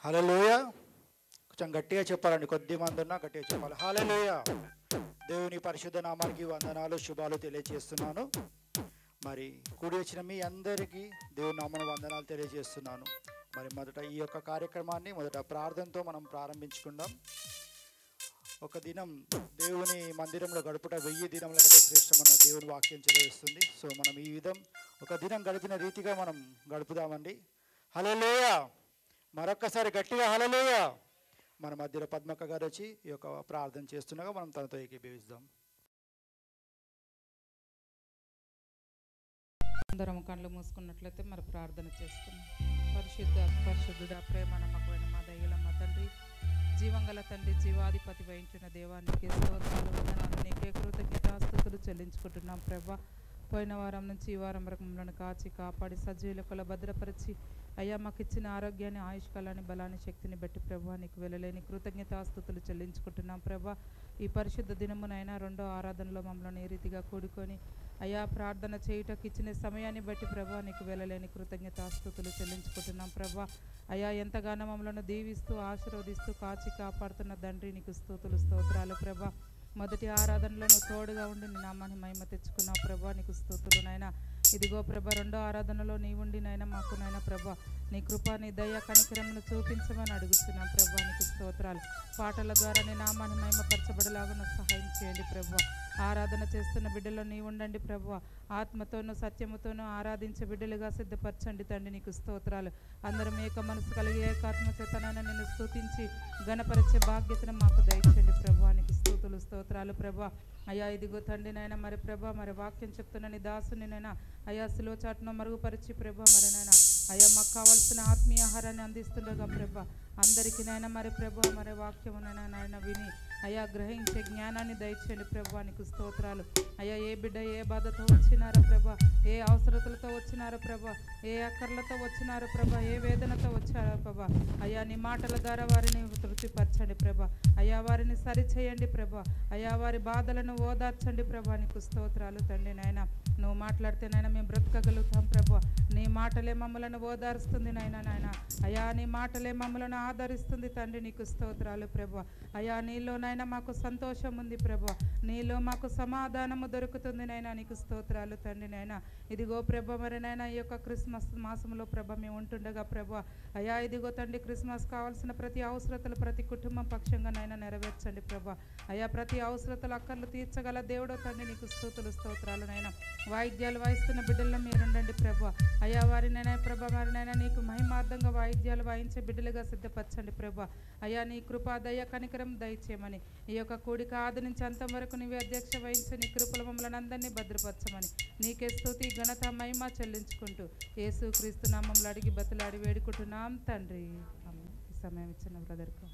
హలోయ కొంచెం గట్టిగా చెప్పాలండి కొద్ది మంది ఉన్నా గట్టిగా చెప్పాలి హలోయ దేవుని పరిశుద్ధ నామానికి వందనాలు శుభాలు తెలియజేస్తున్నాను మరి కూడి వచ్చిన మీ అందరికీ దేవుని నామన వందనాలు తెలియజేస్తున్నాను మరి మొదట ఈ యొక్క కార్యక్రమాన్ని మొదట ప్రార్థనతో మనం ప్రారంభించుకుందాం ఒక దినం దేవుని మందిరంలో గడుపుట వెయ్యి దినముల కంటే శ్రేష్టమన్న దేవుని వాక్యం చదివిస్తుంది సో మనం ఈ విధం ఒక దినం గడిపిన రీతిగా మనం గడుపుదామండి హలోయ మరొక్కసారి గట్టిగా హలోయ మన మధ్యలో పద్మక్క గారు వచ్చి ఈ యొక్క ప్రార్థన చేస్తుండగా మనం తనతో ఏకీభవిస్తాం అందరం కళ్ళు మూసుకున్నట్లయితే మరి ప్రార్థన చేసుకున్నాం పరిశుద్ధ పరిశుద్ధుడ ప్రేమ నమ్మకమైన మా దయ్యల మా తండ్రి జీవంగల తండ్రి జీవాధిపతి వహించిన దేవానికి స్తోత్రాలు వందనాలు నీకే కృతజ్ఞతాస్తుతులు చెల్లించుకుంటున్నాం ప్రభా పోయిన వారం నుంచి ఈ వారం వరకు మమ్మల్ని కాచి కాపాడి సజీవుల భద్రపరిచి అయ్యా మాకు ఇచ్చిన ఆరోగ్యాన్ని ఆయుష్కాలాన్ని బలాన్ని శక్తిని బట్టి ప్రభా నీకు వెళ్ళలేని కృతజ్ఞతాస్తుతులు చెల్లించుకుంటున్నాం ప్రభా ఈ పరిశుద్ధ దినమునైనా రెండో ఆరాధనలో మమ్మల్ని ఏ రీతిగా కూడుకొని అయ్యా ప్రార్థన చేయుటకు ఇచ్చిన సమయాన్ని బట్టి ప్రభా నీకు వెళ్ళలేని కృతజ్ఞతాస్తుతులు చెల్లించుకుంటున్నాం ప్రభా అయ్యా ఎంతగానో మమ్మల్ని దీవిస్తూ ఆశీర్వదిస్తూ కాచి కాపాడుతున్న తండ్రి నీకు స్తోతులు స్తోత్రాలు ప్రభా మొదటి ఆరాధనలో నువ్వు తోడుగా ఉండి నీ నామాన్ని మహిమ తెచ్చుకున్నావు ప్రభా నీకు స్తోతులు నాయనా ఇదిగో ప్రభ రెండో ఆరాధనలో నీ ఉండి నాయన మాకు నాయన ప్రభ నీ కృప నీ దయ కనికరమును చూపించమని అడుగుతున్నాం ప్రభా నీకు స్తోత్రాలు పాటల ద్వారా నీ నామాన్ని మహిమపరచబడలాగా సహాయం చేయండి ప్రభా ఆరాధన చేస్తున్న బిడ్డలో నీ ఉండండి ప్రభు ఆత్మతోనూ సత్యముతోనూ ఆరాధించే బిడ్డలుగా సిద్ధపరచండి తండ్రి నీకు స్తోత్రాలు అందరం ఏక మనసు కలిగి ఏకాత్మ చేతనైనా నిన్ను స్తుతించి గణపరిచే బాధ్యతను మాకు దయచేయండి ప్రభా నీకు స్తోతులు స్తోత్రాలు ప్రభా అయ్యా ఇదిగో తండ్రి నాయన మరి ప్రభా మరి వాక్యం చెప్తున్న నీ దాసుని నైనా అయ్యా సిలువ చాటును మరుగుపరిచి ప్రభా మరి నాయన అయ్యా మాకు కావాల్సిన ఆత్మీయ ఆహారాన్ని అందిస్తుండగా ప్రభా అందరికీ నాయన మరి ప్రభా మరి వాక్యమునైనా నాయన విని అయ్యా గ్రహించే జ్ఞానాన్ని దయచేయండి ప్రభా నీకు స్తోత్రాలు అయ్యా ఏ బిడ్డ ఏ బాధతో వచ్చినారో ప్రభా ఏ అవసరతలతో వచ్చినారో ప్రభా ఏ అక్కర్లతో వచ్చినారో ప్రభా ఏ వేదనతో వచ్చారో ప్రభా అయ్యా నీ మాటల ద్వారా వారిని తృప్తిపరచండి ప్రభా అయ్యా వారిని సరిచేయండి ప్రభా అయ్యా వారి బాధలను ఓదార్చండి ప్రభా నీకు స్తోత్రాలు తండ్రి నాయన నువ్వు మాట్లాడితే నాయన మేము బ్రతకగలుగుతాం ప్రభా నీ మాటలే మమ్మలను ఓదారుస్తుంది నాయన నాయన అయ్యా నీ మాటలే మమ్మలను ఆదరిస్తుంది తండ్రి నీకు స్తోత్రాలు ప్రభా అయ్యా నీలో నాయన మాకు సంతోషం ఉంది ప్రభా నీలో మాకు సమాధానము దొరుకుతుంది నాయన నీకు స్తోత్రాలు తండ్రి నాయన ఇదిగో ప్రభ మరి నాయన ఈ యొక్క క్రిస్మస్ మాసంలో ప్రభ మేము ఉంటుండగా ప్రభా అయ్యా ఇదిగో తండ్రి క్రిస్మస్ కావాల్సిన ప్రతి అవసరతలు ప్రతి కుటుంబం పక్షంగా నాయన నెరవేర్చండి ప్రభా అయ్యా ప్రతి అవసరతలు అక్కర్లు తీర్చగల దేవుడో తండ్రి నీకు స్తోతులు స్తోత్రాలు నాయన వాయిద్యాలు వాయిస్తున్న బిడ్డల్లో మీరుండండి ప్రభా అయ్యా వారినైనా ప్రభా వారినైనా నీకు మహిమార్థంగా వాయిద్యాలు వాయించే బిడ్డలుగా సిద్ధపరచండి ప్రభా అయ్యా నీ కృపా దయ కనికరం దయచేయమని ఈ యొక్క కూడిక ఆది నుంచి అంతం వరకు నీవే అధ్యక్ష వహించి నీ కృపల మమ్మల్ని అందరినీ భద్రపరచమని నీకే స్తుతి ఘనత మహిమ చెల్లించుకుంటూ యేసు క్రీస్తు నామంలో అడిగి బతులాడి వేడుకుంటున్నాం తండ్రి ఆమేన్. ఈ సమయం ఇచ్చిన బ్రదర్కు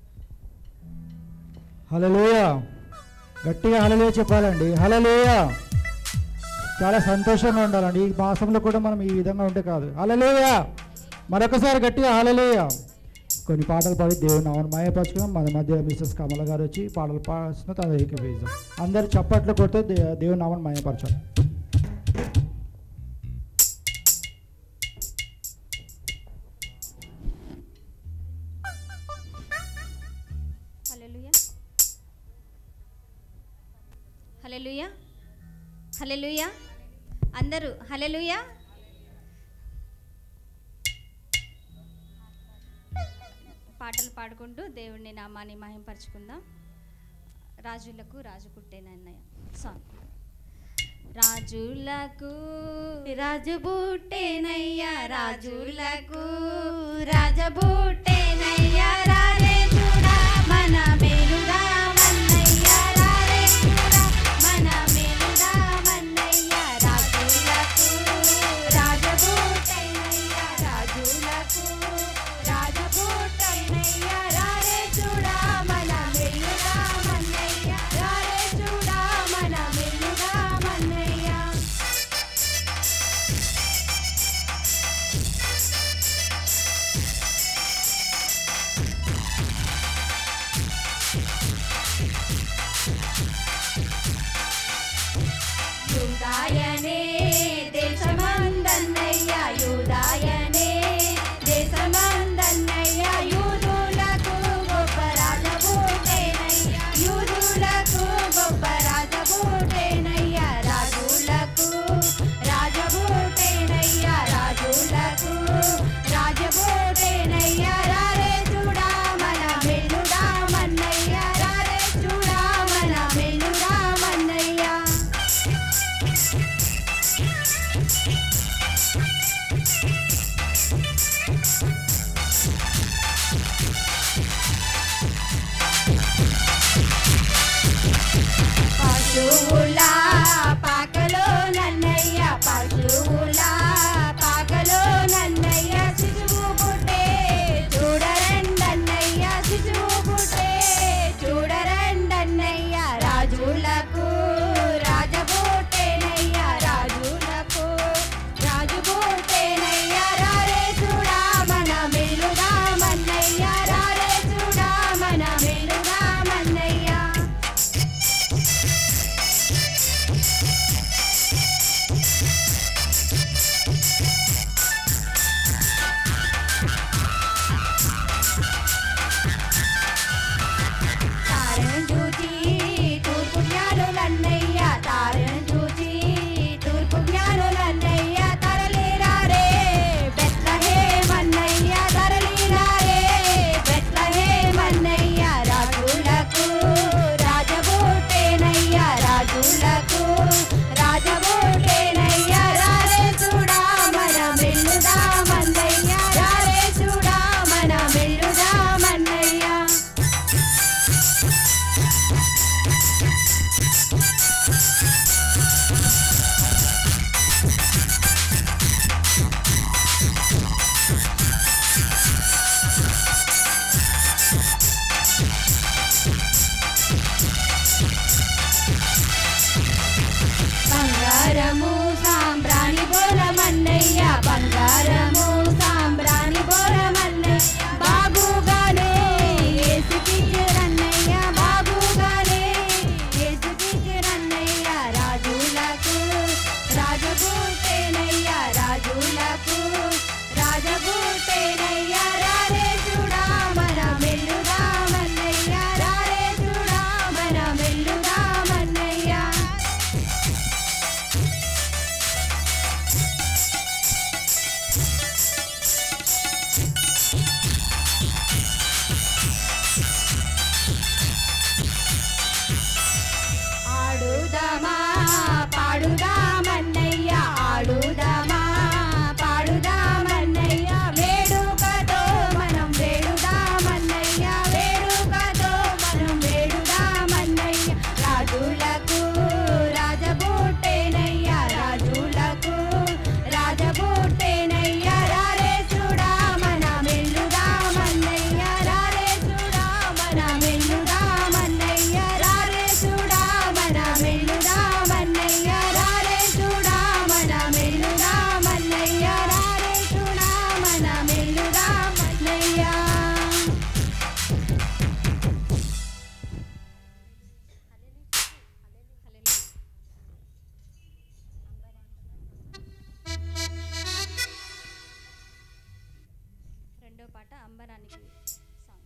హలోయ గట్టిగా హలలోయ చెప్పాలండి హలలోయ చాలా సంతోషంగా ఉండాలండి ఈ మాసంలో కూడా మనం ఈ విధంగా ఉంటే కాదు హలలోయ మరొకసారి గట్టిగా హలలోయ కొన్ని పాటలు పాడి దేవుని నామను మాయపరచుకున్నాం మన మధ్య మిస్సెస్ కమల గారు వచ్చి పాటలు పాడుతున్న తన ఏకీభవిస్తాం అందరు చప్పట్లు కొడుతూ దే- దేవుని నామను మాయపరచాలి హల్లెలూయా హల్లెలూయా హల్లెలూయా అందరూ హల్లెలూయా పాటలు పాడుకుంటూ దేవుడిని నామాన్ని మహింపరచుకుందాం రాజులకు రాజు పుట్టేనన్నయ్య సాంగ్ రాజులకు రాజు బుట్టేనయ్యా రాజులకు రాజు బుట్టేనయ్యా రారే చూడా మన మేలుగా మన్నయ్యా రారే చూడా మన మేలుగా మన్నయ్యా రాజులకు రాజు బుట్టేనయ్యా రాజులకు రాజు బుట్టేనయ్యా రారే చూడా మన మేలుగా మన్నయ్యా రారే చూడా మన మేలుగా మన్నయ్యా యూదాయనే దేశమందన్నయ్య యూదాయనే దేశం రెండో పాట అంబరానికి సాంగ్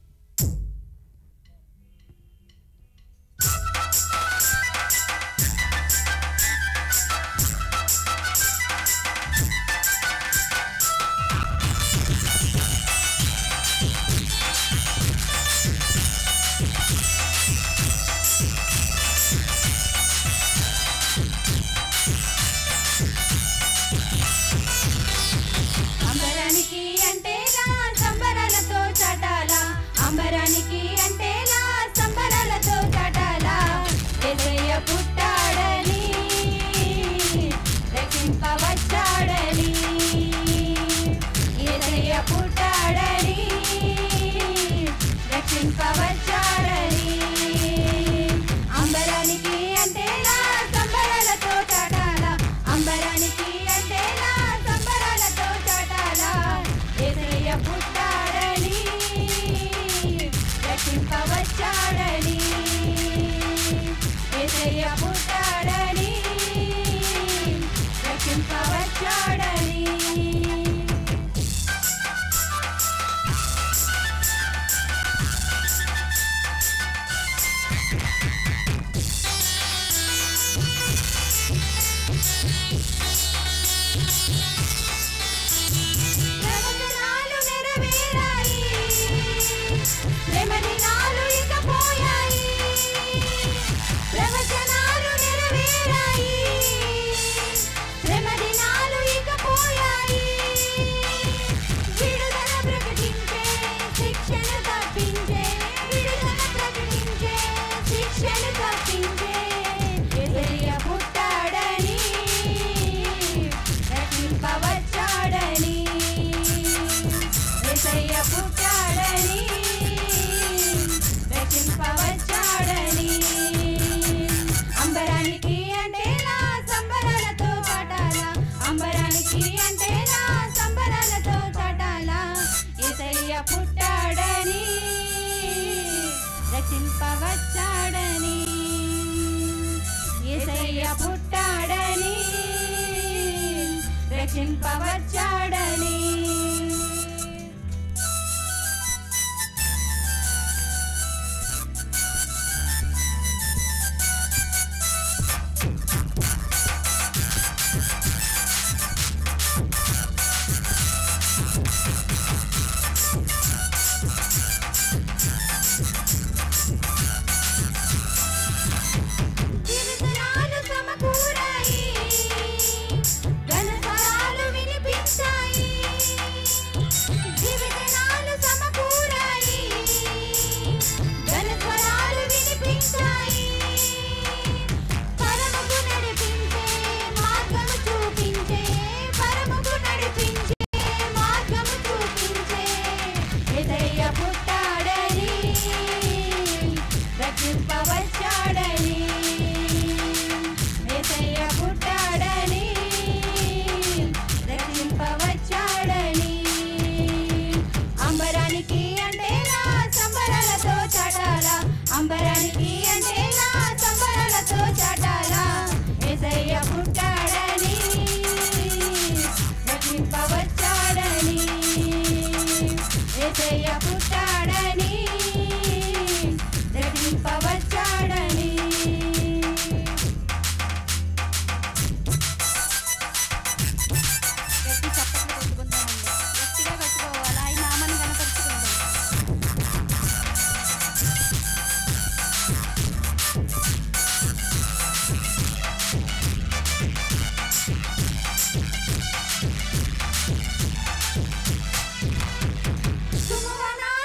అంబరానికి అంటేలా సంబరాలతో చాటాల అంబరానికి అంటేలా సంబరాలతో చాటాల ఎసయ్య పుట్టాడని రక్షింపవచ్చాడని ఎసయ్య పుట్టాడని రక్షింపవచ్చాడని అంబరానికి అంటేలా సంబరాలతో చాటాల అంబరానికి అంటేలా సంబరాలతో చాటాల ఎసయ్య పుట్టాడని రక్షింపవచ్చాడని ఎసయ్య పుట్టాడని రక్షింపవచ్చాడని ప్రవచనాలు నెరవేరాయి ప్రేమ దినాలు ఇక పోయాయి ప్రవచనాలు నెరవేరాయి ప్రేమ దినాలు ఇక పోయాయి విడుదల ప్రకటించే శిక్షను తప్పించే విడుదల ప్రకటించే శిక్షను తప్పించే ఎసయ్య పుట్టాడని రక్షింపవచ్చాడని ఎసయ్య పుట్టాడని రక్షింపవచ్చాడని అంబరానికి అంటే నా సంబరాలతో చాటాల అంబరానికి అంటే నా సంబరాలతో చాటాల ఎసయ్య పుట్టాడని రక్షింపవచ్చాడని ఏసయ్య పుట్టాడని రక్షింపవచ్చాడని జీవితనాలు సమకూరాయి ఘనస్వరాలు వినిపించాయి జీవితనాలు సమకూరాయి ఘనస్వరాలు వినిపించాయి పరముకు నడిపించే మార్గము చూపించే పరముకు నడిపించే మార్గము చూపించే ఎదయ్య పుట్టాడని రక్షింపవచ్చాడని ఎసయ్య పుట్టాడని రక్షింపవచ్చాడని అంబరానికి అంటే నా సంబరాలతో చాటాల అంబరానికి అంటే నా సంబరాలతో చాటాల ఎసయ్య పుట్టాడని రక్షింపవచ్చాడని ఎసయ్య పుట్టాడని రక్షింపవచ్చాడని గట్టి చప్పట్లు కొట్టుకుందామండి గట్టిగా కట్టుకోవాలి ఆయన నామాన్ని కనపరుచుకుందాం శుభవనాలు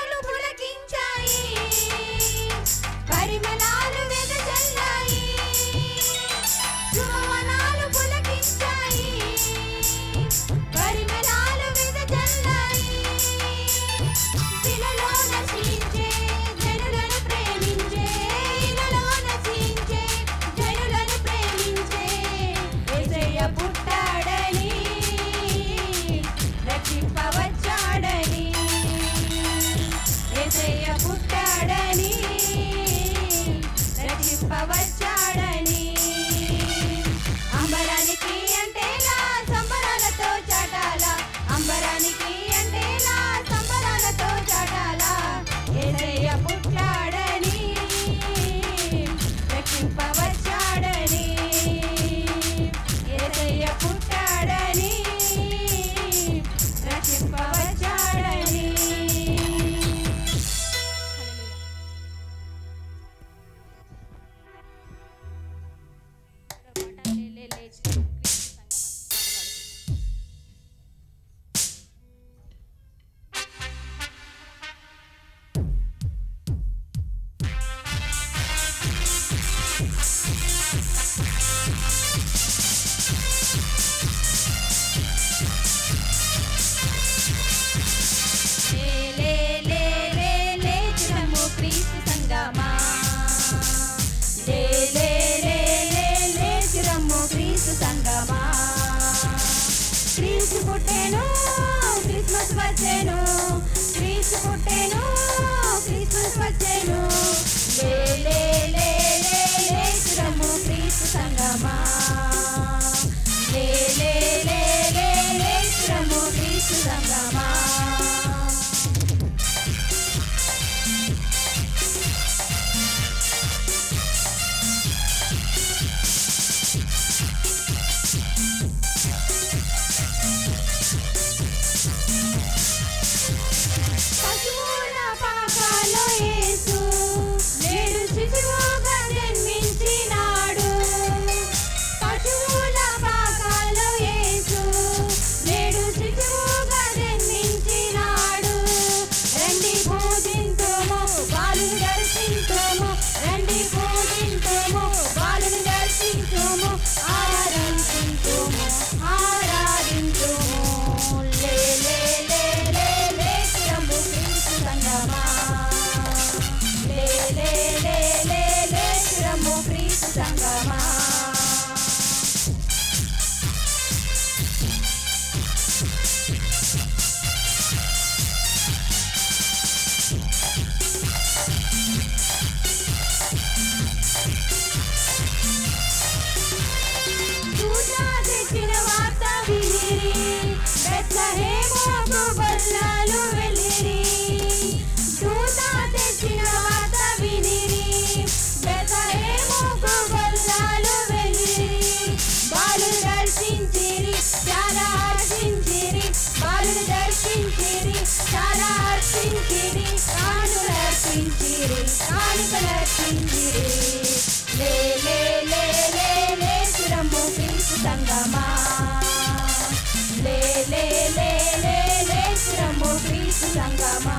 సంగమా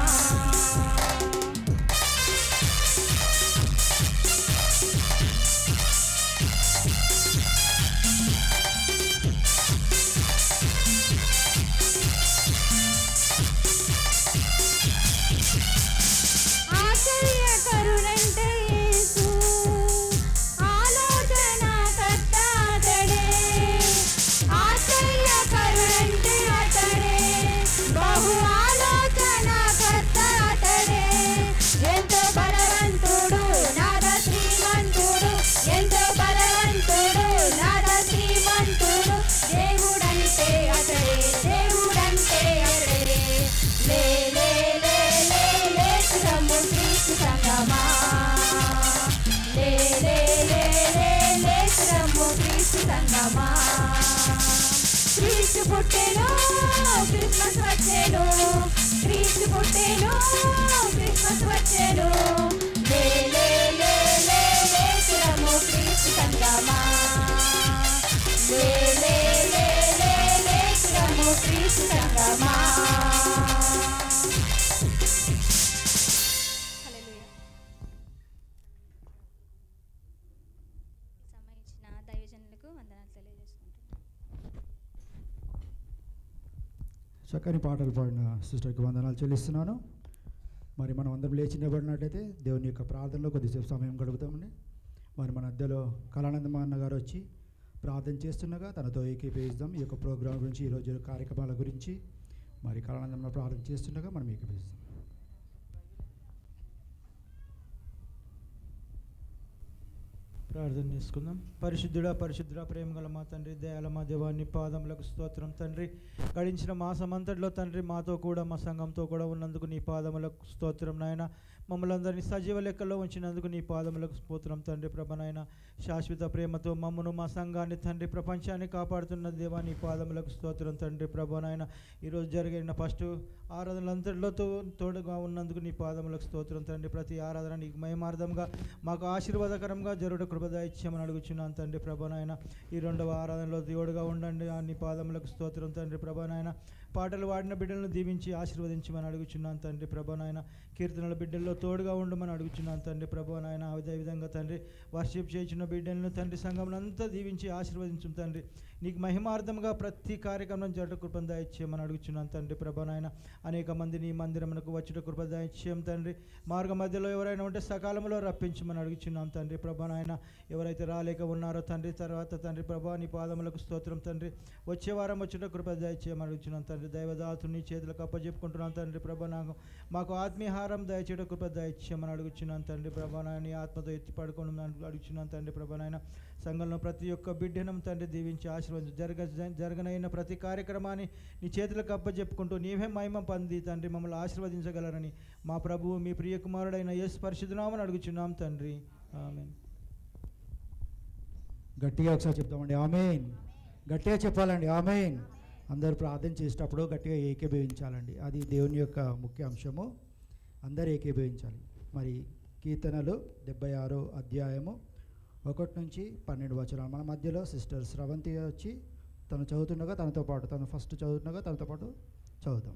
ఆశ్చర్యకరుడంటే యేసు ఆలోచన కర్త అతడే ఆశ్చర్యకరుడంటే అతడే బహు ఆలోచన కర్త అతడే ఎంతో బలవంతుడు నాద శ్రీమంతుడు ఎంతో బలవంతుడు నాద శ్రీమంతుడు దేవుడంటే అతడే దేవుడంటే అతడే లే లే లే లే లేచురమ్ము క్రీస్తు సంగమా లే లే లే లే లేచురమ్ము క్రీస్తు సంగమా క్రీస్తు పుట్టెను క్రిస్మస్ వచ్చెను క్రీస్తు పుట్టెను క్రిస్మస్ వచ్చెను లే లే లే లే లేచురమ్ము క్రీస్తు సంగమా లే లే లే లే లేచురమ్ము క్రీస్తు సంగమా హల్లెలూయా సమయం ఇచ్చిన దైవజనులకు వందనాలు తెలియజేసుకుంటున్నాను చక్కని పాటలు పాడిన సిస్టర్కి వందనాలు చెల్లిస్తున్నాను మరి మనం అందరం లేచి నిలబడినట్టయితే దేవుని యొక్క ప్రార్థనలో కొద్దిసేపు సమయం గడుపుతామండి మరి మన మధ్యలో కళానందమ అన్న గారు వచ్చి ప్రార్థన చేస్తుండగా తనతో ఏకీభవిస్తాం ఈ యొక్క ప్రోగ్రాం గురించి ఈరోజు కార్యక్రమాల గురించి మరి కళానందమ్మ ప్రార్థన చేస్తుండగా మనం ఏకీభవిస్తాం ప్రార్థన చేసుకుందాం పరిశుద్ధుడా పరిశుద్ధుడా ప్రేమగల మా తండ్రి దయాల మా దేవాన్ని పాదములకు స్తోత్రం తండ్రి గడించిన మాసం అంతటిలో తండ్రి మాతో కూడా మా సంఘంతో కూడా ఉన్నందుకు నీ పాదములకు స్తోత్రం నాయన మమ్మల్ని అందరినీ సజీవ లెక్కలో ఉంచినందుకు నీ పాదములకు స్తోత్రం తండ్రి ప్రభనైనా శాశ్వత ప్రేమతో మమ్మను మా సంఘాన్ని తండ్రి ప్రపంచాన్ని కాపాడుతున్న దేవా నీ పాదములకు స్తోత్రం తండ్రి ప్రభనైనా ఈరోజు జరిగిన ఫస్ట్ ఆరాధనలంతటిలో తో- తోడుగా ఉన్నందుకు నీ పాదములకు స్తోత్రం తండ్రి ప్రతి ఆరాధన నీకు మయమార్థంగా మాకు ఆశీర్వాదకరంగా జరుడ కృపద ఇచ్చామని అడుగుచున్నాను తండ్రి ప్రభనైనా ఈ రెండవ ఆరాధనలో దేవుడుగా ఉండండి ఆ నీ పాదములకు స్తోత్రం తండ్రి ప్రభనైనా పాటలు వాడిన బిడ్డలను దీవించి ఆశీర్వదించమని అడుగుచున్నాను తండ్రి ప్రభనైనా కీర్తనల బిడ్డల్లో తోడుగా ఉండమని అడుగుచున్నాను తండ్రి ప్రభనైనా అదే విధంగా తండ్రి వర్షిప్ చేయించిన బిడ్డలను తండ్రి సంఘం అంతా దీవించి ఆశీర్వదించు తండ్రి నీకు మహిమార్థంగా ప్రతి కార్యక్రమం జరట కృపను దయచేయమని అడుగుచున్నాను తండ్రి ప్రభనైనా అనేక మంది నీ మందిరమునకు వచ్చుట కృప దయచేయం తండ్రి మార్గ మధ్యలో ఎవరైనా ఉంటే సకాలంలో రప్పించమని అడుగుచున్నాం తండ్రి ప్రభానాయన ఎవరైతే రాలేక ఉన్నారో తండ్రి తర్వాత తండ్రి ప్రభా నీ పాదములకు స్తోత్రం తండ్రి వచ్చే వారం వచ్చుట కృప దయచేయమని అడుగుచున్నాం తండ్రి దైవదాతు నీ చేతులకు అప్పచెప్పుకుంటున్నాను తండ్రి ప్రభా నాకు మాకు ఆత్మీహారం దయచేయడం కృప దయచేయమని అడుగుచున్నాను తండ్రి ప్రభానాయన నీ ఆత్మతో ఎత్తి పడుకోండి అడుగుచున్నాను తండ్రి ప్రభానాయన సంఘంలో ప్రతి ఒక్క బిడ్డను తండ్రి దీవించి ఆశీర్వదించు జరగ జరగనైన ప్రతి కార్యక్రమాన్ని నీ చేతులకు అప్పచెప్పుకుంటూ నీవే మహిమ పొంది తండ్రి మమ్మల్ని ఆశీర్వదించగలరని మా ప్రభువు మీ ప్రియ కుమారుడైన యేసు పరిశుద్ధనామని అడుగుచున్నాం తండ్రి ఆమెన్ గట్టిగా ఒకసారి చెప్తామండి ఆమెన్ గట్టిగా చెప్పాలండి ఆమెన్ అందరూ ప్రార్థన చేసేటప్పుడు గట్టిగా ఏకీభవించాలండి అది దేవుని యొక్క ముఖ్య అంశము అందరూ ఏకీభవించాలి మరి కీర్తనలు డెబ్బై ఆరో అధ్యాయము ఒకటి నుంచి పన్నెండు వచనాలు మన మధ్యలో సిస్టర్ స్రవంతి వచ్చి తను చదువుతుండగా తనతో పాటు తను ఫస్ట్ చదువుతుండగా తనతో పాటు చదువుతాం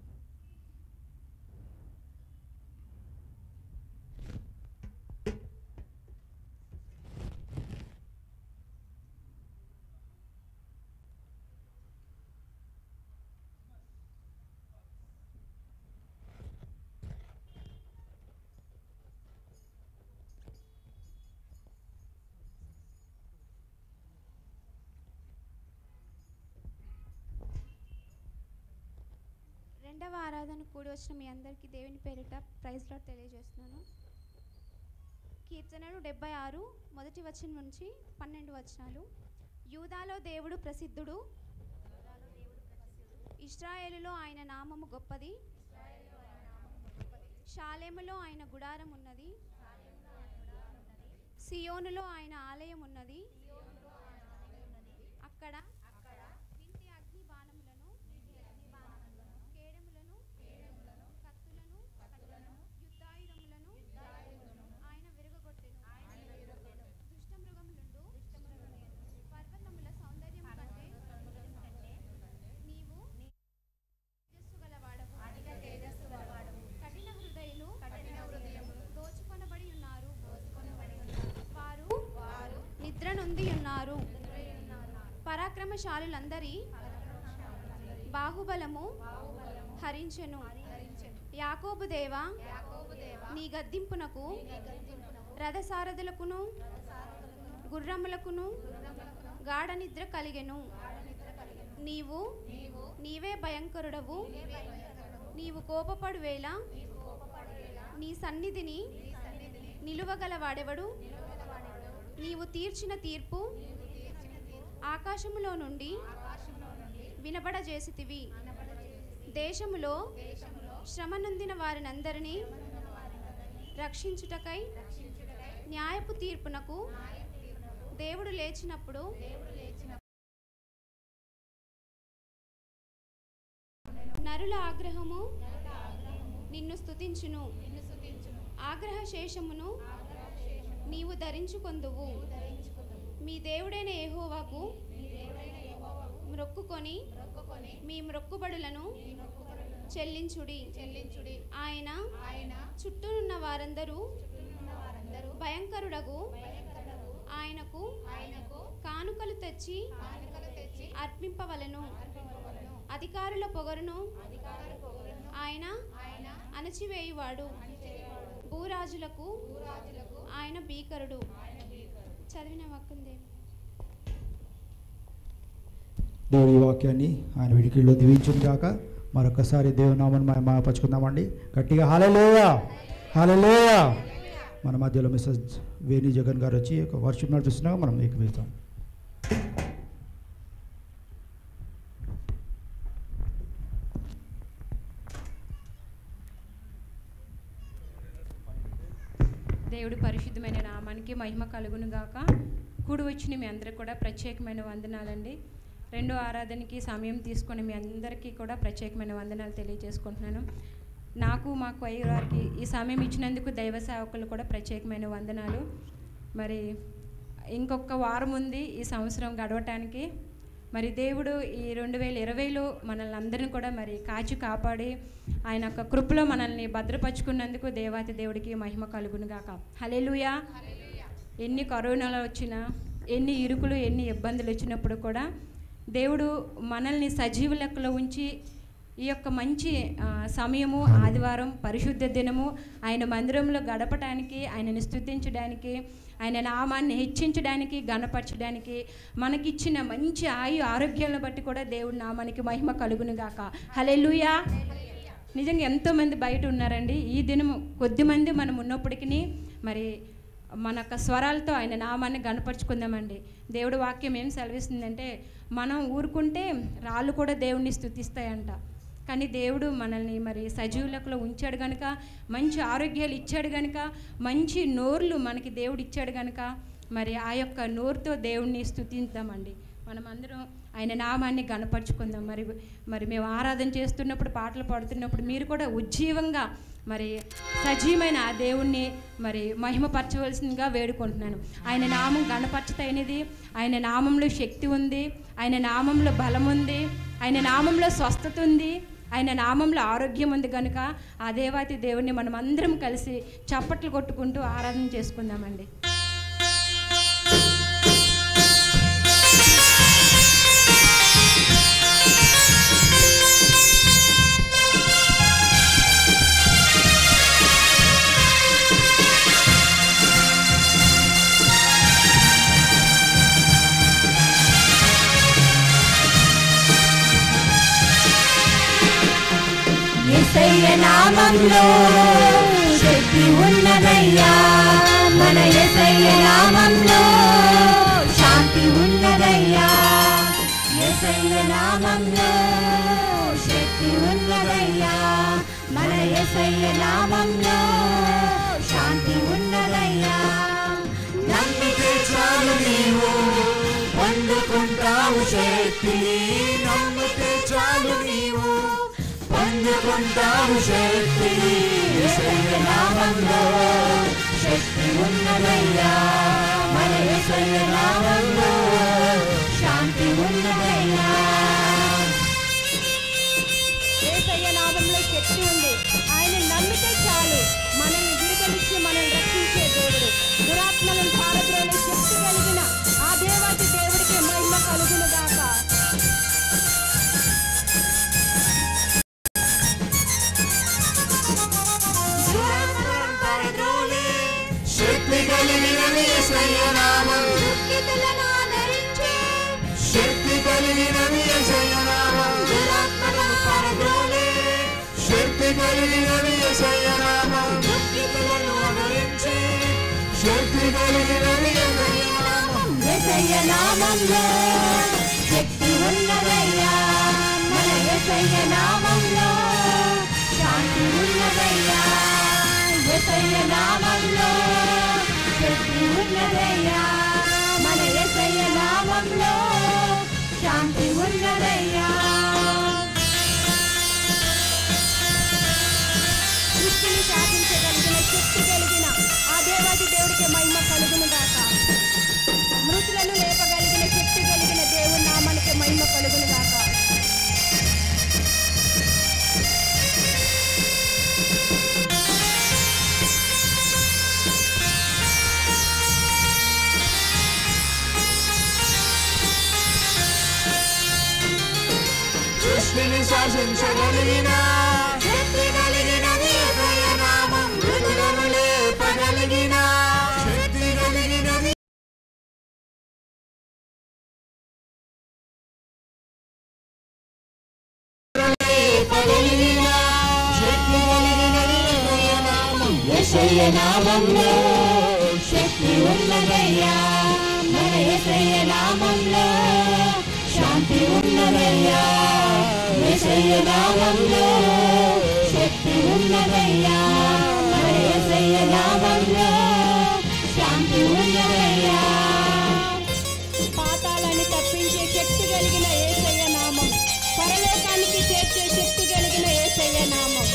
రెండవ ఆరాధన కూడి వచ్చిన మీ అందరికీ దేవుని పేరిట ప్రైజ్ లాట్ తెలియజేస్తున్నాను కీర్తనలు డెబ్బై ఆరు మొదటి వచనం నుంచి పన్నెండు వచనాలు యూదాలో దేవుడు ప్రసిద్ధుడు ఇస్రాయేలులో ఆయన నామము గొప్పది షాలేములో ఆయన గుడారం ఉన్నది సియోనులో ఆయన ఆలయం ఉన్నది అక్కడ వింటి అగ్ని బాణములను కేడములను కత్తులను యుద్ధాయుధములను ఆయన విరగగొట్టెను దుష్ట మృగములుండు పర్వతముల సౌందర్యం కంటే నీవు తేజస్సు గలవాడవు పరాక్రమశాలులందరి బాహుబలము హరించెను యాకోబు దేవా నీ గద్దింపునకు రథసారథులకును గుర్రములకును గాఢ నిద్ర కలిగెను నీవు నీవే భయంకరుడవు నీవు కోపపడు వేళ నీ సన్నిధిని నిలువగలవాడెవడు నీవు తీర్చిన తీర్పు ఆకాశములో నుండి వినబడజేసితివి దేశములో శ్రమ నొందిన వారినందరినీ రక్షించుటకై న్యాయపు తీర్పునకు దేవుడు లేచినప్పుడు నరుల ఆగ్రహము నిన్ను స్తుతించును ఆగ్రహ శేషమును నీవు ధరించుకొందువు మీ దేవుడైన యెహోవాకు మ్రొక్కుకొని మీ మ్రొక్కుబడులను చెల్లించుడి చెల్లించుడి ఆయన ఆయన చుట్టూనున్న వారందరూ భయంకరుడగు ఆయనకు ఆయనకు కానుకలు తెచ్చి అర్పింపవలెను అధికారుల పొగరును ఆయన ఆయన అణచివేయువాడు భూరాజులకు ఆయన భీకరుడు చదివిన వక్కుందేవి దేవుడి వాక్యాన్ని ఆయన విడికిల్లో దీవించును గాక మరొకసారి దేవునామని మనం మాపచ్చుకుందామండి గట్టిగా హాలలోయ హాలలోయ మన మధ్యలో మిస్సెస్ వేణి జగన్ గారు వచ్చి ఒక వర్షం నడిపిస్తున్నాగా మనం ఏకవేస్తాం దేవుడి పరిశుద్ధమైన నామానికి మహిమ కలుగును గాక కూడి వచ్చిన మీ అందరికి కూడా ప్రత్యేకమైన వందనాలండి రెండో ఆరాధనకి సమయం తీసుకొని మీ అందరికీ కూడా ప్రత్యేకమైన వందనాలు తెలియజేసుకుంటున్నాను నాకు మాకు అయ్య వారికి ఈ సమయం ఇచ్చినందుకు దైవ సేవకులు కూడా ప్రత్యేకమైన వందనాలు మరి ఇంకొక వారం ఉంది ఈ సంవత్సరం గడవటానికి మరి దేవుడు ఈ రెండు వేల ఇరవైలో మనల్ని అందరిని కూడా మరి కాచి కాపాడి ఆయన యొక్క కృపలో మనల్ని భద్రపరుచుకున్నందుకు దేవాతి దేవుడికి మహిమ కలుగును గాక హలెలుయా ఎన్ని కరోనాలు వచ్చినా ఎన్ని ఇరుకులు ఎన్ని ఇబ్బందులు వచ్చినప్పుడు కూడా దేవుడు మనల్ని సజీవ లెక్కలో ఉంచి ఈ యొక్క మంచి ఆ, సమయము ఆదివారం పరిశుద్ధ దినము ఆయన మందిరంలో గడపటానికి ఆయనని స్తుతించడానికి ఆయన నామాన్ని హెచ్చించడానికి గణపరచడానికి మనకిచ్చిన మంచి ఆయు ఆరోగ్యాలను బట్టి కూడా దేవుడి నామానికి మహిమ కలుగును గాక హలెలుయా నిజంగా ఎంతోమంది బయట ఉన్నారండి ఈ దినం కొద్దిమంది మనం ఉన్నప్పటికీ మరి మన యొక్క స్వరాలతో ఆయన నామాన్ని గణపరుచుకుందామండి దేవుడి వాక్యం ఏం సెలవిస్తుందంటే మనం ఊరుకుంటే రాళ్ళు కూడా దేవుణ్ణి స్తుతిస్తాయంట కానీ దేవుడు మనల్ని మరి సజీవులకు ఉంచాడు కనుక మంచి ఆరోగ్యాలు ఇచ్చాడు కనుక మంచి నోర్లు మనకి దేవుడు ఇచ్చాడు కనుక మరి ఆ యొక్క నోరుతో దేవుణ్ణి స్తుతిద్దామండి మనం అందరం ఆయన నామాన్ని గణపరుచుకుందాం మరి మరి మేము ఆరాధన చేస్తున్నప్పుడు పాటలు పాడుతున్నప్పుడు మీరు కూడా ఉజ్జీవంగా మరి సజీవమైన ఆ దేవుణ్ణి మరి మహిమపరచవలసిందిగా వేడుకుంటున్నాను ఆయన నామం గణపరచతైనది ఆయన నామంలో శక్తి ఉంది ఆయన నామంలో బలం ఉంది ఆయన నామంలో స్వస్థత ఉంది ఆయన నామంలో ఆరోగ్యం ఉంది కనుక ఆ దేవాతి దేవుణ్ణి మనం అందరం కలిసి చప్పట్లు కొట్టుకుంటూ ఆరాధన చేసుకుందామండి యేసయ్య నామంలో శక్తి ఉన్నదయ్యా మన యేసయ్య నామంలో శాంతి ఉన్నదయ్యా యేసయ్య నామంలో శక్తి ఉన్నదయ్యా మన యేసయ్య నామంలో శాంతి ఉన్నదయ్యా నమ్మితే చాలు నీవు పొందుకుంటావు శక్తిని నమ్మితే చాలు నీవు పొందుకుంటావు శక్తిని యేసయ్య నామంలో శక్తి ఉన్నదయ్యా మన యేసయ్య నామంలో శాంతి ఉన్నదయ్యా ఏసయ్య నామంలో శక్తి ఉంది ఆయన నమ్మితే చాలు మనల్ని విడుదలిచ్చి మనల్ని రక్షించే దేవుడు దురాత్మలను పారద్రోలే శక్తి కలిగిన ఆ దేవాతి దేవుడికి మహిమ కలుగును గాక కలిగినది యేసయ్య నామం దుఃఖితులను ఆదరించే శక్తి కలిగినది యేసయ్య నామం దురాత్మలను పారద్రోలే శక్తి కలిగినది యేసయ్య నామం దుఃఖితులను ఆదరించే శక్తి కలిగినది యేసయ్య నామం యేసయ్య నామంలో శక్తి ఉన్నదయ్యా మన యేసయ్య నామంలో శాంతి ఉన్నదయ్యా యేసయ్య నామంలో శక్తి ఉన్నదయ్యా మన యేసయ్య నామంలో శాంతి ఉన్నదయ్యా సృష్టిని శాసించగలిగిన శక్తి కలిగిన ఆ దేవాది దేవుడికి మహిమ కలుగును గాక మృతులను లేపగలిగిన శక్తి కలిగిన దేవుని నామానికి మహిమ కలుగును గాక సృష్టిని శాసించగలిగిన శక్తి కలిగినది యేసయ్య నామం మృతులను లేపగలిగిన శక్తి కలిగినది లేపగలిగిన శక్తి కలిగినది యేసయ్య నామం యేసయ్య నామంలో శక్తి ఉన్నదయ్యా మన యేసయ్య నామంలో శాంతి ఉన్నదయ్యా యేసయ్య నామంలో శక్తి ఉన్నదయ్యా మన యేసయ్య నామంలో శాంతి ఉన్నదయ్యా పాతాళాన్ని తప్పించే శక్తి కలిగిన యేసయ్య నామం పరలోకానికి చేర్చే శక్తి కలిగిన యేసయ్య నామం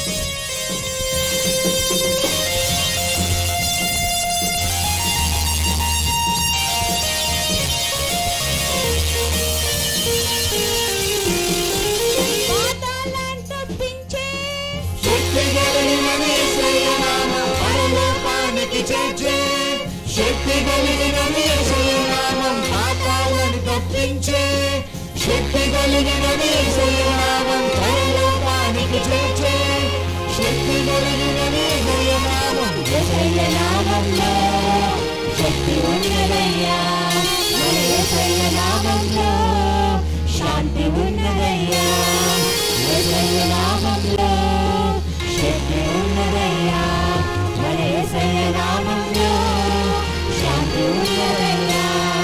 పాతాళాన్ని తప్పించే శక్తి కలిగినది యేసయ్య నామం పరలోకానికి చేర్చే శక్తి కలిగినది యేసయ్య నామం పాపాలను తప్పించే శక్తి కలిగినది యేసయ్య నామం పరలోకానికి చేర్చే శక్తి కలిగినది యేసయ్య నామం యేసయ్య నామంలో శక్తి ఉన్నదయ్యా మన యేసయ్య నామంలో శాంతి ఉన్నదయ్యా యేసయ్య నామంలో శక్తి ఉన్నదయ్యా మన యేసయ్య నామంలో శాంతి ఉన్నదయ్యా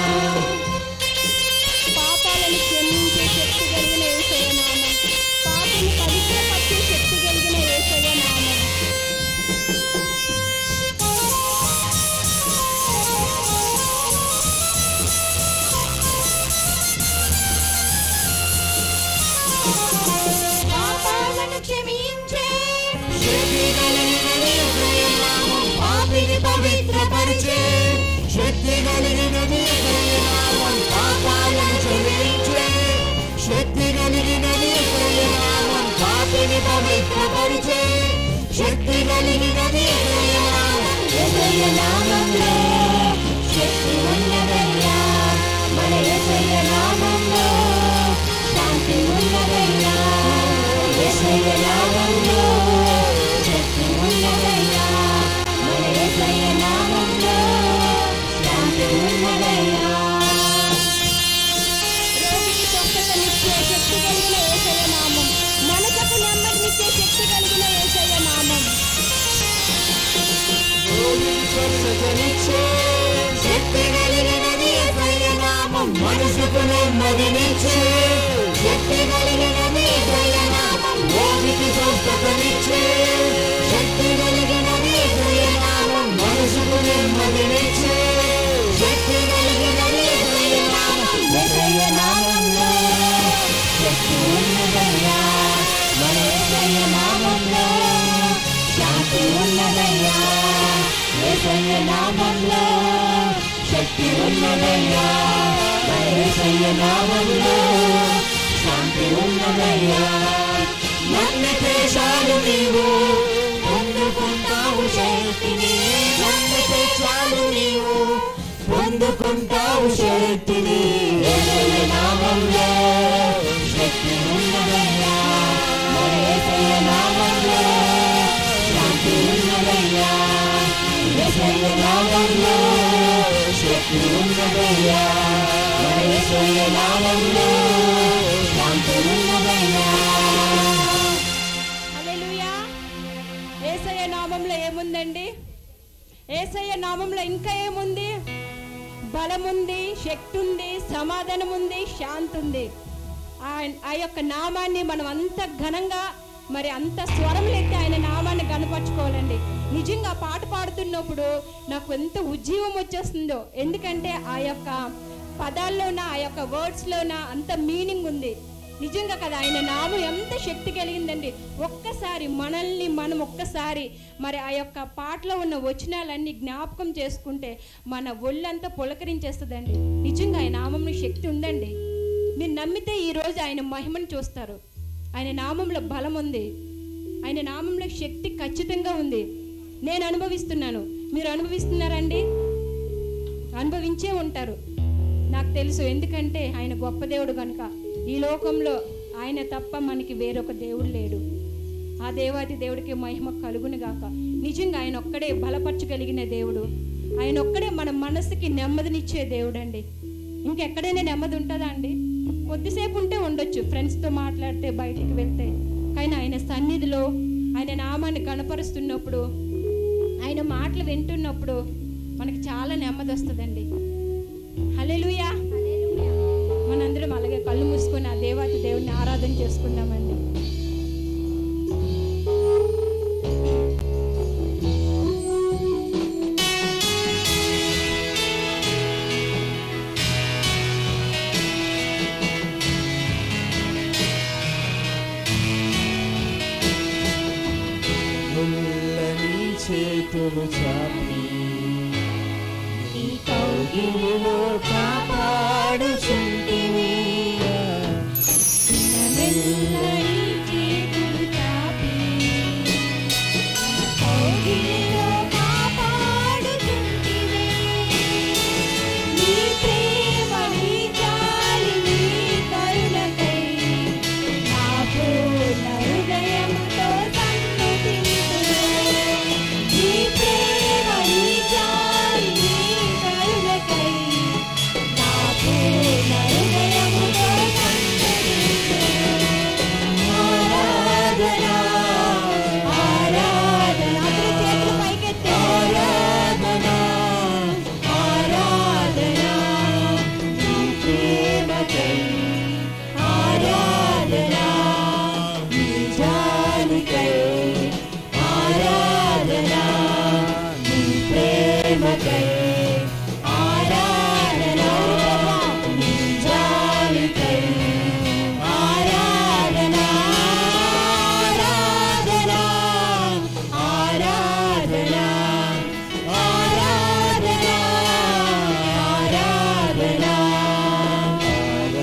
పాపాలను క్షమించే శక్తి కలిగిన యేసయ్య నామం పాపిని పవిత్రపరిచే శక్తి కలిగిన యేసయ్య నామం పాపాలను క్షమించే శక్తి కలిగినది యేసయ్య నామం పాపిని పవిత్రపరిచే శక్తి కలిగినది యేసయ్య నామం పాపాలను క్షమించే శక్తి కలిగినది యేసయ్య నామం పాపిని పవిత్రపరిచే శక్తి కలిగినది యేసయ్య నామం యేసయ్య నామంలో శక్తి ఉన్నదయ్యా మన యేసయ్య నామంలో శాంతి ఉన్నదయ్యా యేసయ్య నామంలో శక్తి ఉన్నదయ్యా మన యేసయ్య నామంలో శాంతి ఉన్నదయ్యా రోగికి స్వస్థతనిచ్చే శక్తి కలిగిన యేసయ్య నామం మనసుకు నెమ్మదినిచ్చే శక్తి కలిగిన యేసయ్య నామం స్వస్థతనిచ్చే శక్తి కలిగినది యేసయ్య నామం మనసుకు నెమ్మదినిచ్చే శక్తి కలిగినది యేసయ్య నామం రోగికి స్వస్థతనిచ్చే శక్తి కలిగినది యేసయ్య నామం మనసుకు నెమ్మదినిచ్చే శక్తి కలిగినది యేసయ్య నామం యేసయ్య నామంలో శక్తి ఉన్నదయ్యా మన యేసయ్య నామంలో శాంతి ఉన్నదయ్యా యేసయ్య నామంలో శక్తి ఉన్నదయ్యా మన యేసయ్య నామంలో శాంతి ఉన్నదయ్యా నమ్మితే చాలు నీవు పొందుకుంటావు శక్తిని నమ్మితే చాలు నీవు పొందుకుంటావు శక్తిని యేసయ్య నామంలో శక్తి ఉన్నదయ్యా మన యేసయ్య నామంలో శాంతి ఉన్నదయ్యా యేసయ్య నామంలో శాంతి ఉన్నదయ్యా మన యేసయ్య నామంలో శాంతి ఉన్నదయ్యా హల్లెలూయా ఏసయ్య నామంలో ఏముందండి ఏసయ్య నామంలో ఇంకా ఏముంది బలం ఉంది శక్తి ఉంది సమాధానం ఉంది శాంతి ఉంది ఆ- ఆ యొక్క నామాన్ని మనం అంత ఘనంగా మరి అంత స్వరములెత్తి ఆయన నామాన్ని గనపరచుకోవాలండి నిజంగా ఆ పాట పాడుతున్నప్పుడు నాకు ఎంత ఉజ్జీవం వచ్చేస్తుందో ఎందుకంటే ఆ యొక్క పదాల్లోన ఆ యొక్క వర్డ్స్లోన అంత మీనింగ్ ఉంది నిజంగా కదా ఆయన నామం ఎంత శక్తి కలిగిందండి ఒక్కసారి మనల్ని మనం ఒక్కసారి మరి ఆ యొక్క పాటలో ఉన్న వచనాలన్నీ జ్ఞాపకం చేసుకుంటే మన ఒళ్ళంతా పులకరించేస్తుందండి నిజంగా ఆయన నామంలో శక్తి ఉందండి మీరు నమ్మితే ఈరోజు ఆయన మహిమను చూస్తారు ఆయన నామంలో బలం ఉంది ఆయన నామంలో శక్తి ఖచ్చితంగా ఉంది నేను అనుభవిస్తున్నాను మీరు అనుభవిస్తున్నారండి అనుభవించే ఉంటారు నాకు తెలుసు ఎందుకంటే ఆయన గొప్ప దేవుడు కనుక ఈ లోకంలో ఆయన తప్ప మనకి వేరొక దేవుడు లేడు ఆ దేవాది దేవుడికి మహిమ కలుగును గాక నిజంగా ఆయన ఒక్కడే బలపరచగలిగిన దేవుడు ఆయన ఒక్కడే మన మనసుకి నెమ్మదినిచ్చే దేవుడు అండి ఇంకెక్కడైనా నెమ్మది ఉంటుందా అండి కొద్దిసేపు ఉంటే ఉండొచ్చు ఫ్రెండ్స్తో మాట్లాడితే బయటికి వెళ్తే కానీ ఆయన సన్నిధిలో ఆయన నామాన్ని కనపరుస్తున్నప్పుడు ఆయన మాటలు వింటున్నప్పుడు మనకి చాలా నెమ్మది వస్తుందండి హల్లెలూయా మనందరం అలాగే కళ్ళు మూసుకొని ఆ దేవాతి దేవుడిని ఆరాధన చేసుకుందామండి ముల్లని చేతులు చాపి నీ కౌగిలిలో కాపాడుచుంటివి మెల్లని చేతులు చాపి కౌగిలిలో కాపాడుచుంటివే. నీ ప్రేమ, నీ జాలి, నీ కరుణకై నా పూర్ణ హృదయముతో సన్నుతింతును. నీ ప్రేమ, నీ జాలి, నీ కరుణకై నా పూర్ణ హృదయముతో సన్నుతింతును. ఆరాధన, ఆరాధన. అందరూ చేతులు పైకెత్తి. ఆరాధన, ఆరాధన. నీ ప్రేమకై ఆరాధన. నీ జాలికై ఆరాధన. నీ ప్రేమకై ఆరాధన. నీ జాలికై ఆరాధన. ఆరాధన. ఆరాధన. ఆరాధన. ఆరాధన.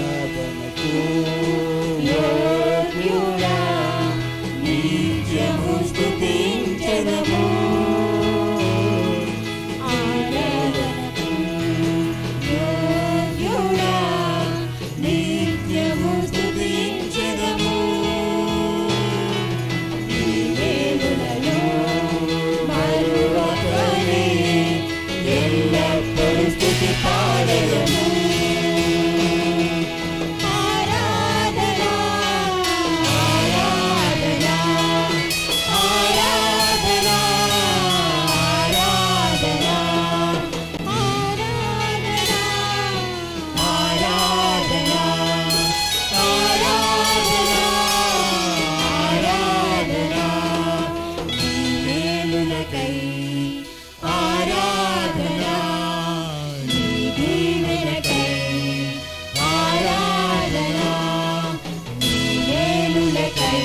యోగ్యుడా నిత్యము స్తుతించెదము. ఆరాధనకు యోగ్యుడా నిత్యము స్తుతించెదము. నీ వేలులలో మరువకనే ఎల్లప్పుడూ స్తుతి పాడెదము. ఆరాధన ఆరాధన ఆరాధన ఆరాధన ఆరాధన ఆరాధన ఆరాధన ఆరాధన మేలులకై ఆరాధన నీ దీవెనకై ఆరాధన నీ మేలులకై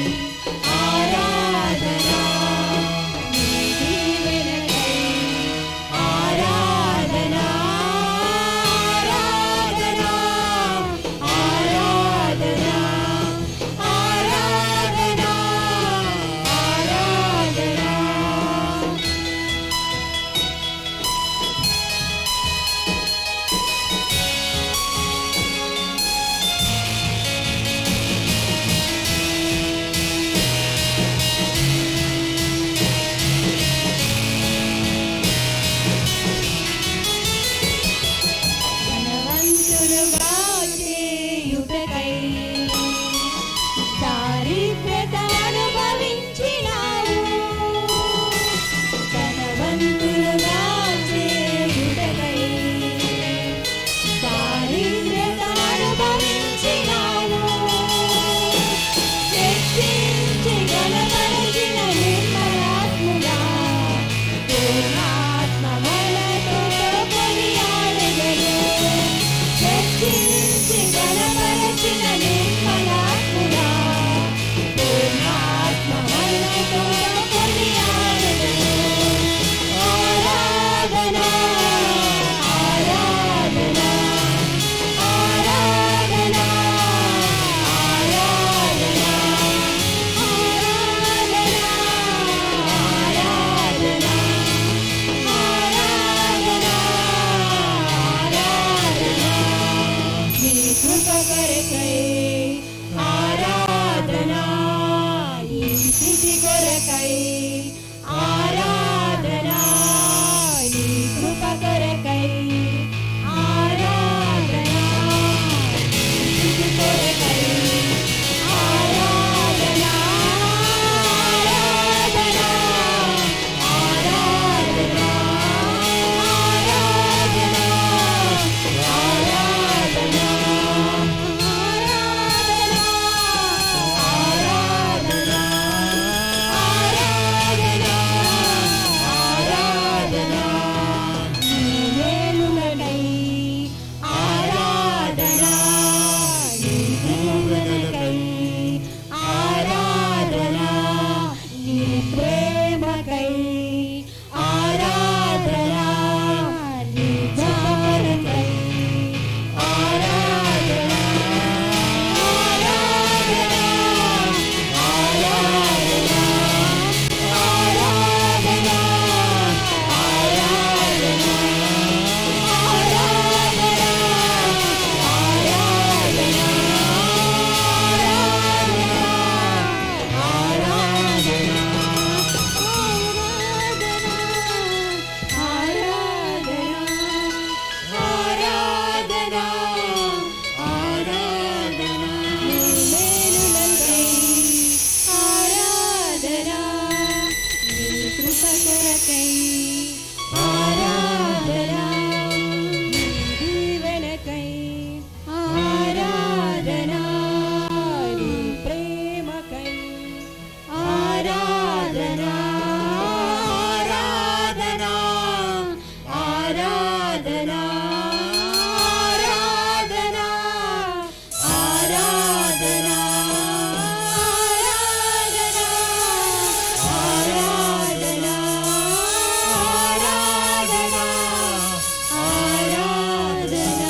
ఆరాధన నీ దీవెనకై ఆరాధన ఆరాధన ఆరాధన ఆరాధన ఆరాధన కృపకై ఆరాధన నీ కృపకై ఆరాధన ప్రేమకై ఆరాధనా ఆరాధనా ఆరాధనా ఆరాధనా ఆరాధనా ఆరాధనా ఆరాధనా ఆరాధనా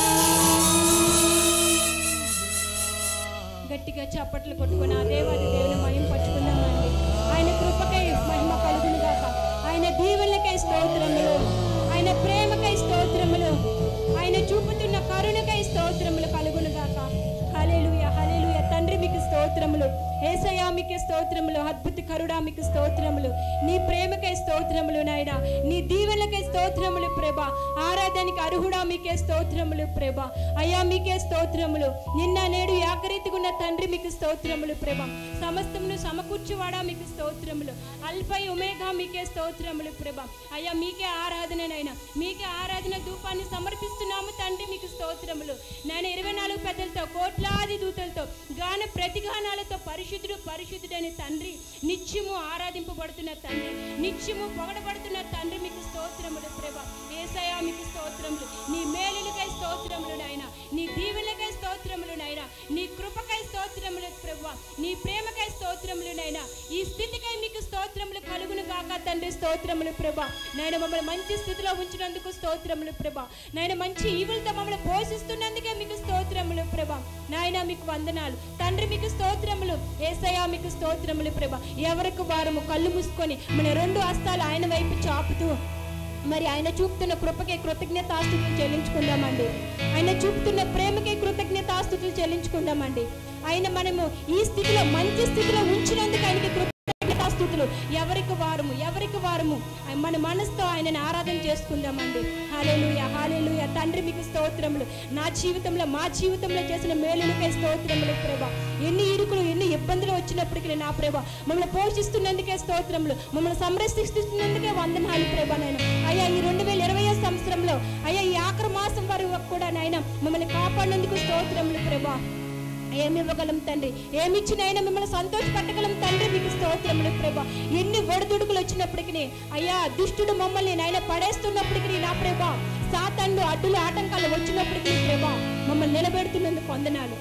గట్టిగా చప్పట్లు కొట్టుకుని ఆ దేవాది దేవుని మహిమ పట్టుకుందామండి ఆయన కృపకై మహిమ కలుగును గాక ఆయన దీవెనలకై స్తోత్రములు ఆయన ప్రేమకై స్తోత్రములు ఆయన చూపుతున్న కరుణకై స్తోత్రములు కలుగును గాక హల్లెలూయ హల్లెలూయ తండ్రి మీకు స్తోత్రములు ఏసయ్యా మీకు స్తోత్రములు అద్భుత కరుడా మీకు స్తోత్రములు నీ ప్రేమకై స్తోత్రములు నాయన నీ దీవెనలకై స్తోత్రములు ప్రభ ఆరాధనకి అర్హుడా మీకే స్తోత్రములు ప్రభ అయ్యా మీకే స్తోత్రములు నిన్న నేడు ఏకరీతిగున్న తండ్రి మీకు స్తోత్రములు ప్రభ సమస్తమును సమకూర్చువాడా మీకు స్తోత్రములు అల్పై ఉమేగా మీకే స్తోత్రములు ప్రభ అయ్యా మీకే ఆరాధననైనా మీకే ఆరాధన ధూపాన్ని సమర్పిస్తున్నాము తండ్రి మీకు స్తోత్రములు నేను ఇరవై నాలుగు పెద్దలతో కోట్లాది దూతలతో గాన ప్రతిగానాలతో పరిశుద్ధుడు పరిశుద్ధుడని తండ్రి నిత్యము ఆరాధింపబడుతున్న తండ్రి నిత్యము పొగడబడుతున్న తండ్రి మీకు స్తోత్రములు ప్రభ ఏసయా మీకు స్తోత్రములు నీ మేలులకై స్తోత్రములు నాయన నీ దీవెనలకై స్తోత్రములు నాయన నీ కృపకై స్తోత్రములు ప్రభు నీ ప్రేమకై స్తోత్రములు నాయన ఈ స్థితికై మీకు స్తోత్రములు కలుగును గాక తండ్రి స్తోత్రములు ప్రభ నాయన మమ్మల్ని మంచి స్థితిలో ఉంచినందుకు స్తోత్రములు ప్రభ నాయన మంచి ఈవులతో మమ్మల్ని పోషిస్తున్నందుకే మీకు స్తోత్రములు ప్రభ నాయన మీకు వందనాలు తండ్రి మీకు స్తోత్రములు ఏసయా మీకు స్తోత్రములు ప్రభ ఎవరికి వారము కళ్ళు మూసుకొని మన రెండు హస్తాలు ఆయన వైపు చాపుతూ మరి ఆయన చూపుతున్న కృపకే కృతజ్ఞతాస్తుతులు చెల్లించుకుందామండి ఆయన చూపుతున్న ప్రేమకే కృతజ్ఞతాస్తుతులు చెల్లించుకుందామండి ఆయన మనము ఈ స్థితిలో మంచి స్థితిలో ఉంచినందుకు ఆయనకి కృతజ్ఞతాస్తుతులు ఎవరికి వారము ఎవరికి వారము మన మనసుతో ఆయనని ఆరాధన చేసుకుందామండి హాలేలుయ హాలేలుయ తండ్రి మీకు స్తోత్రములు నా జీవితంలో మా జీవితంలో చేసిన మేలులకై స్తోత్రములు ప్రభా ఎన్ని ఇరుకులు ఎన్ని ఇబ్బందులు వచ్చినప్పటికీ నా ప్రభ మమ్మల్ని పోషిస్తున్నందుకే స్తోత్రములు మమ్మల్ని సంరక్షిస్తున్నందుకే వందనాలు ప్రభా నేను అయ్యా ఈ రెండు వేల ఇరవై సంవత్సరంలో అయ్యా ఈ ఆఖరి మాసం వరకు కూడా నాయన మమ్మల్ని కాపాడినందుకు స్తోత్రములు ప్రభా ఏమి ఇవ్వగలం తండ్రి ఏమిచ్చినైనా మిమ్మల్ని సంతోషపెట్టగలం తండ్రి మీకు స్తోత్రములు ప్రభా ఎన్ని ఒడిదుడుకులు వచ్చినప్పటికీ అయ్యా దుష్టుడు మమ్మల్ని నాయన పడేస్తున్నప్పటికీ నా ప్రభా సాతండు అడ్డులు ఆటంకాలు వచ్చినప్పటికీ ప్రభా మమ్మల్ని నిలబెడుతున్నందుకు వందనాలు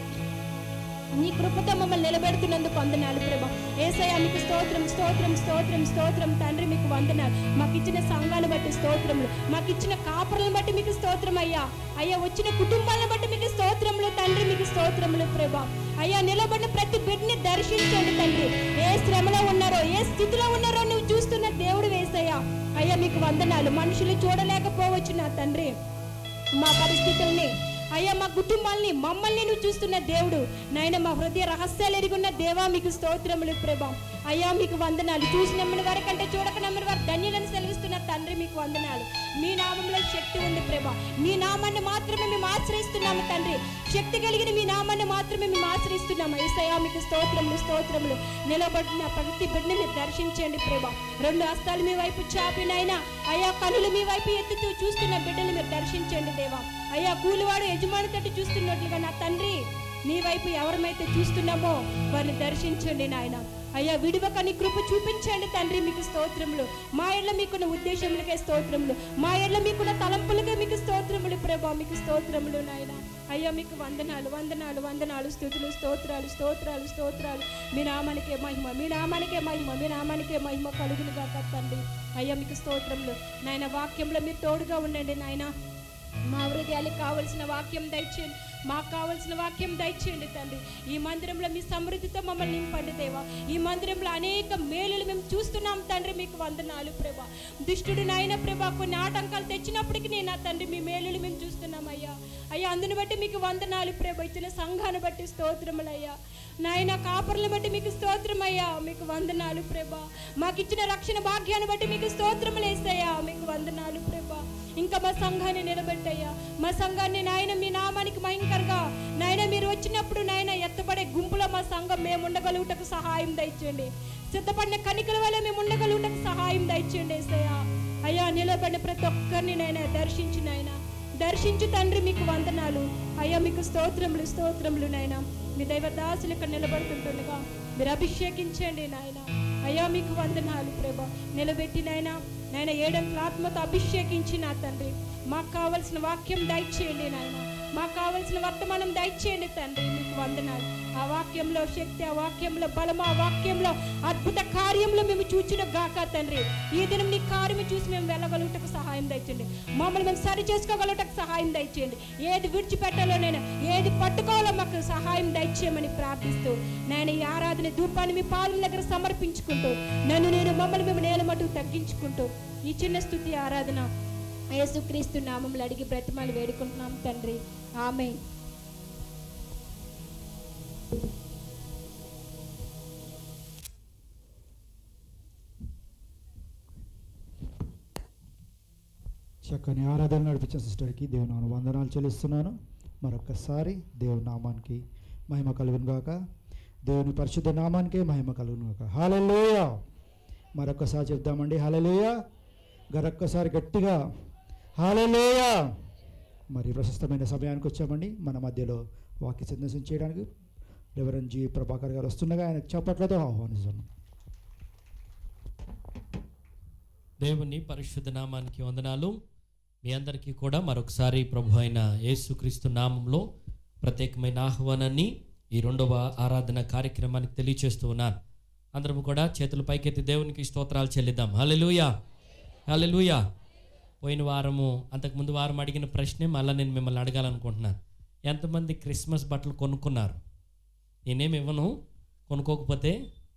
నీ కృపతో మమ్మల్ని నిలబెడుతున్నందుకు వందనాలు ప్రభా ఏసయ్య మీకు స్తోత్రం స్తోత్రం స్తోత్రం స్తోత్రం తండ్రి మీకు వందనాలు మాకు ఇచ్చిన సంఘాలు బట్టి స్తోత్రములు మాకు ఇచ్చిన కాపులను బట్టి మీకు స్తోత్రం అయ్యా అయ్యా వచ్చిన కుటుంబాలను బట్టి మీకు స్తోత్రములు తండ్రి మీకు స్తోత్రములు ప్రభా అయ్యా నిలబడిన ప్రతి బిడ్డని దర్శించండి తండ్రి ఏ శ్రమలో ఉన్నారో ఏ స్థితిలో ఉన్నారో నువ్వు చూస్తున్న దేవుడు వేసయ్యా అయ్యా మీకు వందనాలు మనుషులు చూడలేకపోవచ్చు నా తండ్రి మా పరిస్థితుల్ని అయ్యా మా కుటుంబాల్ని మమ్మల్ని నువ్వు చూస్తున్న దేవుడు నాయన మా హృదయ రహస్యాలు ఎరుగున్న దేవా మీకు స్తోత్రములు ప్రభా అయ్యా మీకు వందనాలు చూసి నమ్మిన వారి కంటే చూడక నమ్మిన వారు ధన్యులను సెలవిస్తున్న తండ్రి మీకు వందనాలు మీ నామంలో శక్తి ఉంది ప్రభా మీ నామాన్ని మాత్రమే మేము ఆశ్రయిస్తున్నాము తండ్రి శక్తి కలిగిన మీ నామాన్ని మాత్రమే మేము ఆశ్రయిస్తున్నాము ఏసయ్యా మీకు స్తోత్రములు స్తోత్రములు నిలబడిన ప్రతి బిడ్డని మీరు దర్శించండి ప్రభా రెండు హస్తాలు మీ వైపు చాపినైనా అయ్యా కనులు మీ వైపు ఎత్తుతూ చూస్తున్న బిడ్డని మీరు దర్శించండి దేవా అయ్యా కూలివాడు యజమాని తట్టు చూస్తున్నట్లుగా నా తండ్రి నీ వైపు ఎవరమైతే చూస్తున్నామో వారిని దర్శించండి నాయన అయ్యా విడివక నీ కృప చూపించండి తండ్రి మీకు స్తోత్రములు మా ఇళ్ళ మీకున్న ఉద్దేశములకే స్తోత్రములు మా ఇళ్ళ మీకున్న తలంపులకే మీకు స్తోత్రములు ప్రభా మీకు స్తోత్రములు నాయన అయ్యా మీకు వందనాలు వందనాలు వందనాలు స్థుతులు స్తోత్రాలు స్తోత్రాలు స్తోత్రాలు మీ నామానికే మహిమ మీ నామానికే మహిమ మీ నామానికే మహిమ కలుగును గాక తండ్రి అయ్యా మీకు స్తోత్రములు నాయన వాక్యంలో మీరు తోడుగా ఉండండి నాయన మా హృదయాలకు కావలసిన వాక్యం దయచేయండి మాకు కావలసిన వాక్యం దయచేయండి తండ్రి ఈ మందిరంలో మీ సమృద్ధితో మమ్మల్ని నింపండి దేవా ఈ మందిరంలో అనేక మేలులు మేము చూస్తున్నాం తండ్రి మీకు వందనాలు ప్రభా దుష్టుడు నాయన ప్రభా కొన్ని ఆటంకాలు తెచ్చినప్పటికీ నేను నా తండ్రి మీ మేలులు మేము చూస్తున్నాం అయ్యా అయ్యా అందుని బట్టి మీకు వందనాలు ప్రభా ఇచ్చిన సంఘాన్ని బట్టి స్తోత్రములయ్యా నాయన కాపర్లను బట్టి మీకు స్తోత్రమయ్యా మీకు వందనాలు ప్రభా మాకు ఇచ్చిన రక్షణ భాగ్యాన్ని బట్టి మీకు స్తోత్రములు వేస్తాయా మీకు వందనాలు ప్రభా ఇంకా మా సంఘాన్ని నిలబెట్టయ్యా మా సంఘాన్ని నాయన మీ నామానికి భయంకరంగా నాయన మీరు వచ్చినప్పుడు నాయన ఎత్తబడే గుంపులో మా సంఘం మేము ఉండగలుగుటకు సహాయం దయచేయండి సిద్ధపడిన కనికల వల్ల మేము ఉండగలుగుటకు సహాయం దయచేయండి ఏసయ్యా అయ్యా నిలబడిన ప్రతి ఒక్కరిని నాయన దర్శించి నాయన దర్శించు తండ్రి మీకు వందనాలు అయ్యా మీకు స్తోత్రములు స్తోత్రములు నాయన మీ దైవ దాసులు ఇక్కడ నిలబడుతుంటుండగా మీరు అభిషేకించండి నాయన అయ్యా మీకు వందనాలు ప్రభా నిలబెట్టి నాయన నాయన ఏడంతల ఆత్మతో అభిషేకించి నా తండ్రి మాకు కావలసిన వాక్యం దయచేయండి నాయన మాకు కావలసిన వర్తమానం దయచేయండి తండ్రి మీకు వందనాలు ఆ వాక్యంలో శక్తి ఆ వాక్యంలో బలము ఆ వాక్యంలో అద్భుత కార్యంలో మేము చూచిన గాక తండ్రి ఈ దినం నీ కార్యము చూసి మేము వెళ్ళగలుగుటకు సహాయం దయచేయండి మమ్మల్ని మేము సరి చేసుకోగలుగుటకు సహాయం దయచేయండి ఏది విడిచిపెట్టాలో నేను ఏది పట్టుకోవాలో మాకు సహాయం దయచేయమని ప్రార్థిస్తూ నేను ఈ ఆరాధన ధూపాన్ని మీ పాలన దగ్గర సమర్పించుకుంటూ నన్ను నేను మమ్మల్ని మేము నేల మటుకు తగ్గించుకుంటూ ఈ చిన్న స్థుతి ఆరాధన యేసుక్రీస్తు నామంలో అడిగి బ్రతిమాలు వేడుకుంటున్నాం తండ్రి ఆమె చక్కని ఆరాధన నడిపించిన సిస్టర్కి దేవుని నామమున వందనాలు చెల్లిస్తున్నాను మరొక్కసారి దేవుని నామానికి మహిమ కలుగును గాక దేవుని పరిశుద్ధ నామానికే మహిమ కలుగును గాక హాలలోయ మరొక్కసారి చెప్దామండి హాలలోయ గరొక్కసారి గట్టిగా హాలలోయ మరి ప్రశస్తమైన సమయానికి వచ్చామండి మన మధ్యలో వాక్య సందేశం చేయడానికి రెవరెండ్ జి ప్రభాకర్ గారు వస్తుండగా ఆయన చప్పట్లతో ఆహ్వానిస్తున్నాం దేవుని పరిశుద్ధ నామానికి వందనాలు మీ అందరికీ కూడా మరొకసారి ప్రభు అయిన యేసుక్రీస్తు నామంలో ప్రత్యేకమైన ఆహ్వానాన్ని ఈ రెండవ ఆరాధన కార్యక్రమానికి తెలియచేస్తూ ఉన్నాను అందరం కూడా చేతులు పైకెత్తి దేవునికి స్తోత్రాలు చెల్లిద్దాం హల్లెలూయా హల్లెలూయా పోయిన వారము అంతకుముందు వారం అడిగిన ప్రశ్నే మళ్ళీ నేను మిమ్మల్ని అడగాలనుకుంటున్నాను ఎంతమంది క్రిస్మస్ బట్టలు కొనుక్కున్నారు నేనేమి ఇవ్వను కొనుక్కోకపోతే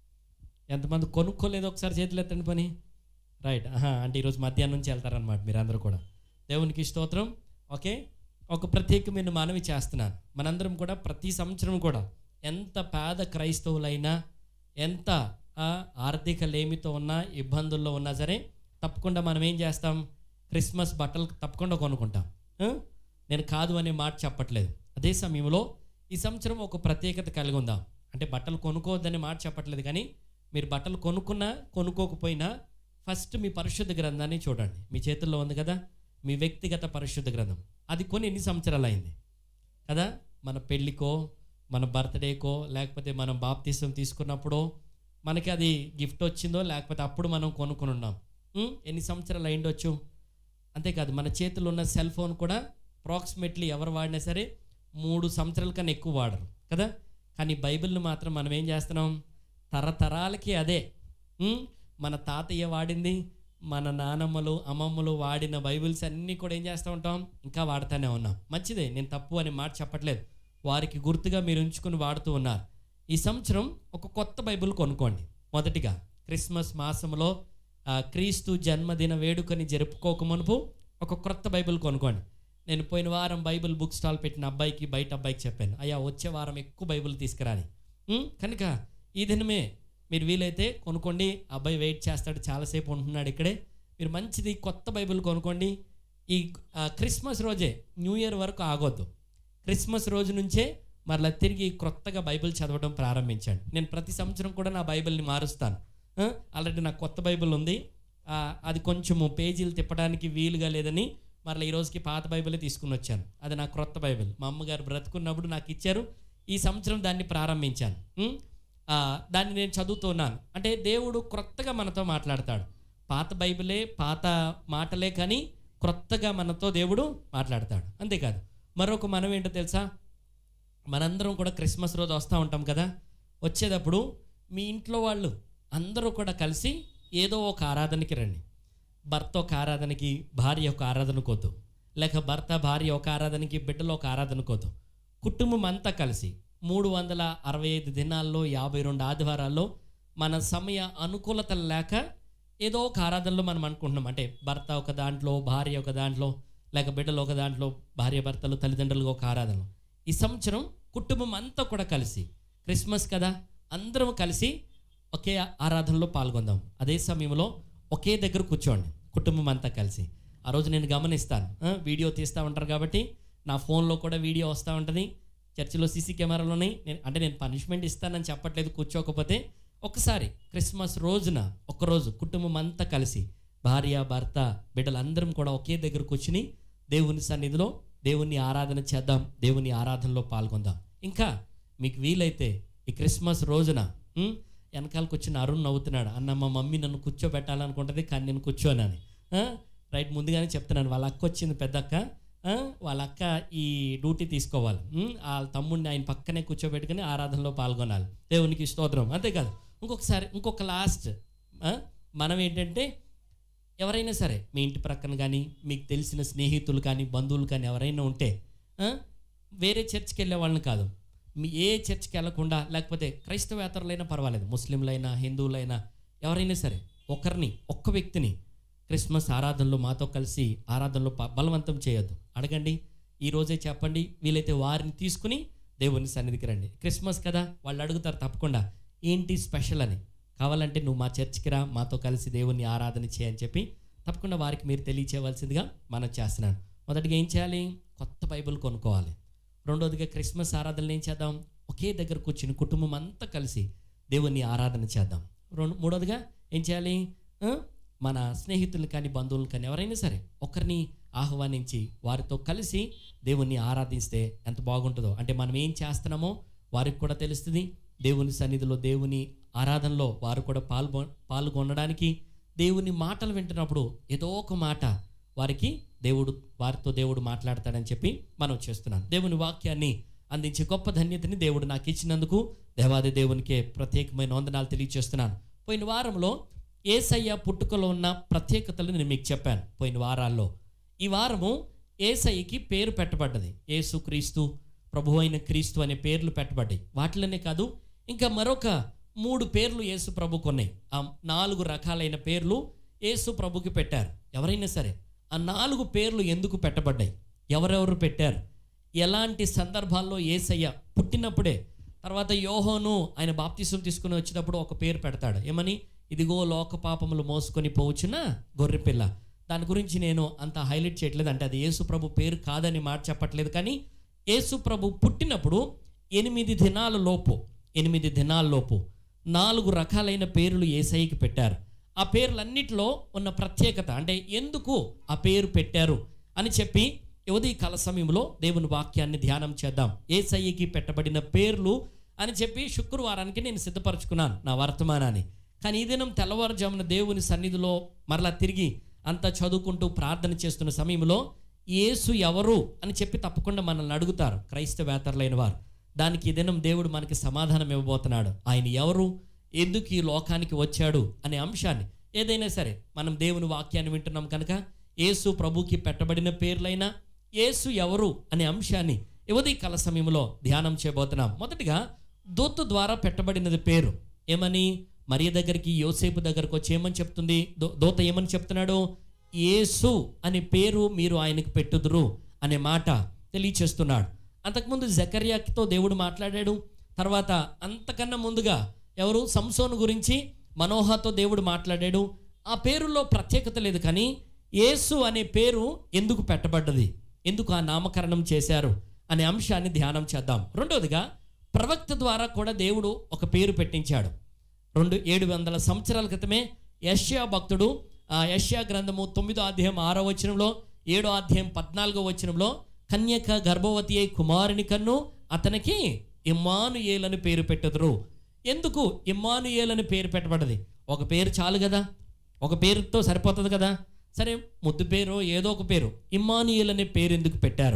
ఎంతమంది కొనుక్కోలేదు ఒకసారి చేతులు ఎత్తండి పని రైట్ ఆహా, అంటే ఈరోజు మధ్యాహ్నం నుంచి వెళ్తారనమాట మీరందరూ కూడా దేవునికి స్తోత్రం ఓకే ఒక ప్రత్యేకమైన మనవి చేస్తున్నాను మనందరం కూడా ప్రతి సంవత్సరం కూడా ఎంత పేద క్రైస్తవులైనా ఎంత ఆ, ఆర్థిక లేమితో ఉన్నా ఇబ్బందుల్లో ఉన్నా సరే తప్పకుండా మనం ఏం చేస్తాం క్రిస్మస్ బట్టలు తప్పకుండా కొనుక్కుంటాం ఆ? నేను కాదు అనే మాట చెప్పట్లేదు అదే సమయంలో ఈ సంవత్సరం ఒక ప్రత్యేకత కలిగి ఉందాం అంటే బట్టలు కొనుక్కోవద్దనే మాట చెప్పట్లేదు కానీ మీరు బట్టలు కొనుక్కున్నా కొనుక్కోకపోయినా ఫస్ట్ మీ పరిశుద్ధ గ్రంథాన్ని చూడండి మీ చేతుల్లో ఉంది కదా మీ వ్యక్తిగత పరిశుద్ధ గ్రంథం అది కొని ఎన్ని సంవత్సరాలు అయింది కదా మన పెళ్ళికో మన బర్త్డేకో లేకపోతే మనం బాప్తీసం తీసుకున్నప్పుడో మనకి అది గిఫ్ట్ వచ్చిందో లేకపోతే అప్పుడు మనం కొనుక్కొని ఉన్నాం ఉం? ఎన్ని సంవత్సరాలు అయిండొచ్చు అంతేకాదు మన చేతిలో ఉన్న సెల్ ఫోన్ కూడా అప్రాక్సిమేట్లీ ఎవరు వాడినా సరే మూడు సంవత్సరాల కన్నా ఎక్కువ వాడరు కదా కానీ బైబిల్ని మాత్రం మనం ఏం చేస్తున్నాం తరతరాలకి అదే ఉం? మన తాతయ్య వాడింది మన నానమ్మలు అమ్మమ్మలు వాడిన బైబిల్స్ అన్నీ కూడా ఏం చేస్తూ ఉంటాం ఇంకా వాడుతూనే ఉన్నాం మంచిదే నేను తప్పు అని మాట చెప్పట్లేదు వారికి గుర్తుగా మీరు ఉంచుకుని వాడుతూ ఉన్నారు ఈ సంవత్సరం ఒక కొత్త బైబిల్ కొనుక్కోండి మొదటిగా క్రిస్మస్ మాసంలో ఆ, క్రీస్తు జన్మదిన వేడుకని జరుపుకోక మునుపు ఒక కొత్త బైబిల్ కొనుక్కోండి నేను పోయిన వారం బైబిల్ బుక్ స్టాల్ పెట్టిన అబ్బాయికి బయట అబ్బాయికి చెప్పాను అయ్యా వచ్చే వారం ఎక్కువ బైబిల్ తీసుకురాని ఉం? కనుక ఈ దినమే మీరు వీలైతే కొనుక్కోండి అబ్బాయి వెయిట్ చేస్తాడు చాలాసేపు ఉంటున్నాడు ఇక్కడే మీరు మంచిది కొత్త బైబిల్ కొనుక్కోండి ఈ ఆ, క్రిస్మస్ రోజే న్యూ ఇయర్ వరకు ఆగొద్దు క్రిస్మస్ రోజు నుంచే మరలా తిరిగి క్రొత్తగా బైబిల్ చదవడం ప్రారంభించండి నేను ప్రతి సంవత్సరం కూడా నా బైబిల్ని మారుస్తాను ఆ, ఆల్రెడీ నాకు కొత్త బైబిల్ ఉంది ఆ, అది కొంచెము పేజీలు తిప్పడానికి వీలుగా లేదని మరలా ఈ రోజుకి పాత బైబిలే తీసుకుని వచ్చాను అది నా క్రొత్త బైబిల్ మా అమ్మగారు బ్రతుకున్నప్పుడు నాకు ఇచ్చారు ఈ సంవత్సరం దాన్ని ప్రారంభించాను ఉం? ఆ, దాన్ని నేను చదువుతున్నాను అంటే దేవుడు క్రొత్తగా మనతో మాట్లాడతాడు పాత బైబిలే పాత మాటలే కానీ క్రొత్తగా మనతో దేవుడు మాట్లాడతాడు అంతేకాదు మరొక మనం ఏంటో తెలుసా మనందరం కూడా క్రిస్మస్ రోజు వస్తూ ఉంటాం కదా వచ్చేటప్పుడు మీ ఇంట్లో వాళ్ళు అందరూ కూడా కలిసి ఏదో ఒక ఆరాధనకి రండి భర్త ఒక ఆరాధనకి భార్య ఒక ఆరాధనకు వద్దు లేక భర్త భార్య ఒక ఆరాధనకి బిడ్డలు ఒక ఆరాధనకు వద్దు కుటుంబం అంతా కలిసి మూడు వందల అరవై ఐదు దినాల్లో యాభై రెండు ఆదివారాల్లో మన సమయ అనుకూలత లేక ఏదో ఒక ఆరాధనలో మనం అనుకుంటున్నాం అంటే భర్త ఒక దాంట్లో భార్య ఒక దాంట్లో లేక బిడ్డలు ఒక దాంట్లో భార్య భర్తలు తల్లిదండ్రులు ఒక ఆరాధన ఈ సంవత్సరం కుటుంబం అంతా కూడా కలిసి క్రిస్మస్ కదా అందరం కలిసి ఒకే ఆరాధనలో పాల్గొందాం అదే సమయంలో ఒకే దగ్గర కూర్చోండి కుటుంబం అంతా కలిసి ఆ రోజు నేను గమనిస్తాను ఆ, వీడియో తీస్తూ ఉంటారు కాబట్టి నా ఫోన్లో కూడా వీడియో వస్తూ ఉంటుంది చర్చిలో సీసీ కెమెరాలు ఉన్నాయి నేను అంటే నేను పనిష్మెంట్ ఇస్తానని చెప్పట్లేదు కూర్చోకపోతే ఒకసారి క్రిస్మస్ రోజున ఒక్కరోజు కుటుంబం అంతా కలిసి భార్య భర్త బిడ్డలందరం కూడా ఒకే దగ్గర కూర్చుని దేవుని సన్నిధిలో దేవుని ఆరాధన చేద్దాం దేవుని ఆరాధనలో పాల్గొందాం ఇంకా మీకు వీలైతే ఈ క్రిస్మస్ రోజున ఉం, వెనకాల కూర్చుని అరుణ్ నవ్వుతున్నాడు అన్న మా మమ్మీ నన్ను కూర్చోబెట్టాలనుకుంటుంది కానీ నేను కూర్చోనని ఆ, రైట్ ముందుగానే చెప్తున్నాను వాళ్ళ అక్క వచ్చింది పెద్దక్క ఆ, వాళ్ళ అక్క ఈ డ్యూటీ తీసుకోవాలి ఉం, వాళ్ళ తమ్ముడిని ఆయన పక్కనే కూర్చోబెట్టుకుని ఆరాధనలో పాల్గొనాలి దేవునికి స్తోత్రం అంతేకాదు ఇంకొకసారి ఇంకొక లాస్ట్ మనం ఏంటంటే ఎవరైనా సరే మీ ఇంటి ప్రక్కన కానీ మీకు తెలిసిన స్నేహితులు కానీ బంధువులు కానీ ఎవరైనా ఉంటే ఆ, వేరే చర్చ్కి వెళ్ళే వాళ్ళని కాదు మీ ఏ చర్చ్కి వెళ్ళకుండా లేకపోతే క్రైస్తవేతరులైనా పర్వాలేదు ముస్లింలైనా హిందువులైనా ఎవరైనా సరే ఒకరిని ఒక్క వ్యక్తిని క్రిస్మస్ ఆరాధనలో మాతో కలిసి ఆరాధనలో ప- బలవంతం చేయొద్దు అడగండి ఈ రోజే చెప్పండి వీలైతే వారిని తీసుకుని దేవుని సన్నిధికి రండి క్రిస్మస్ కదా వాళ్ళు అడుగుతారు తప్పకుండా ఏంటి స్పెషల్ అని కావాలంటే నువ్వు మా చర్చికి రా మాతో కలిసి దేవుని ఆరాధన చేయని చెప్పి తప్పకుండా వారికి మీరు తెలియచేయవలసిందిగా మనం చేస్తున్నాను మొదటిగా ఏం చేయాలి కొత్త బైబిల్ కొనుక్కోవాలి రెండోదిగా క్రిస్మస్ ఆరాధనలు ఏం చేద్దాం ఒకే దగ్గర కూర్చుని కుటుంబం అంతా కలిసి దేవుని ఆరాధన చేద్దాం రెండు మూడోదిగా ఏం చేయాలి ఆ? మన స్నేహితులు కానీ బంధువులు కానీ ఎవరైనా సరే ఒకరిని ఆహ్వానించి వారితో కలిసి దేవుణ్ణి ఆరాధిస్తే ఎంత బాగుంటుందో అంటే మనం ఏం చేస్తున్నామో వారికి కూడా తెలుస్తుంది దేవుని సన్నిధిలో దేవుని ఆరాధనలో వారు కూడా పాల్గొ పాల్గొనడానికి దేవుని మాటలు వింటున్నప్పుడు ఏదో ఒక మాట వారికి దేవుడు వారితో దేవుడు మాట్లాడతాడని చెప్పి మనం చేస్తున్నాం దేవుని వాక్యాన్ని అందించే గొప్ప ధన్యతని దేవుడు నాకు ఇచ్చినందుకు దేవాది దేవునికే ప్రత్యేకమైన వందనాలు తెలియజేస్తున్నాను పోయిన వారంలో ఏసయ్య పుట్టుకలో ఉన్న ప్రత్యేకతలు నేను మీకు చెప్పాను పోయిన వారాల్లో ఈ వారము ఏసయ్యకి పేరు పెట్టబడ్డది యేసుక్రీస్తు ప్రభు అయిన క్రీస్తు అనే పేర్లు పెట్టబడ్డాయి వాటిలోనే కాదు ఇంకా మరొక మూడు పేర్లు యేసు ప్రభుకు ఉన్నాయి ఆ నాలుగు రకాలైన పేర్లు యేసు ప్రభుకి పెట్టారు ఎవరైనా సరే ఆ నాలుగు పేర్లు ఎందుకు పెట్టబడ్డాయి ఎవరెవరు పెట్టారు ఎలాంటి సందర్భాల్లో ఏసయ్య పుట్టినప్పుడే తర్వాత యోహోను ఆయన బాప్తిసం తీసుకుని వచ్చినప్పుడు ఒక పేరు పెడతాడు ఏమని ఇదిగో లోక పాపములు మోసుకొని పోవచ్చున గొర్రెపిల్ల దాని గురించి నేను అంత హైలైట్ చేయట్లేదు అంటే అది యేసు ప్రభు పేరు కాదని మాట చెప్పట్లేదు కానీ యేసు ప్రభు పుట్టినప్పుడు ఎనిమిది దినాల లోపు ఎనిమిది దినాల లోపు నాలుగు రకాలైన పేర్లు ఏసైకి పెట్టారు ఆ పేర్లన్నిటిలో ఉన్న ప్రత్యేకత అంటే ఎందుకు ఆ పేరు పెట్టారు అని చెప్పి యువతి కాల సమయంలో దేవుని వాక్యాన్ని ధ్యానం చేద్దాం ఏసయ్యకి పెట్టబడిన పేర్లు అని చెప్పి శుక్రవారానికి నేను సిద్ధపరచుకున్నాను నా వర్తమానాన్ని కానీ ఈ దినం తెల్లవారుజామున దేవుని సన్నిధిలో మరలా తిరిగి అంతా చదువుకుంటూ ప్రార్థన చేస్తున్న సమయంలో యేసు ఎవరు అని చెప్పి తప్పకుండా మనల్ని అడుగుతారు క్రైస్తవేతరులైన వారు దానికి ఈ దినం దేవుడు మనకి సమాధానం ఇవ్వబోతున్నాడు ఆయన ఎవరు ఎందుకు ఈ లోకానికి వచ్చాడు అనే అంశాన్ని ఏదైనా సరే మనం దేవుని వాక్యాన్ని వింటున్నాం కనుక యేసు ప్రభుకి పెట్టబడిన పేర్లైనా యేసు ఎవరు అనే అంశాన్ని యువతి కల సమయంలో ధ్యానం చేయబోతున్నాం మొదటిగా దూత ద్వారా పెట్టబడినది పేరు ఏమని మరియ దగ్గరికి యోసేపు దగ్గరకు వచ్చి ఏమని చెప్తుంది దో- దూత ఏమని చెప్తున్నాడు యేసు అనే పేరు మీరు ఆయనకు పెట్టుదురు అనే మాట తెలియచేస్తున్నాడు అంతకుముందు జకర్యాతో దేవుడు మాట్లాడాడు తర్వాత అంతకన్నా ముందుగా ఎవరు సంసోను గురించి మనోహతో దేవుడు మాట్లాడాడు ఆ పేరులో ప్రత్యేకత లేదు కానీ యేసు అనే పేరు ఎందుకు పెట్టబడ్డది ఎందుకు ఆ నామకరణం చేశారు అనే అంశాన్ని ధ్యానం చేద్దాం రెండవదిగా ప్రవక్త ద్వారా కూడా దేవుడు ఒక పేరు పెట్టించాడు రెండు ఏడు వందల సంవత్సరాల క్రితమే యష్యా భక్తుడు ఆ యష్యా గ్రంథము తొమ్మిదో అధ్యాయం ఆరో వచనంలో ఏడో అధ్యాయం పద్నాలుగో వచనంలో కన్యక గర్భవతి అయి కుమారుని కన్ను అతనికి ఇమ్మానుయేలని పేరు పెట్టుదురు ఎందుకు ఇమ్మానుయేలని పేరు పెట్టబడ్డది ఒక పేరు చాలు కదా ఒక పేరుతో సరిపోతుంది కదా సరే ముద్దు పేరు ఏదో ఒక పేరు ఇమ్మానుయేల్ అనే పేరు ఎందుకు పెట్టారు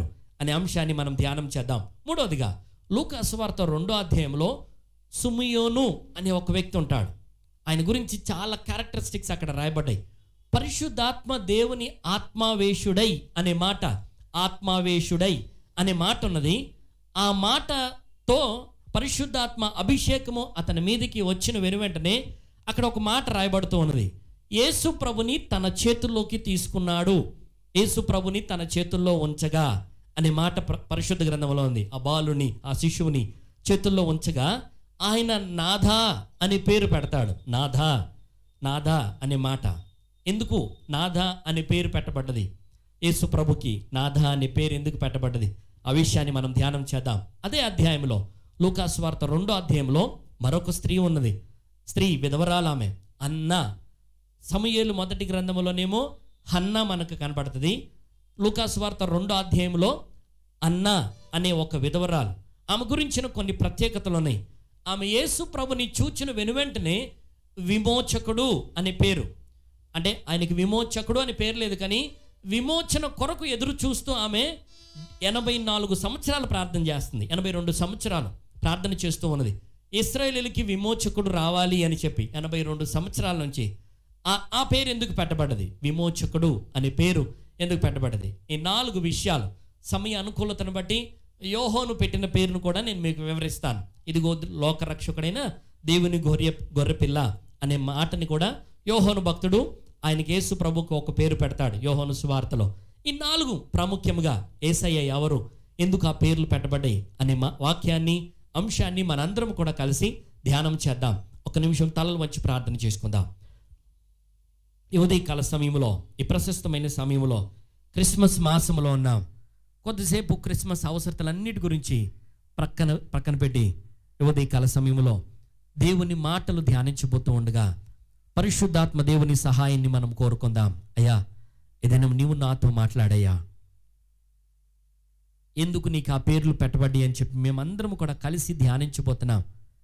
అనే అంశాన్ని మనం ధ్యానం చేద్దాం మూడవదిగా లూకాసు వార్త రెండో అధ్యాయంలో సుమియోను అనే ఒక వ్యక్తి ఉంటాడు ఆయన గురించి చాలా క్యారెక్టరిస్టిక్స్ అక్కడ రాయబడ్డాయి పరిశుద్ధాత్మ దేవుని ఆత్మావేశుడై అనే మాట ఆత్మావేశుడై అనే మాట ఉన్నది ఆ మాటతో పరిశుద్ధాత్మ అభిషేకము అతని మీదకి వచ్చిన వెను వెంటనే అక్కడ ఒక మాట రాయబడుతూ ఉన్నది యేసు ప్రభుని తన చేతుల్లోకి తీసుకున్నాడు యేసు ప్రభుని తన చేతుల్లో ఉంచగా అనే మాట ప్ర- పరిశుద్ధ గ్రంథంలో ఉంది ఆ బాలుని ఆ శిశువుని చేతుల్లో ఉంచగా ఆయన నాథా అనే పేరు పెడతాడు నాథా నాథా అనే మాట ఎందుకు నాథా అనే పేరు పెట్టబడ్డది యేసు ప్రభుకి నాథా అనే పేరు ఎందుకు పెట్టబడ్డది ఆ విషయాన్ని మనం ధ్యానం చేద్దాం అదే అధ్యాయంలో లూకాస్ వార్త రెండో అధ్యాయంలో మరొక స్త్రీ ఉన్నది స్త్రీ విధవరాలామె అన్న సమయేలు మొదటి గ్రంథంలోనేమో హన్న మనకు కనపడుతుంది లూకాస్ వార్త రెండో అధ్యాయంలో అన్న అనే ఒక విధవరాలు ఆమె గురించిన కొన్ని ప్రత్యేకతలు ఉన్నాయి ఆమె యేసు ప్రభుని చూచిన వెనువెంటనే విమోచకుడు అనే పేరు అంటే ఆయనకి విమోచకుడు అని పేరు లేదు కానీ విమోచన కొరకు ఎదురు చూస్తూ ఆమె ఎనభై నాలుగు సంవత్సరాలు ప్రార్థన చేస్తుంది ఎనభై రెండు సంవత్సరాలు ప్రార్థన చేస్తూ ఉన్నది ఇస్రాయేలీలకి విమోచకుడు రావాలి అని చెప్పి ఎనభై రెండు సంవత్సరాల నుంచి ఆ ఆ పేరు ఎందుకు పెట్టబడ్డది విమోచకుడు అనే పేరు ఎందుకు పెట్టబడ్డది ఈ నాలుగు విషయాలు సమయ అనుకూలతను బట్టి యోహోను పెట్టిన పేరును కూడా నేను మీకు వివరిస్తాను ఇదిగో లోకరక్షకుడైన దేవుని గొర్రె గొర్రెపిల్ల అనే మాటని కూడా యోహోను భక్తుడు ఆయనకి యేసు ప్రభుకు ఒక పేరు పెడతాడు యోహోను సువార్తలో ఈ నాలుగు ప్రాముఖ్యముగా ఏసయ్య ఎవరు ఎందుకు ఆ పేర్లు పెట్టబడ్డాయి అనే మా వాక్యాన్ని అంశాన్ని మనందరం కూడా కలిసి ధ్యానం చేద్దాం ఒక నిమిషం తలలు వచ్చి ప్రార్థన చేసుకుందాం ఈ ఉదయకాల సమయంలో ఈ ప్రశస్తమైన సమయంలో క్రిస్మస్ మాసంలో ఉన్నాం కొద్దిసేపు క్రిస్మస్ అవసరతలన్నిటి గురించి ప్రక్కన ప్రక్కన పెట్టి ఈ ఉదయకాల సమయంలో దేవుని మాటలు ధ్యానించబోతూ ఉండగా పరిశుద్ధాత్మ దేవుని సహాయాన్ని మనం కోరుకుందాం అయ్యా ఏదైనా నీవు నాతో మాట్లాడయ్యా ఎందుకు నీకు ఆ పేర్లు పెట్టబడ్డి అని చెప్పి మేమందరం కూడా కలిసి ధ్యానించబోతున్నాం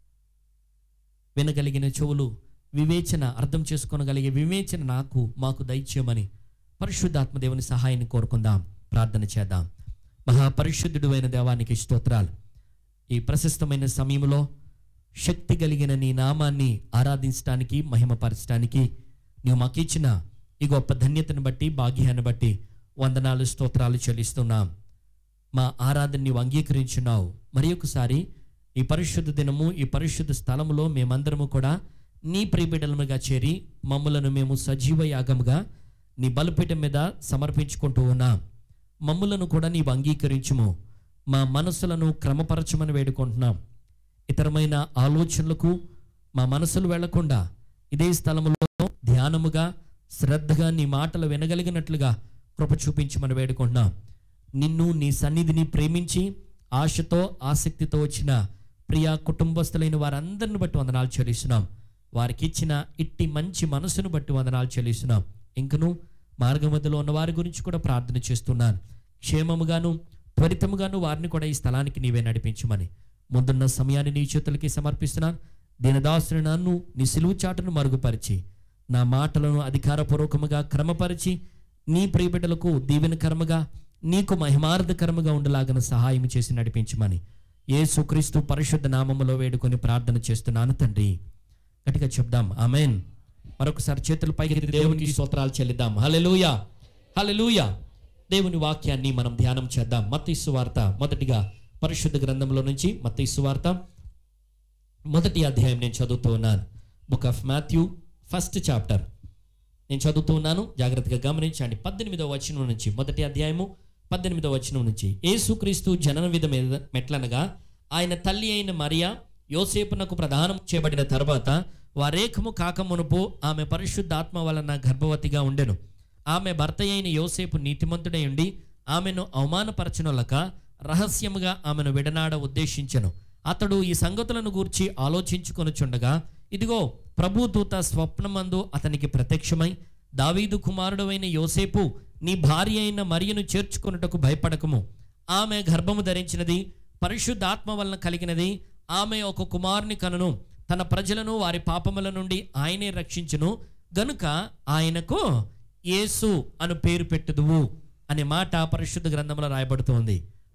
వినగలిగిన చెవులు వివేచన అర్థం చేసుకోనగలిగే వివేచన నాకు మాకు దయచేయమని పరిశుద్ధాత్మ దేవుని సహాయాన్ని కోరుకుందాం ప్రార్థన చేద్దాం మహాపరిశుద్ధుడు అయిన దేవానికి స్తోత్రాలు ఈ ప్రశస్తమైన సమయంలో శక్తి కలిగిన నీ నామాన్ని ఆరాధించడానికి మహిమపరచడానికి నీవు మాకు ఇచ్చిన ఈ గొప్ప ధన్యతను బట్టి భాగ్యాన్ని బట్టి వందనాలు స్తోత్రాలు చెల్లిస్తున్నాం మా ఆరాధన నీవు అంగీకరించున్నావు మరి ఒకసారి ఈ పరిశుద్ధ దినము ఈ పరిశుద్ధ స్థలములో మేమందరము కూడా నీ ప్రియబిడ్డలముగా చేరి మమ్ములను మేము సజీవ యాగముగా నీ బలిపీఠం మీద సమర్పించుకుంటూ ఉన్నాం మమ్ములను కూడా నీవు అంగీకరించుము మా మనసులను క్రమపరచమని వేడుకుంటున్నాం ఇతరమైన ఆలోచనలకు మా మనసులు వెళ్లకుండా ఇదే స్థలములో ధ్యానముగా శ్రద్ధగా నీ మాటలు వినగలిగినట్లుగా కృప చూపించమని వేడుకుంటున్నాం నిన్ను నీ సన్నిధిని ప్రేమించి ఆశతో ఆసక్తితో వచ్చిన ప్రియ కుటుంబస్తులైన వారందరిని బట్టి వందనాలు చెల్లిస్తున్నాం వారికి ఇచ్చిన ఇట్టి మంచి మనసును బట్టి వందనాలు చెల్లిస్తున్నాం ఇంకను మార్గమధ్యలో ఉన్న వారి గురించి కూడా ప్రార్థన చేస్తున్నాను క్షేమముగాను త్వరితముగాను వారిని కూడా ఈ స్థలానికి నీవే నడిపించమని ముందున్న సమయాన్ని నీ చేతులకి సమర్పిస్తున్నాను దీనదాసుని నన్ను నీ సిలువు చాటును మరుగుపరిచి నా మాటలను అధికారపూర్వకముగా క్రమపరిచి నీ ప్రియబిడ్డలకు దీవెనకరముగా నీకు మహిమార్థకరముగా ఉండలాగన సహాయం చేసి నడిపించమని యేసుక్రీస్తు పరిశుద్ధ నామములో వేడుకొని ప్రార్థన చేస్తున్నాను తండ్రి గట్టిగా చెప్దాం ఆమెన్ మరొకసారి చేతులు పైకి ఎత్తి దేవునికి స్తోత్రాలు చెల్లిద్దాం హల్లెలూయా హల్లెలూయా దేవుని వాక్యాన్ని మనం ధ్యానం చేద్దాం మత్తయి వార్త మొదటిగా పరిశుద్ధ గ్రంథంలో నుంచి మత్తయి వార్త మొదటి అధ్యాయం నేను చదువుతూ ఉన్నాను book of Matthew first chapter నేను చదువుతూ ఉన్నాను జాగ్రత్తగా గమనించండి పద్దెనిమిదవ వచనం నుంచి మొదటి అధ్యాయము పద్దెనిమిదవ వచనం నుంచి యేసుక్రీస్తు జనన విధ మీద మెట్లనగా ఆయన తల్లి అయిన మరియా యోసేపునకు ప్రదానం చేయబడిన తర్వాత వారేకము కాకమునుపు ఆమె పరిశుద్ధాత్మ వలన గర్భవతిగా ఉండెను ఆమె భర్త అయిన యోసేపు నీతిమంతుడై ఉండి ఆమెను అవమానపరచనులక రహస్యముగా ఆమెను విడనాడ ఉద్దేశించెను అతడు ఈ సంగతులను గూర్చి ఆలోచించుకొనుచుండగా ఇదిగో ప్రభుదూత స్వప్నమందు అతనికి ప్రత్యక్షమై దావీదు కుమారుడైన యోసేపు నీ భార్య అయిన మరియను చేర్చుకొనుటకు భయపడకము ఆమె గర్భము ధరించినది పరిశుద్ధాత్మ వలన కలిగినది ఆమె ఒక కుమారుని కనును తన ప్రజలను వారి పాపముల నుండి ఆయనే రక్షించును గనుక ఆయనకు యేసు అను పేరు పెట్టుదువు అనే మాట పరిశుద్ధ గ్రంథంలో రాయబడుతోంది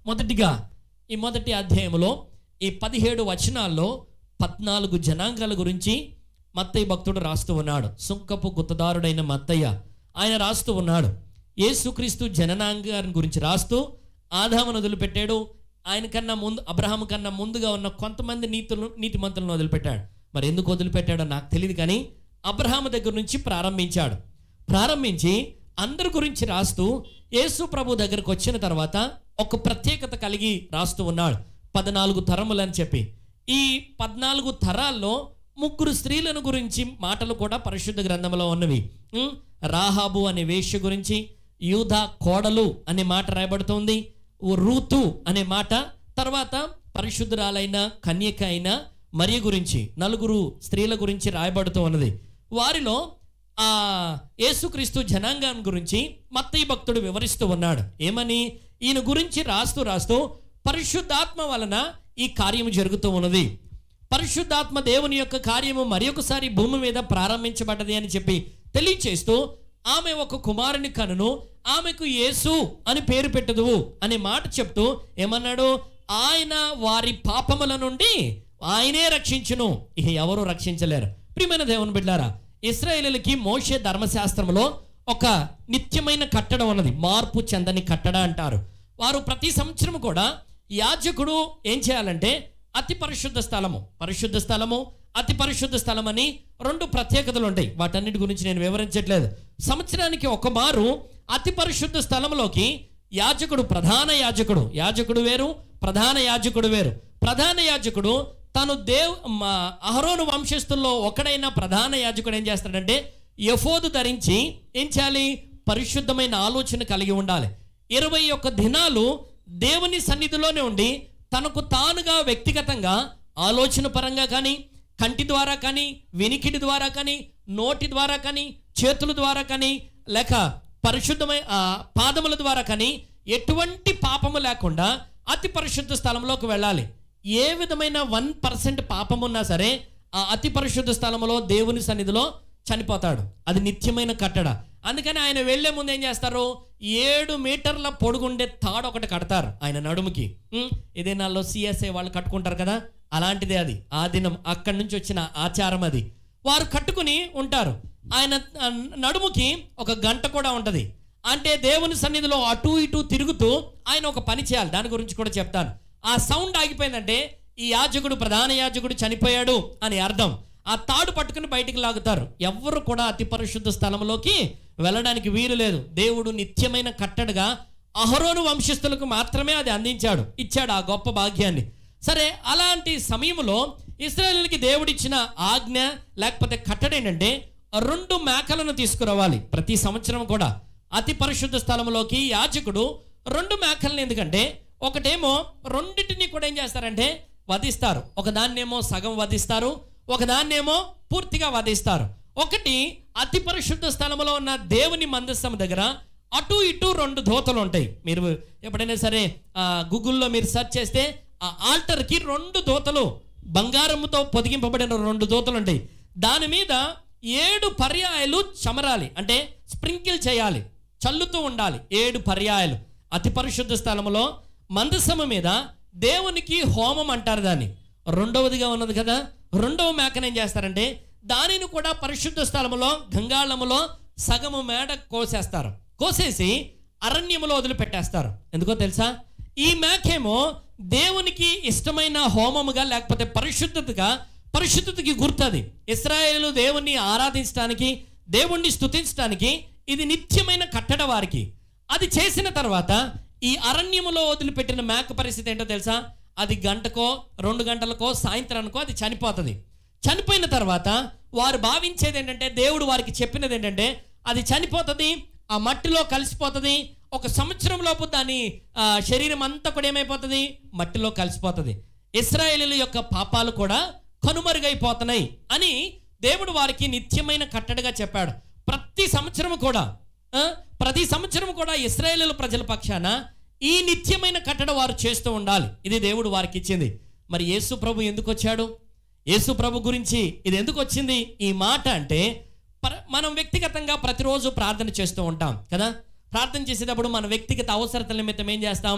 మొదటిగా ఈ మొదటి అధ్యాయంలో ఈ పదిహేడు వచనాల్లో పద్నాలుగు జనాంగాల గురించి మత్తయ్య భక్తుడు రాస్తూ ఉన్నాడు సుంకపు గుత్తదారుడైన మత్తయ్య ఆయన రాస్తూ ఉన్నాడు యేసుక్రీస్తు జననాంగాన్ని గురించి రాస్తూ ఆదామును వదిలిపెట్టాడు ఆయన కన్నా ముందు అబ్రహాం కన్నా ముందుగా ఉన్న కొంతమంది నీతులు నీతిమంతులను వదిలిపెట్టాడు మరి ఎందుకు వదిలిపెట్టాడో నాకు తెలియదు కానీ అబ్రహాం దగ్గర నుంచి ప్రారంభించాడు ప్రారంభించి అందరి గురించి రాస్తూ యేసు ప్రభు దగ్గరకు వచ్చిన తర్వాత ఒక ప్రత్యేకత కలిగి రాస్తూ ఉన్నాడు పద్నాలుగు తరములని చెప్పి ఈ పద్నాలుగు తరాల్లో ముగ్గురు స్త్రీలను గురించి మాటలు కూడా పరిశుద్ధ గ్రంథంలో ఉన్నవి ఉం? రాహాబు అనే వేష్య గురించి యూధ కోడలు అనే మాట రాయబడుతుంది రూతు అనే మాట తర్వాత పరిశుద్ధురాలైన కన్యక అయిన మరియ గురించి నలుగురు స్త్రీల గురించి రాయబడుతూ ఉన్నది వారిలో ఆ యేసుక్రీస్తు జనాంగం గురించి మత్తయి భక్తుడు వివరిస్తూ ఉన్నాడు ఏమని ఈయన గురించి రాస్తూ రాస్తూ పరిశుద్ధాత్మ వలన ఈ కార్యము జరుగుతూ ఉన్నది పరిశుద్ధాత్మ దేవుని యొక్క కార్యము మరొకసారి భూమి మీద ప్రారంభించబడ్డది అని చెప్పి తెలియచేస్తూ ఆమె ఒక కుమారుని కనును ఆమెకు యేసు అని పేరు పెట్టదువు అనే మాట చెప్తూ ఏమన్నాడు ఆయన వారి పాపముల నుండి ఆయనే రక్షించును ఇక ఎవరు రక్షించలేరు ప్రియమైన దేవుని బిడ్డారా ఇస్రాయేలీలకి మోషే ధర్మశాస్త్రంలో ఒక నిత్యమైన కట్టడం ఉన్నది మార్పు చెందని కట్టడ అంటారు వారు ప్రతి సంవత్సరం కూడా యాజకుడు ఏం చేయాలంటే అతి పరిశుద్ధ స్థలము పరిశుద్ధ స్థలము అతి పరిశుద్ధ స్థలం అని రెండు ప్రత్యేకతలు ఉంటాయి వాటన్నిటి గురించి నేను వివరించట్లేదు సంవత్సరానికి ఒక మారు అతి పరిశుద్ధ స్థలంలోకి యాజకుడు ప్రధాన యాజకుడు యాజకుడు వేరు ప్రధాన యాజకుడు వేరు ప్రధాన యాజకుడు తను దేవ్ మా అహరోను వంశస్థుల్లో ఒకడైన ప్రధాన యాజకుడు ఏం చేస్తాడంటే యఫోదు ధరించి ఏం చేయాలి పరిశుద్ధమైన ఆలోచన కలిగి ఉండాలి ఇరవై ఒక్క దినాలు దేవుని సన్నిధిలోనే ఉండి తనకు తానుగా వ్యక్తిగతంగా ఆలోచన పరంగా కానీ కంటి ద్వారా కానీ వినికిడి ద్వారా కానీ నోటి ద్వారా కానీ చేతుల ద్వారా కానీ లేక పరిశుద్ధమైన ఆ, పాదముల ద్వారా కానీ ఎటువంటి పాపము లేకుండా అతి పరిశుద్ధ స్థలంలోకి వెళ్ళాలి ఏ విధమైన వన్ పర్సెంట్ పాపం ఉన్నా సరే ఆ అతి పరిశుద్ధ స్థలంలో దేవుని సన్నిధిలో చనిపోతాడు అది నిత్యమైన కట్టడ అందుకని ఆయన వెళ్లే ముందు ఏం చేస్తారు ఏడు మీటర్ల పొడుగుండే తాడు ఒకటి కడతారు ఆయన నడుముకి ఉం, ఇదే నాలో సిఎస్ఐ వాళ్ళు కట్టుకుంటారు కదా అలాంటిదే అది ఆ దినం అక్కడి నుంచి వచ్చిన ఆచారం అది వారు కట్టుకుని ఉంటారు ఆయన ఆ, నడుముకి ఒక గంట కూడా ఉంటది అంటే దేవుని సన్నిధిలో అటు ఇటు తిరుగుతూ ఆయన ఒక పని చేయాలి దాని గురించి కూడా చెప్తాను ఆ సౌండ్ ఆగిపోయిందంటే ఈ యాజకుడు ప్రధాన యాజకుడు చనిపోయాడు అని అర్థం ఆ తాడు పట్టుకుని బయటికి లాగుతారు ఎవ్వరు కూడా అతి పరిశుద్ధ స్థలంలోకి వెళ్ళడానికి వీలు లేదు దేవుడు నిత్యమైన కట్టడగా అహరోను వంశస్థులకు మాత్రమే అది అందించాడు ఇచ్చాడు ఆ గొప్ప భాగ్యాన్ని సరే అలాంటి సమయంలో ఇస్రాయేలీలకి దేవుడిచ్చిన ఆజ్ఞ లేకపోతే కట్టడ ఏంటంటే రెండు మేకలను తీసుకురావాలి ప్రతి సంవత్సరం కూడా అతి పరిశుద్ధ స్థలంలోకి యాజకుడు రెండు మేకలను ఎందుకంటే ఒకటేమో రెండింటిని కూడా ఏం చేస్తారంటే వధిస్తారు ఒకదాన్నేమో సగం వధిస్తారు ఒకదాన్నేమో పూర్తిగా వధిస్తారు ఒకటి అతి పరిశుద్ధ స్థలంలో ఉన్న దేవుని మందస్థం దగ్గర అటు ఇటు రెండు దోతలు ఉంటాయి మీరు ఎప్పుడైనా సరే ఆ, గూగుల్లో మీరు సెర్చ్ చేస్తే ఆ ఆల్టర్కి రెండు దోతలు బంగారముతో పొదిగింపబడిన రెండు దోతలు ఉంటాయి దాని మీద ఏడు పర్యాయాలు చమరాలి అంటే స్ప్రింకిల్ చేయాలి చల్లుతూ ఉండాలి ఏడు పర్యాయాలు అతి పరిశుద్ధ స్థలములో మందసము మీద దేవునికి హోమం అంటారు దాన్ని రెండవదిగా ఉన్నది కదా రెండవ మేకను ఏం చేస్తారంటే దానిని కూడా పరిశుద్ధ స్థలములో గంగాళములో సగము మేడ కోసేస్తారు కోసేసి అరణ్యములో వదిలిపెట్టేస్తారు ఎందుకో తెలుసా ఈ మేకేమో దేవునికి ఇష్టమైన హోమముగా లేకపోతే పరిశుద్ధతగా పరిశుద్ధతకి గుర్తది ఇస్రాయేలు దేవుణ్ణి ఆరాధించడానికి దేవుణ్ణి స్తుతించడానికి ఇది నిత్యమైన కట్టడ వారికి అది చేసిన తర్వాత ఈ అరణ్యములో వదిలిపెట్టిన మేక పరిస్థితి ఏంటో తెలుసా అది గంటకో రెండు గంటలకో సాయంత్రానికో అది చనిపోతుంది చనిపోయిన తర్వాత వారు భావించేది ఏంటంటే దేవుడు వారికి చెప్పినది ఏంటంటే అది చనిపోతుంది ఆ మట్టిలో కలిసిపోతుంది ఒక సంవత్సరం లోపు దాని ఆ, శరీరం అంతా కూడా ఏమైపోతుంది మట్టిలో కలిసిపోతుంది ఇస్రాయేలీల యొక్క పాపాలు కూడా కనుమరుగైపోతున్నాయి అని దేవుడు వారికి నిత్యమైన కట్టడగా చెప్పాడు ప్రతి సంవత్సరం కూడా ఆ, ప్రతి సంవత్సరం కూడా ఇస్రాయేలీల ప్రజల పక్షాన ఈ నిత్యమైన కట్టడ వారు చేస్తూ ఉండాలి ఇది దేవుడు వారికి ఇచ్చింది మరి యేసు ప్రభు ఎందుకు వచ్చాడు యేసు ప్రభు గురించి ఇది ఎందుకు వచ్చింది ఈ మాట అంటే పర- మనం వ్యక్తిగతంగా ప్రతిరోజు ప్రార్థన చేస్తూ ఉంటాం కదా ప్రార్థన చేసేటప్పుడు మన వ్యక్తిగత అవసరతల నిమిత్తం ఏం చేస్తాం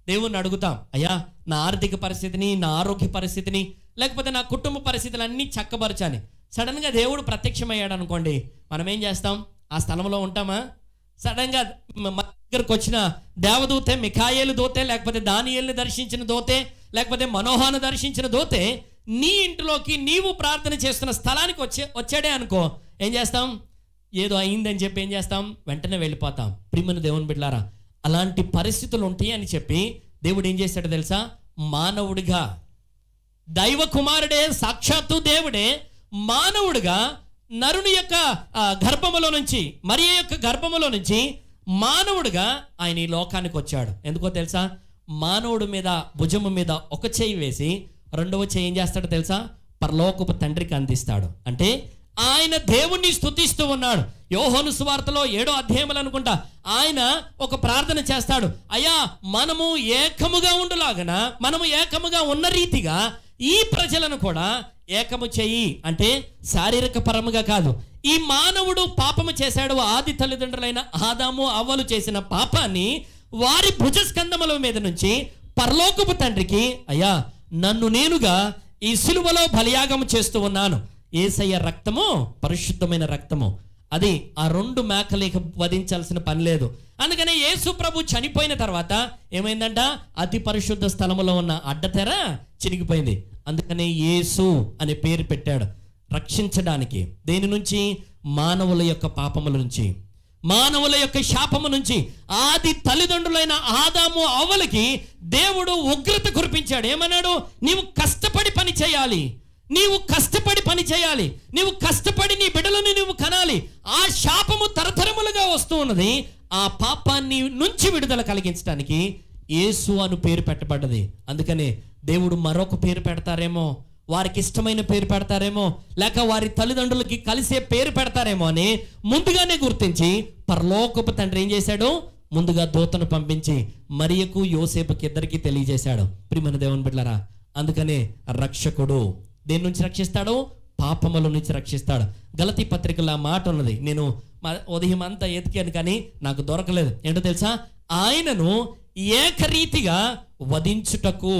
దేవుణ్ణి అడుగుతాం అయ్యా నా ఆర్థిక పరిస్థితిని నా ఆరోగ్య పరిస్థితిని లేకపోతే నా కుటుంబ పరిస్థితులన్నీ చక్కబరచాలి సడన్గా దేవుడు ప్రత్యక్షమయ్యాడు అనుకోండి మనం ఏం చేస్తాం ఆ స్థలంలో ఉంటామా సడన్గా మ- మన దగ్గరకు వచ్చిన దేవదూతే మిఖాయేలు దోతే లేకపోతే దానియేల్ని దర్శించిన దోతే లేకపోతే మనోహాను దర్శించిన దోతే నీ ఇంటిలోకి నీవు ప్రార్థన చేస్తున్న స్థలానికి వచ్చే వచ్చాడే అనుకో ఏం చేస్తాం ఏదో అయిందని చెప్పి ఏం చేస్తాం వెంటనే వెళ్ళిపోతాం ప్రిమను దేవుని బిడ్డారా అలాంటి పరిస్థితులు ఉంటాయి అని చెప్పి దేవుడు ఏం చేశాడో తెలుసా మానవుడిగా దైవ కుమారుడే సాక్షాత్తు దేవుడే మానవుడిగా నరుని యొక్క ఆ, గర్భములో నుంచి మరి యొక్క గర్భములో నుంచి మానవుడిగా ఆయన ఈ లోకానికి వచ్చాడు ఎందుకో తెలుసా మానవుడి మీద భుజము మీద ఒక చేయి వేసి రెండవ చేయి ఏం చేస్తాడో తెలుసా పరలోకపు తండ్రికి అందిస్తాడు అంటే ఆయన దేవుణ్ణి స్తుతిస్తూ ఉన్నాడు యోహోను సువార్తలో ఏడో అధ్యాయములు అనుకుంటా ఆయన ఒక ప్రార్థన చేస్తాడు అయ్యా మనము ఏకముగా ఉండులాగన మనము ఏకముగా ఉన్న రీతిగా ఈ ప్రజలను కూడా ఏకము చెయ్యి అంటే శారీరక పరముగా కాదు ఈ మానవుడు పాపము చేశాడు ఆది తల్లిదండ్రులైన ఆదాము అవ్వలు చేసిన పాపాన్ని వారి భుజస్కంధముల మీద నుంచి పరలోకపు తండ్రికి అయ్యా నన్ను నేనుగా ఈ సిలువలో బలియాగం చేస్తూ ఉన్నాను ఏసయ్య రక్తము పరిశుద్ధమైన రక్తము అది ఆ రెండు మేకలేక వధించాల్సిన పని లేదు అందుకనే యేసు ప్రభు చనిపోయిన తర్వాత ఏమైందంట అతి పరిశుద్ధ స్థలములో ఉన్న అడ్డతెర చినిగిపోయింది అందుకనే యేసు అనే పేరు పెట్టాడు రక్షించడానికి దేని నుంచి మానవుల యొక్క పాపముల నుంచి మానవుల యొక్క శాపము నుంచి ఆది తల్లిదండ్రులైన ఆదాము అవ్వలకి దేవుడు ఉగ్రత కురిపించాడు ఏమన్నాడు నీవు కష్టపడి పని చేయాలి నీవు కష్టపడి పని చేయాలి నీవు కష్టపడి నీ బిడ్డలను నీవు కనాలి ఆ శాపము తరతరములుగా వస్తూ ఉన్నది ఆ పాపాన్ని నుంచి విడుదల కలిగించడానికి యేసు అను పేరు పెట్టబడ్డది అందుకనే దేవుడు మరొక పేరు పెడతారేమో వారికి ఇష్టమైన పేరు పెడతారేమో లేక వారి తల్లిదండ్రులకి కలిసే పేరు పెడతారేమో అని ముందుగానే గుర్తించి పరలోకపు తండ్రి ఏం చేశాడు ముందుగా దూతను పంపించి మరియకు యోసేపుకి ఇద్దరికి తెలియజేశాడు ప్రియమైన దేవుని బిడ్డలారా అందుకనే రక్షకుడు దేని నుంచి రక్షిస్తాడు పాపముల నుంచి రక్షిస్తాడు గలతీ పత్రికలో ఆ మాట ఉన్నది నేను మ- ఉదయం అంతా ఎతికాను కానీ నాకు దొరకలేదు ఏంటో తెలుసా ఆయనను ఏకరీతిగా వధించుటకు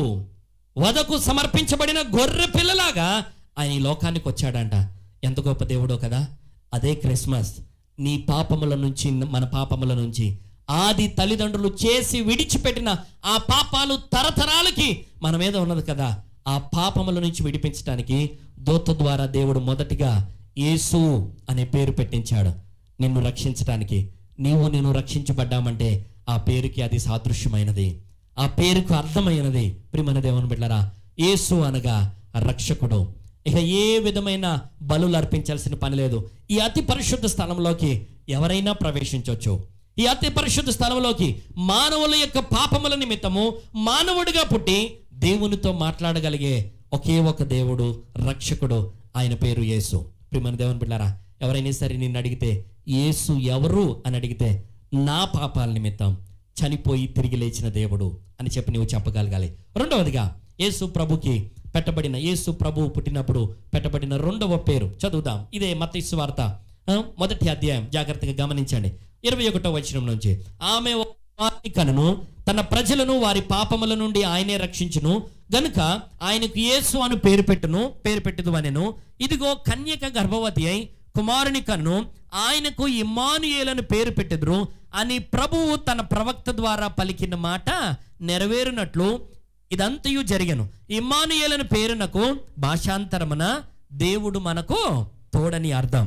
వదకు సమర్పించబడిన గొర్రె పిల్లలాగా ఆయన ఈ లోకానికి వచ్చాడంట ఎంత గొప్ప దేవుడో కదా అదే క్రిస్మస్ నీ పాపముల నుంచి మన పాపముల నుంచి ఆది తల్లిదండ్రులు చేసి విడిచిపెట్టిన ఆ పాపాలు తరతరాలకి మన మీద ఉన్నది కదా ఆ పాపముల నుంచి విడిపించడానికి దూత ద్వారా దేవుడు మొదటిగా యేసు అనే పేరు పెట్టించాడు నిన్ను రక్షించడానికి నీవు నేను రక్షించబడ్డామంటే ఆ పేరుకి అది సాదృశ్యమైనది ఆ పేరుకు అర్థమైనది ప్రిమన దేవుని బిడ్డరా యేసు అనగా రక్షకుడు ఇక ఏ విధమైన బలులు అర్పించాల్సిన పని లేదు ఈ అతి పరిశుద్ధ స్థలంలోకి ఎవరైనా ప్రవేశించవచ్చు ఈ అతి పరిశుద్ధ స్థలంలోకి మానవుల యొక్క పాపముల నిమిత్తము మానవుడిగా పుట్టి దేవునితో మాట్లాడగలిగే ఒకే ఒక దేవుడు రక్షకుడు ఆయన పేరు యేసు ప్రిమన దేవుని బిడ్డారా ఎవరైనా సరే నిన్ను అడిగితే యేసు ఎవరు అని అడిగితే నా పాపాల నిమిత్తం చనిపోయి తిరిగి లేచిన దేవుడు అని చెప్పి నువ్వు చెప్పగలగాలి రెండవదిగా యేసు ప్రభుకి పెట్టబడిన యేసు ప్రభువు పుట్టినప్పుడు పెట్టబడిన రెండవ పేరు చదువుదాం ఇదే మత్తయి వార్త మొదటి అధ్యాయం జాగ్రత్తగా గమనించండి ఇరవై ఒకటో వచనం నుంచి ఆమె ఒక కుమారుని కనును తన ప్రజలను వారి పాపముల నుండి ఆయనే రక్షించును గనుక ఆయనకు యేసు అను పేరు పెట్టును పేరు పెట్టదు అనెను ఇదిగో కన్యక గర్భవతి అయి కుమారుని కన్ను ఆయనకు ఇమ్మానుయేలను పేరు పెట్టెదురు అని ప్రభువు తన ప్రవక్త ద్వారా పలికిన మాట నెరవేరునట్లు ఇదంతయు జరిగను ఇమ్మానుయేలను పేరునకు భాషాంతరమున దేవుడు మనకు తోడని అర్థం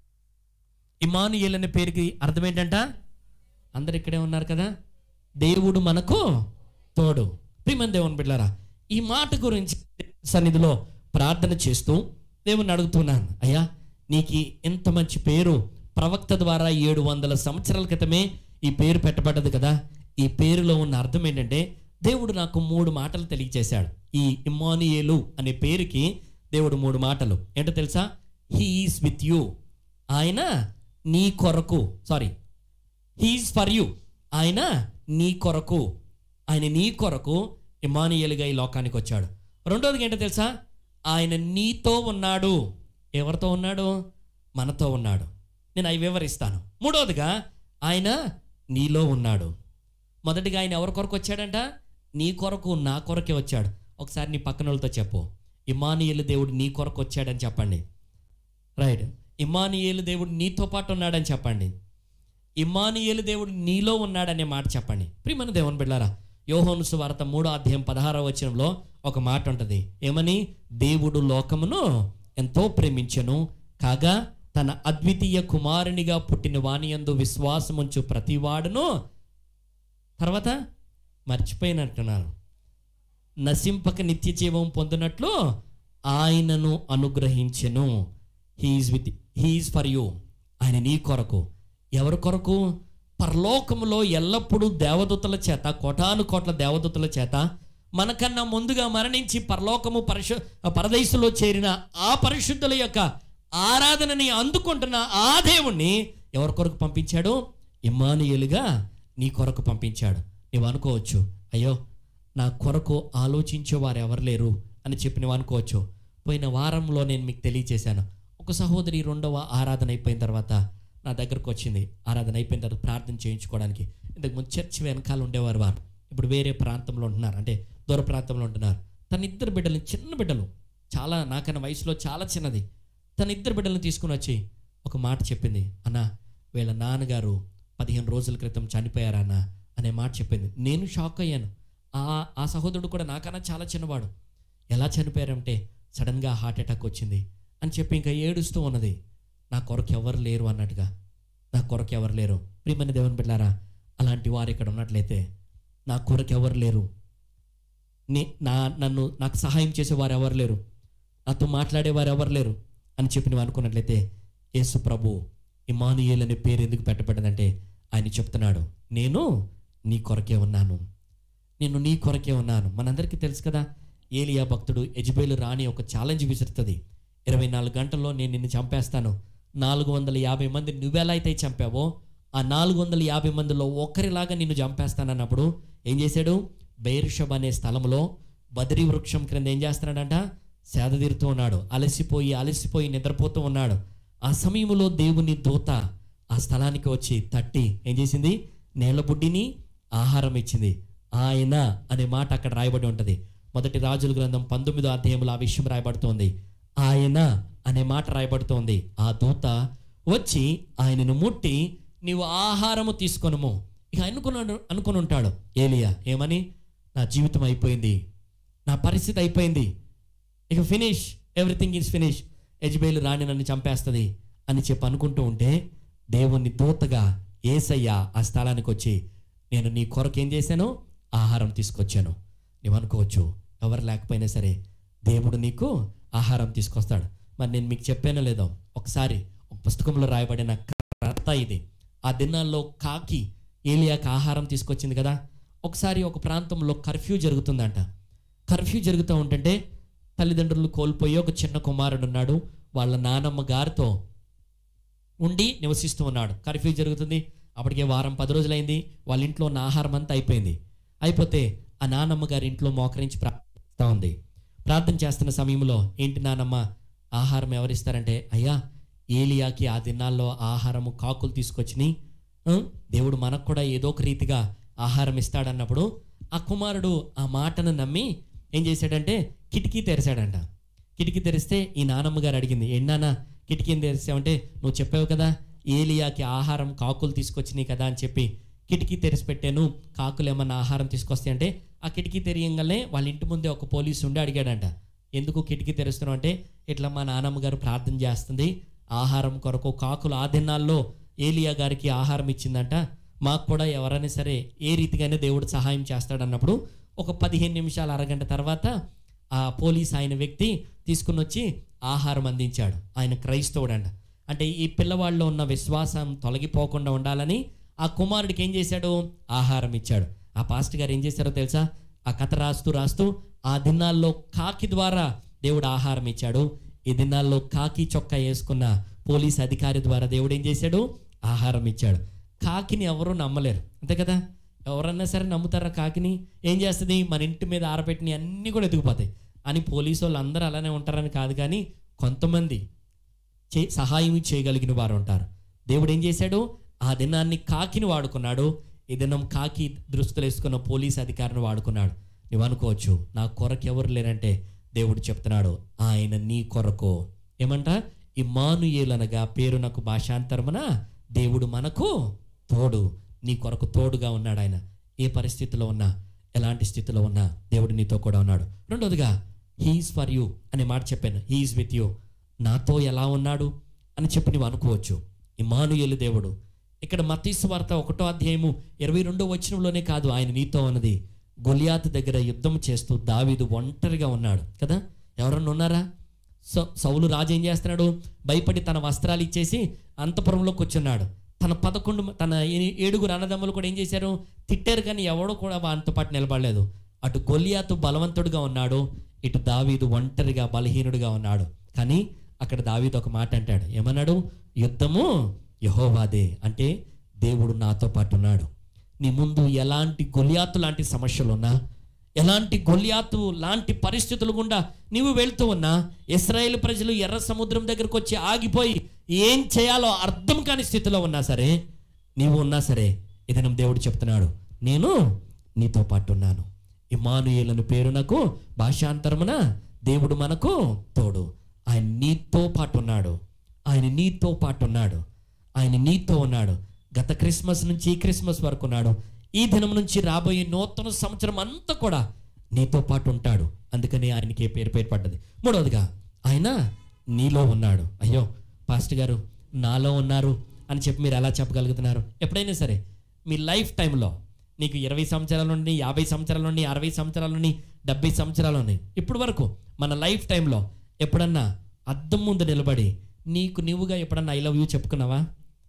ఇమానుయేల్ అనే పేరుకి అర్థం ఏంటంట అందరు ఇక్కడే ఉన్నారు కదా దేవుడు మనకు తోడు ప్రియమని దేవుని బిడ్డారా ఈ మాట గురించి సన్నిధిలో ప్రార్థన చేస్తూ దేవుని అడుగుతున్నాను అయ్యా నీకు ఎంత మంచి పేరు ప్రవక్త ద్వారా ఏడు వందల సంవత్సరాల క్రితమే ఈ పేరు పెట్టబడ్డది కదా ఈ పేరులో ఉన్న అర్థం ఏంటంటే దేవుడు నాకు మూడు మాటలు తెలియజేశాడు ఈ ఇమానియేలు అనే పేరుకి దేవుడు మూడు మాటలు ఏంటో తెలుసా హీఈస్ విత్ యూ ఆయన నీ కొరకు సారీ హీఈస్ ఫర్ యూ ఆయన నీ కొరకు ఆయన నీ కొరకు ఇమానియలుగా ఈ లోకానికి వచ్చాడు రెండోది ఏంటో తెలుసా ఆయన నీతో ఉన్నాడు ఎవరితో ఉన్నాడు మనతో ఉన్నాడు నేను అవి వివరిస్తాను మూడవదిగా ఆయన నీలో ఉన్నాడు మొదటిగా ఆయన ఎవరి కొరకు వచ్చాడంట నీ కొరకు నా కొరకే వచ్చాడు ఒకసారి నీ పక్కన వాళ్ళతో చెప్పు ఇమానియేలు దేవుడు నీ కొరకు వచ్చాడని చెప్పండి రైట్ ఇమానియేలు దేవుడు నీతో పాటు ఉన్నాడని చెప్పండి ఇమానియేలు దేవుడు నీలో ఉన్నాడనే మాట చెప్పండి ప్రియమైన దేవుని బిడ్డారా యోహోను సువార్త మూడో అధ్యాయం పదహారవ వచనంలో ఒక మాట ఉంటుంది ఏమని దేవుడు లోకమును ఎంతో ప్రేమించెను కాగా తన అద్వితీయ కుమారునిగా పుట్టిన వానియందు విశ్వాసముంచు ప్రతివాడును తర్వాత మర్చిపోయినట్టున్నారు నశింపక నిత్య జీవం పొందినట్లు ఆయనను అనుగ్రహించెను he is with he is for you ఆయన నీ కొరకు ఎవరి కొరకు పరలోకములో ఎల్లప్పుడూ దేవదూతల చేత కోటాను కోట్ల దేవదూతల చేత మనకన్నా ముందుగా మరణించి పరలోకము పరిశు పరదేశంలో చేరిన ఆ పరిశుద్ధుల యొక్క ఆరాధనని అందుకుంటున్న ఆ దేవుణ్ణి ఎవరి కొరకు పంపించాడు ఇమ్మానుయేలుగా నీ కొరకు పంపించాడు నీవు అనుకోవచ్చు అయ్యో నా కొరకు ఆలోచించే వారు ఎవరు లేరు అని చెప్పి నువ్వు అనుకోవచ్చు పోయిన వారంలో నేను మీకు తెలియజేశాను ఒక సహోదరి రెండవ ఆరాధన అయిపోయిన తర్వాత నా దగ్గరకు వచ్చింది ఆరాధన అయిపోయిన తర్వాత ప్రార్థన చేయించుకోవడానికి ఇంతకుముందు చర్చి వెనకాల ఉండేవారు వారు ఇప్పుడు వేరే ప్రాంతంలో ఉంటున్నారు అంటే దూర ప్రాంతంలో ఉంటున్నారు తన ఇద్దరు బిడ్డలు చిన్న బిడ్డలు చాలా నాకన్నా వయసులో చాలా చిన్నది తన ఇద్దరు బిడ్డలను తీసుకుని వచ్చి ఒక మాట చెప్పింది అన్న వీళ్ళ నాన్నగారు పదిహేను రోజుల క్రితం చనిపోయారా అన్న అనే మాట చెప్పింది నేను షాక్ అయ్యాను ఆ ఆ సహోదరుడు కూడా నాకన్నా చాలా చిన్నవాడు ఎలా చనిపోయారంటే సడన్గా హార్ట్ అటాక్ వచ్చింది అని చెప్పి ఇంకా ఏడుస్తూ ఉన్నది నా కొరకు ఎవరు లేరు అన్నట్టుగా నా కొరకు ఎవరు లేరు ప్రియమైన దేవుని బిడ్డారా అలాంటి వారు ఇక్కడ ఉన్నట్లయితే నా కొరకు ఎవరు లేరు నే నా నన్ను నాకు సహాయం చేసేవారు ఎవరు లేరు నాతో మాట్లాడేవారు ఎవరు లేరు అని చెప్పి నువ్వు అనుకున్నట్లయితే యేసు ప్రభు ఇమానుయేల్ అనే పేరు ఎందుకు పెట్టబడ్డదంటే ఆయన చెప్తున్నాడు నేను నీ కొరకే ఉన్నాను నేను నీ కొరకే ఉన్నాను మనందరికీ తెలుసు కదా ఏలియా భక్తుడు ఎజ్బేలు రాణి ఒక ఛాలెంజ్ విసురుతుంది ఇరవై నాలుగు గంటల్లో నేను నిన్ను చంపేస్తాను నాలుగు వందల యాభై మంది నువ్వెలా అయితే చంపావో ఆ నాలుగు వందల యాభై మందిలో ఒక్కరిలాగా నిన్ను చంపేస్తానన్నప్పుడు ఏం చేశాడు బైర్షబ్ అనే స్థలంలో బదరి వృక్షం క్రింద ఏం చేస్తున్నాడంట సేద తీరుతూ ఉన్నాడు అలసిపోయి అలసిపోయి నిద్రపోతూ ఉన్నాడు ఆ సమయంలో దేవుని దూత ఆ స్థలానికి వచ్చి తట్టి ఏం చేసింది నేల బుడ్డిని ఆహారం ఇచ్చింది ఆయన అనే మాట అక్కడ రాయబడి ఉంటుంది మొదటి రాజుల గ్రంథం పంతొమ్మిదో అధ్యాయంలో ఆ విషయం రాయబడుతోంది ఆయన అనే మాట రాయబడుతోంది ఆ దూత వచ్చి ఆయనను ముట్టి నీవు ఆహారము తీసుకొనుము ఇక అనుకున్నాడు అనుకుని ఉంటాడు ఏలియా ఏమని నా జీవితం అయిపోయింది నా పరిస్థితి అయిపోయింది ఇక ఫినిష్ ఎవ్రీథింగ్ ఈజ్ ఫినిష్ ఎజ్బేలు రాణి నన్ను చంపేస్తుంది అని చెప్పి అనుకుంటూ ఉంటే దేవుని దూతగా ఏసయ్య ఆ స్థలానికి వచ్చి నేను నీ కొరకు ఏం చేశాను ఆహారం తీసుకొచ్చాను నువ్వు అనుకోవచ్చు ఎవరు లేకపోయినా సరే దేవుడు నీకు ఆహారం తీసుకొస్తాడు మరి నేను మీకు చెప్పానో లేదో ఒకసారి ఒక పుస్తకంలో రాయబడిన కథ ఇది ఆ దినాల్లో కాకి ఏలియాకి ఆహారం తీసుకొచ్చింది కదా ఒకసారి ఒక ప్రాంతంలో కర్ఫ్యూ జరుగుతుందంట కర్ఫ్యూ జరుగుతూ ఉంటుంటే తల్లిదండ్రులు కోల్పోయి ఒక చిన్న కుమారుడు ఉన్నాడు వాళ్ళ నానమ్మ గారితో ఉండి నివసిస్తూ ఉన్నాడు కర్ఫ్యూ జరుగుతుంది అప్పటికే వారం పది రోజులైంది వాళ్ళ ఇంట్లో ఉన్న ఆహారం అంతా అయిపోయింది అయిపోతే ఆ నానమ్మ గారి ఇంట్లో మోకరించి ప్రార్థిస్తూ ఉంది ప్రార్థన చేస్తున్న సమయంలో ఏంటి నానమ్మ ఆహారం ఎవరిస్తారంటే అయ్యా ఏలియాకి ఆ దినాల్లో ఆహారము కాకులు తీసుకొచ్చినాయి ఆ, దేవుడు మనకు కూడా ఏదో ఒక రీతిగా ఆహారం ఇస్తాడన్నప్పుడు ఆ కుమారుడు ఆ మాటను నమ్మి ఏం చేశాడంటే కిటికీ తెరిచాడంట కిటికీ తెరిస్తే ఈ నానమ్మ గారు అడిగింది ఎన్నానా కిటికీని తెరిచావంటే నువ్వు చెప్పావు కదా ఏలియాకి ఆహారం కాకులు తీసుకొచ్చినాయి కదా అని చెప్పి కిటికీ తెరిచి పెట్టాను కాకులు ఏమన్నా ఆహారం తీసుకొస్తాయి అంటే ఆ కిటికీ తెరియంగానే వాళ్ళ ఇంటి ముందే ఒక పోలీసు ఉండి అడిగాడంట ఎందుకు కిటికీ తెరుస్తున్నావు అంటే ఇట్లా మా నానమ్మ గారు ప్రార్థన చేస్తుంది ఆహారం కొరకు కాకులు ఆ దినాల్లో ఏలియా గారికి ఆహారం ఇచ్చిందంట మాకు కూడా ఎవరైనా సరే ఏ రీతిగానే దేవుడు సహాయం చేస్తాడన్నప్పుడు ఒక పదిహేను నిమిషాలు అరగంట తర్వాత ఆ పోలీస్ ఆయన వ్యక్తి తీసుకుని వచ్చి ఆహారం అందించాడు ఆయన క్రైస్తవుడంట అంటే ఈ పిల్లవాళ్ళలో ఉన్న విశ్వాసం తొలగిపోకుండా ఉండాలని ఆ కుమారుడికి ఏం చేశాడు ఆహారం ఇచ్చాడు ఆ పాస్టర్ గారు ఏం చేశారో తెలుసా ఆ కథ రాస్తూ రాస్తూ ఆ దినాల్లో కాకి ద్వారా దేవుడు ఆహారం ఇచ్చాడు ఈ దినాల్లో కాకి చొక్కా వేసుకున్న పోలీస్ అధికారి ద్వారా దేవుడు ఏం చేశాడు ఆహారం ఇచ్చాడు కాకిని ఎవరూ నమ్మలేరు అంతే కదా ఎవరన్నా సరే నమ్ముతారా కాకిని ఏం చేస్తుంది మన ఇంటి మీద ఆరబెట్టిన అన్నీ కూడా ఎదిగిపోతాయి అని పోలీసు వాళ్ళు అందరూ అలానే ఉంటారని కాదు కానీ కొంతమంది చే సహాయం చేయగలిగిన వారు ఉంటారు దేవుడు ఏం చేశాడు ఆ దినాన్ని కాకిని వాడుకున్నాడు ఈ దినం కాకి దృష్టిలో వేసుకున్న పోలీస్ అధికారిని వాడుకున్నాడు నువ్వు అనుకోవచ్చు నా కొరకు ఎవరు లేరంటే దేవుడు చెప్తున్నాడు ఆయన నీ కొరకు ఏమంట ఇమానుయేలనగా పేరు నాకు భాషాంతరమున దేవుడు మనకు తోడు నీ కొరకు తోడుగా ఉన్నాడు ఆయన ఏ పరిస్థితిలో ఉన్నా ఎలాంటి స్థితిలో ఉన్నా దేవుడు నీతో కూడా ఉన్నాడు రెండోదిగా హీఈస్ ఫర్ యూ అనే మాట చెప్పాను హీఈస్ విత్ యూ నాతో ఎలా ఉన్నాడు అని చెప్పి నువ్వు అనుకోవచ్చు ఇమానుయేలు దేవుడు ఇక్కడ మతీసు వార్త ఒకటో అధ్యాయము ఇరవై రెండో వచనంలోనే కాదు ఆయన నీతో ఉన్నది గొలియాతు దగ్గర యుద్ధం చేస్తూ దావీదు ఒంటరిగా ఉన్నాడు కదా ఎవరన్నా ఉన్నారా సౌ సౌలు రాజు ఏం చేస్తున్నాడు భయపడి తన వస్త్రాలు ఇచ్చేసి అంతపురంలో కూర్చున్నాడు తన పదకొండు మ- తన ఏ- ఏడుగురు అన్నదమ్ములు కూడా ఏం చేశారు తిట్టారు కానీ ఎవడో కూడా వానితో పాటు నిలబడలేదు అటు గొలియాతు బలవంతుడుగా ఉన్నాడు ఇటు దావీదు ఒంటరిగా బలహీనుడిగా ఉన్నాడు కానీ అక్కడ దావీదు ఒక మాట అంటాడు ఏమన్నాడు యుద్ధము యహోవాదే అంటే దేవుడు నాతో పాటు ఉన్నాడు నీ ముందు ఎలాంటి గొలియాతు లాంటి సమస్యలు ఉన్నా ఎలాంటి గొలియాతు లాంటి పరిస్థితులు గుండా నీవు వెళ్తూ ఉన్నా ఇస్రాయేల్ ప్రజలు ఎర్ర సముద్రం దగ్గరకు వచ్చి ఆగిపోయి ఏం చేయాలో అర్థం కాని స్థితిలో ఉన్నా సరే నీవు ఉన్నా సరే ఇదనం దేవుడు చెప్తున్నాడు నేను నీతో పాటు ఉన్నాను ఇమానుయేలను పేరు నాకు భాషాంతరమున దేవుడు మనకు తోడు ఆయన నీతో పాటు ఉన్నాడు ఆయన నీతో పాటు ఉన్నాడు ఆయన నీతో ఉన్నాడు గత క్రిస్మస్ నుంచి ఈ క్రిస్మస్ వరకు ఉన్నాడు ఈ దినం నుంచి రాబోయే నూతన సంవత్సరం అంతా కూడా నీతో పాటు ఉంటాడు అందుకని ఆయనకి ఏ పేరు పేరు పడ్డది మూడవదిగా ఆయన నీలో ఉన్నాడు అయ్యో పాస్టర్ గారు నాలో ఉన్నారు అని చెప్పి మీరు ఎలా చెప్పగలుగుతున్నారు ఎప్పుడైనా సరే మీ లైఫ్ టైంలో నీకు ఇరవై సంవత్సరాల నుండి యాభై సంవత్సరాల నుండి అరవై సంవత్సరాల నుండి డెబ్బై సంవత్సరాల నుండి ఇప్పుడు వరకు మన లైఫ్ టైంలో ఎప్పుడన్నా అద్దం ముందు నిలబడి నీకు నీవుగా ఎప్పుడన్నా ఐ లవ్ యూ చెప్పుకున్నావా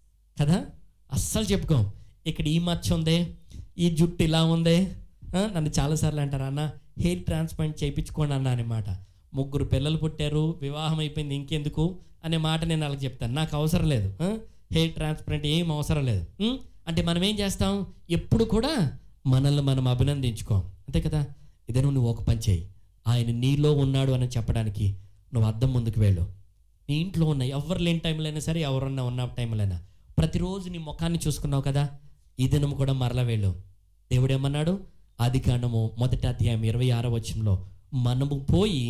కదా అస్సలు చెప్పుకోం ఇక్కడ ఈ మచ్చ ఉందే ఈ జుట్టు ఇలా ఉందే ఆ, నన్ను చాలాసార్లు అంటారు అన్న హెయిర్ ట్రాన్స్ప్లాంట్ చేయించుకోండి అన్న అనమాట ముగ్గురు పిల్లలు పుట్టారు వివాహం అయిపోయింది ఇంకెందుకు అనే మాట నేను వాళ్ళకి చెప్తాను నాకు అవసరం లేదు ఆ, హెయిర్ ట్రాన్స్ప్లాంట్ ఏం అవసరం లేదు ఉం? అంటే మనం ఏం చేస్తాం ఎప్పుడు కూడా మనల్ని మనం అభినందించుకోం అంతే కదా ఇదే నువ్వు ఒక పని చేయి ఆయన నీలో ఉన్నాడు అని చెప్పడానికి నువ్వు అద్దం ముందుకు వెళ్ళు నీ ఇంట్లో ఉన్న ఎవరు లేని టైంలో అయినా సరే ఎవరన్నా ఉన్న టైంలో అయినా ప్రతిరోజు నీ ముఖాన్ని చూసుకున్నావు కదా ఈ దినం కూడా మరల వెళ్ళు దేవుడు ఏమన్నాడు ఆది కాండము మొదటి అధ్యాయం ఇరవై ఆరో వచనంలో మనము పోయి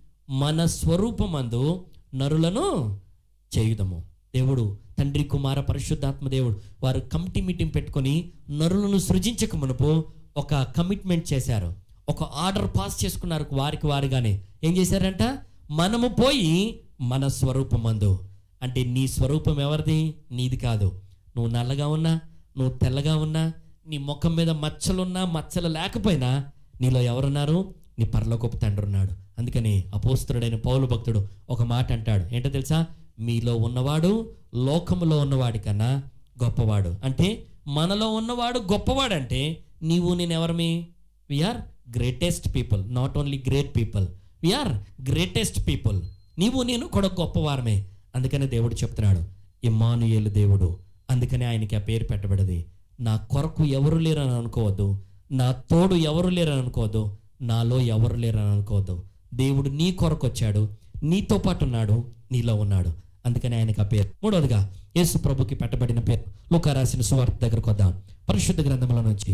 మన స్వరూపమందు నరులను చేయుదము దేవుడు తండ్రి కుమార పరిశుద్ధాత్మ దేవుడు వారు కమిటీ మీటింగ్ పెట్టుకొని నరులను సృజించక మునుపు ఒక కమిట్మెంట్ చేశారు ఒక ఆర్డర్ పాస్ చేసుకున్నారు వారికి వారిగానే ఏం చేశారంట మనము పోయి మన స్వరూపమందు అంటే నీ స్వరూపం ఎవరిది నీది కాదు నువ్వు నల్లగా ఉన్నా నువ్వు తెల్లగా ఉన్నా నీ ముఖం మీద మచ్చలున్నా మచ్చలు లేకపోయినా నీలో ఎవరున్నారు నీ పరలోకపు తండ్రి ఉన్నాడు అందుకని అపోస్తుడైన పౌలు భక్తుడు ఒక మాట అంటాడు ఏంటో తెలుసా మీలో ఉన్నవాడు లోకములో ఉన్నవాడి కన్నా గొప్పవాడు అంటే మనలో ఉన్నవాడు గొప్పవాడంటే నీవు నేను ఎవరమి we are greatest people not only great people we are greatest people నీవు నేను కూడా గొప్పవారమే అందుకనే దేవుడు చెప్తున్నాడు ఇమ్మానుయేలు దేవుడు అందుకనే ఆయనకి ఆ పేరు పెట్టబడింది నా కొరకు ఎవరు లేరని అనుకోవద్దు నా తోడు ఎవరు లేరని అనుకోవద్దు నాలో ఎవరు లేరని అనుకోవద్దు దేవుడు నీ కొరకు వచ్చాడు నీతో పాటు ఉన్నాడు నీలో ఉన్నాడు అందుకని ఆయనకి ఆ పేరు మూడవదిగా యేసు ప్రభుకి పెట్టబడిన పేరు లూకా రాసిన సువార్త దగ్గరకు వద్దాం పరిశుద్ధ గ్రంథంలో నుంచి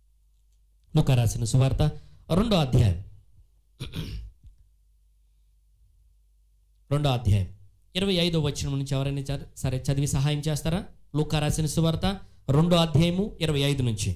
లూకా రాసిన సువార్త రెండో అధ్యాయం రెండో అధ్యాయం ఇరవై ఐదో వచనం నుంచి ఎవరైనా చ- సరే చదివి సహాయం చేస్తారా లూకా రాసిన సువార్త రెండో అధ్యాయము ఇరవై ఐదు నుంచి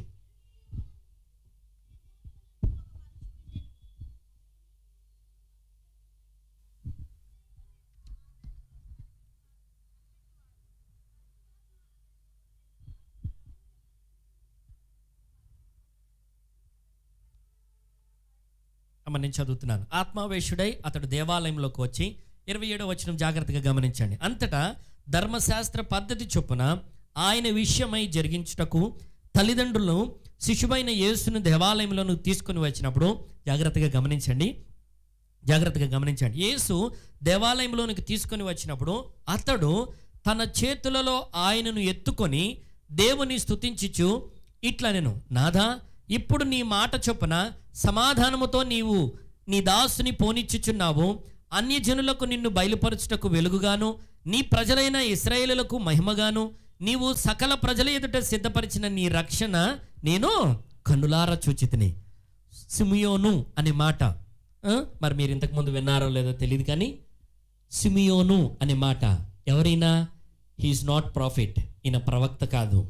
అమ్మ నేను చదువుతున్నాను ఆత్మావేశుడై అతడు దేవాలయంలోకి వచ్చి ఇరవై ఏడో వచనం జాగ్రత్తగా గమనించండి అంతటా ధర్మశాస్త్ర పద్ధతి చొప్పున ఆయన విషయమై జరిగించుటకు తల్లిదండ్రులను శిశువైన యేసును దేవాలయంలోను తీసుకుని వచ్చినప్పుడు జాగ్రత్తగా గమనించండి జాగ్రత్తగా గమనించండి యేసు దేవాలయంలోనికి తీసుకొని వచ్చినప్పుడు అతడు తన చేతులలో ఆయనను ఎత్తుకొని దేవుని స్తుతించుచు ఇట్లా నేను నాదా ఇప్పుడు నీ మాట చొప్పున సమాధానముతో నీవు నీ దాసుని పోనిచ్చుచున్నావు అన్యజనులకు నిన్ను బయలుపరచుటకు వెలుగుగాను నీ ప్రజలైన ఇస్రాయేలులకు మహిమగాను నీవు సకల ప్రజల ఎదుట సిద్ధపరిచిన నీ రక్షణ నేను కన్నులారా చూచితిని సిమియోను అనే మాట ఆ? మరి మీరు ఇంతకుముందు విన్నారో లేదో తెలియదు కానీ సిమియోను అనే మాట ఎవరైనా హీఈస్ నాట్ ప్రాఫిట్ ఈయన ప్రవక్త కాదు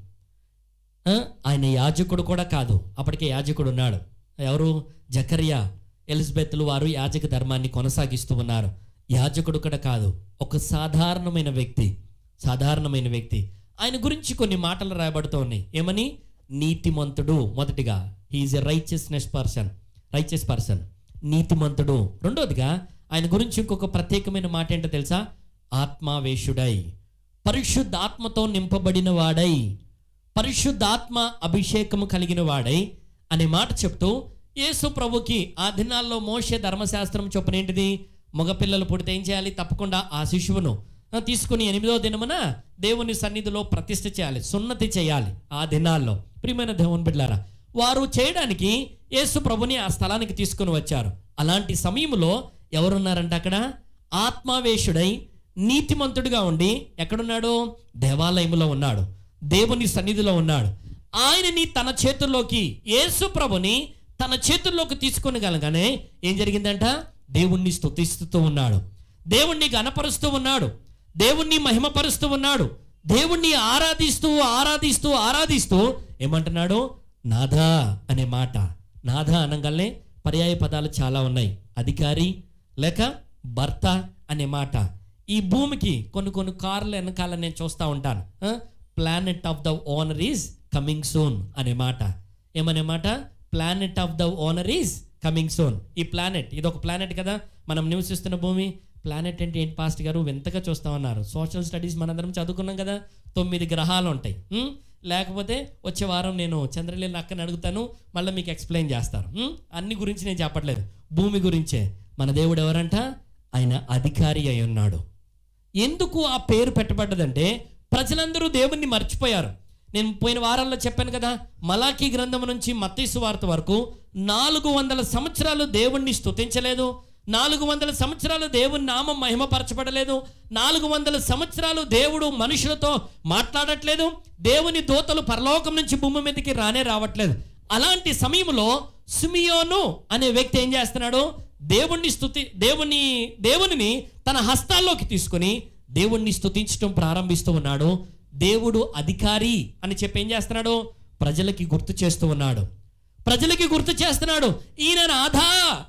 ఆ? ఆయన యాజకుడు కూడా కాదు అప్పటికే యాజకుడు ఉన్నాడు ఎవరు జకరియా ఎలిజబెత్లు వారు యాజక ధర్మాన్ని కొనసాగిస్తూ ఉన్నారు యాజకుడు కూడా కాదు ఒక సాధారణమైన వ్యక్తి సాధారణమైన వ్యక్తి ఆయన గురించి కొన్ని మాటలు రాయబడుతూ ఉన్నాయి ఏమని నీతిమంతుడు మొదటిగా he is a righteousness person righteous person నీతిమంతుడు రెండోదిగా ఆయన గురించి ఇంకొక ప్రత్యేకమైన మాట ఏంటో తెలుసా ఆత్మావేశుడై పరిశుద్ధాత్మతో నింపబడిన వాడై పరిశుద్ధాత్మ అభిషేకము కలిగిన వాడై అనే మాట చెప్తూ యేసు ప్రభుకి ఆ దినాల్లో మోషే ధర్మశాస్త్రం చొప్పున ఏంటిది మగపిల్లలు పుడితే ఏం చేయాలి తప్పకుండా ఆ శిశువును ఆ, తీసుకుని ఎనిమిదో దినమున దేవుని సన్నిధిలో ప్రతిష్ఠ చేయాలి సున్నతి చేయాలి ఆ దినాల్లో ప్రియమైన దేవుని బిడ్డారా వారు చేయడానికి యేసు ప్రభుని ఆ స్థలానికి తీసుకుని వచ్చారు అలాంటి సమయంలో ఎవరున్నారంట అక్కడ ఆత్మావేశుడై నీతిమంతుడిగా ఉండి ఎక్కడున్నాడు దేవాలయంలో ఉన్నాడు దేవుని సన్నిధిలో ఉన్నాడు ఆయనని తన చేతుల్లోకి యేసు ప్రభుని తన చేతుల్లోకి తీసుకుని గలగానే ఏం జరిగిందంట దేవుణ్ణి స్తుతిస్తూ ఉన్నాడు దేవుణ్ణి గణపరుస్తూ ఉన్నాడు దేవుణ్ణి మహిమపరుస్తూ ఉన్నాడు దేవుణ్ణి ఆరాధిస్తూ ఆరాధిస్తూ ఆరాధిస్తూ ఏమంటున్నాడు నాథా అనే మాట నాథ అనగానే పర్యాయ పదాలు చాలా ఉన్నాయి అధికారి లేక భర్త అనే మాట ఈ భూమికి కొన్ని కొన్ని కార్ల వెనకాల నేను చూస్తూ ఉంటాను planet of the owner is coming soon అనే మాట ఏమనే మాట planet of the owner is coming soon ఈ ప్లానెట్ ఇది ఒక ప్లానెట్ కదా మనం నివసిస్తున్న భూమి ప్లానెట్ అంటే ఏంటి పాస్ట్ గారు వింతగా చూస్తామన్నారు సోషల్ స్టడీస్ మనందరం చదువుకున్నాం కదా తొమ్మిది గ్రహాలు ఉంటాయి ఉం? లేకపోతే వచ్చే వారం నేను చంద్రలీల అక్కని అడుగుతాను మళ్ళీ మీకు ఎక్స్ప్లెయిన్ చేస్తారు ఉం? అన్ని గురించి నేను చెప్పట్లేదు భూమి గురించే మన దేవుడు ఎవరంట ఆయన అధికారి అయి ఉన్నాడు ఎందుకు ఆ పేరు పెట్టబడ్డదంటే ప్రజలందరూ దేవుణ్ణి మర్చిపోయారు నేను పోయిన వారాల్లో చెప్పాను కదా మలాకీ గ్రంథం నుంచి మత్తీసు వార్త వరకు నాలుగు వందల సంవత్సరాలు దేవుణ్ణి స్తుతించలేదు నాలుగు వందల సంవత్సరాలు దేవుని నామం మహిమపరచబడలేదు నాలుగు వందల సంవత్సరాలు దేవుడు మనుషులతో మాట్లాడట్లేదు దేవుని దూతలు పరలోకం నుంచి భూమి మీదకి రానే రావట్లేదు అలాంటి సమయంలో సిమియోను అనే వ్యక్తి ఏం చేస్తున్నాడు దేవుణ్ణి స్తుతి దేవుని దేవునిని తన హస్తాల్లోకి తీసుకొని దేవుణ్ణి స్తుతించడం ప్రారంభిస్తూ ఉన్నాడు దేవుడు అధికారి అని చెప్పి ఏం చేస్తున్నాడు ప్రజలకి గుర్తు చేస్తూ ఉన్నాడు ప్రజలకి గుర్తు చేస్తున్నాడు ఈయన నాథా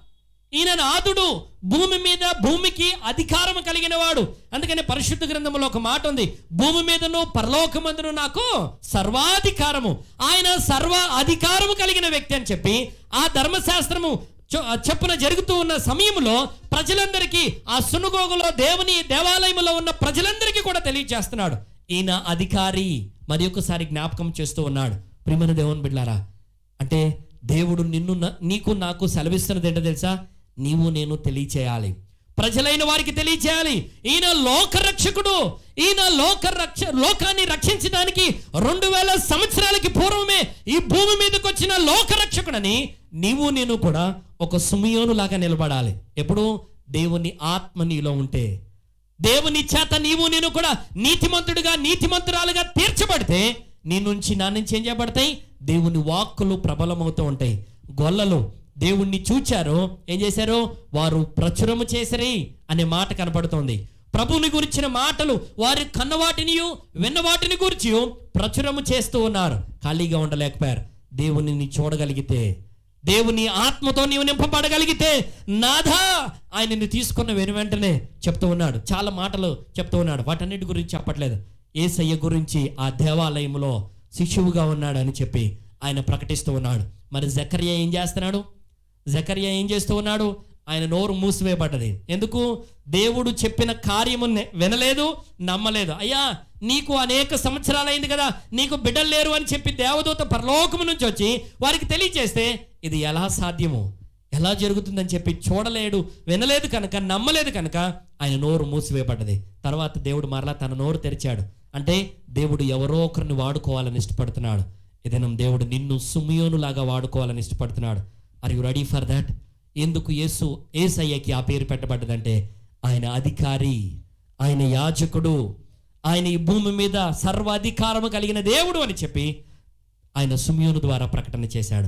ఈయన నాథుడు భూమి మీద భూమికి అధికారం కలిగిన వాడు అందుకని పరిశుద్ధ గ్రంథంలో ఒక మాట ఉంది భూమి మీదను పరలోకమందును నాకు సర్వాధికారము ఆయన సర్వ అధికారము కలిగిన వ్యక్తి అని చెప్పి ఆ ధర్మశాస్త్రము చొ- చెప్పున జరుగుతూ ఉన్న సమయంలో ప్రజలందరికీ ఆ సునుగోగులో దేవుని దేవాలయంలో ఉన్న ప్రజలందరికీ కూడా తెలియజేస్తున్నాడు ఈయన అధికారి మరి ఒకసారి జ్ఞాపకం చేస్తూ ఉన్నాడు ప్రియమైన దేవుని బిడ్డారా అంటే దేవుడు నిన్ను నా- నీకు నాకు సెలవిస్తున్నది ఏంటో తెలుసా నీవు నేను తెలియచేయాలి ప్రజలైన వారికి తెలియచేయాలి ఈయన లోక రక్షకుడు ఈయన లోక రక్ష లోకాన్ని రక్షించడానికి రెండు వేల సంవత్సరాలకి పూర్వమే ఈ భూమి మీదకి వచ్చిన లోక రక్షకుడని నీవు నేను కూడా ఒక సుమియోను లాగా నిలబడాలి ఎప్పుడు దేవుని ఆత్మ నీలో ఉంటే దేవుని చేత నీవు నేను కూడా నీతిమంతుడిగా నీతిమంతురాలుగా తీర్చబడితే నీ నుంచి నా నుంచి ఏం చేయబడతాయి దేవుని వాక్కులు ప్రబలమవుతూ ఉంటాయి గొల్లలు దేవుణ్ణి చూచారు ఏం చేశారు వారు ప్రచురము చేసరి అనే మాట కనపడుతోంది ప్రభువుని గురించిన మాటలు వారి కన్నవాటిని విన్నవాటిని గురించి ప్రచురము చేస్తూ ఉన్నారు ఖాళీగా ఉండలేకపోయారు దేవుని చూడగలిగితే దేవుని ఆత్మతో నీవు నింపబడగలిగితే నాథా ఆయనని తీసుకున్న వెను వెంటనే చెప్తూ ఉన్నాడు చాలా మాటలు చెప్తూ ఉన్నాడు వాటన్నిటి గురించి చెప్పట్లేదు ఏసయ్య గురించి ఆ దేవాలయంలో శిశువుగా ఉన్నాడు అని చెప్పి ఆయన ప్రకటిస్తూ ఉన్నాడు మరి జకర్య ఏం చేస్తున్నాడు జకర్య ఏం చేస్తూ ఉన్నాడు ఆయన నోరు మూసివేయబడ్డది ఎందుకు దేవుడు చెప్పిన కార్యము నె- వినలేదు నమ్మలేదు అయ్యా నీకు అనేక సంవత్సరాలైంది కదా నీకు బిడ్డలు లేరు అని చెప్పి దేవదూత పరలోకము నుంచి వచ్చి వారికి తెలియజేస్తే ఇది ఎలా సాధ్యము ఎలా జరుగుతుందని చెప్పి చూడలేడు వినలేదు కనుక నమ్మలేదు కనుక ఆయన నోరు మూసివేయబడ్డది తర్వాత దేవుడు మరలా తన నోరు తెరిచాడు అంటే దేవుడు ఎవరో ఒకరిని వాడుకోవాలని ఇష్టపడుతున్నాడు ఏదైనా దేవుడు నిన్ను సుమియోనులాగా వాడుకోవాలని ఇష్టపడుతున్నాడు are you ready for that ఎందుకు యేసు ఏసయ్యకి ఆ పేరు పెట్టబడ్డదంటే ఆయన అధికారి ఆయన యాజకుడు ఆయన ఈ భూమి మీద సర్వాధికారము కలిగిన దేవుడు అని చెప్పి ఆయన సుమియోను ద్వారా ప్రకటన చేశాడు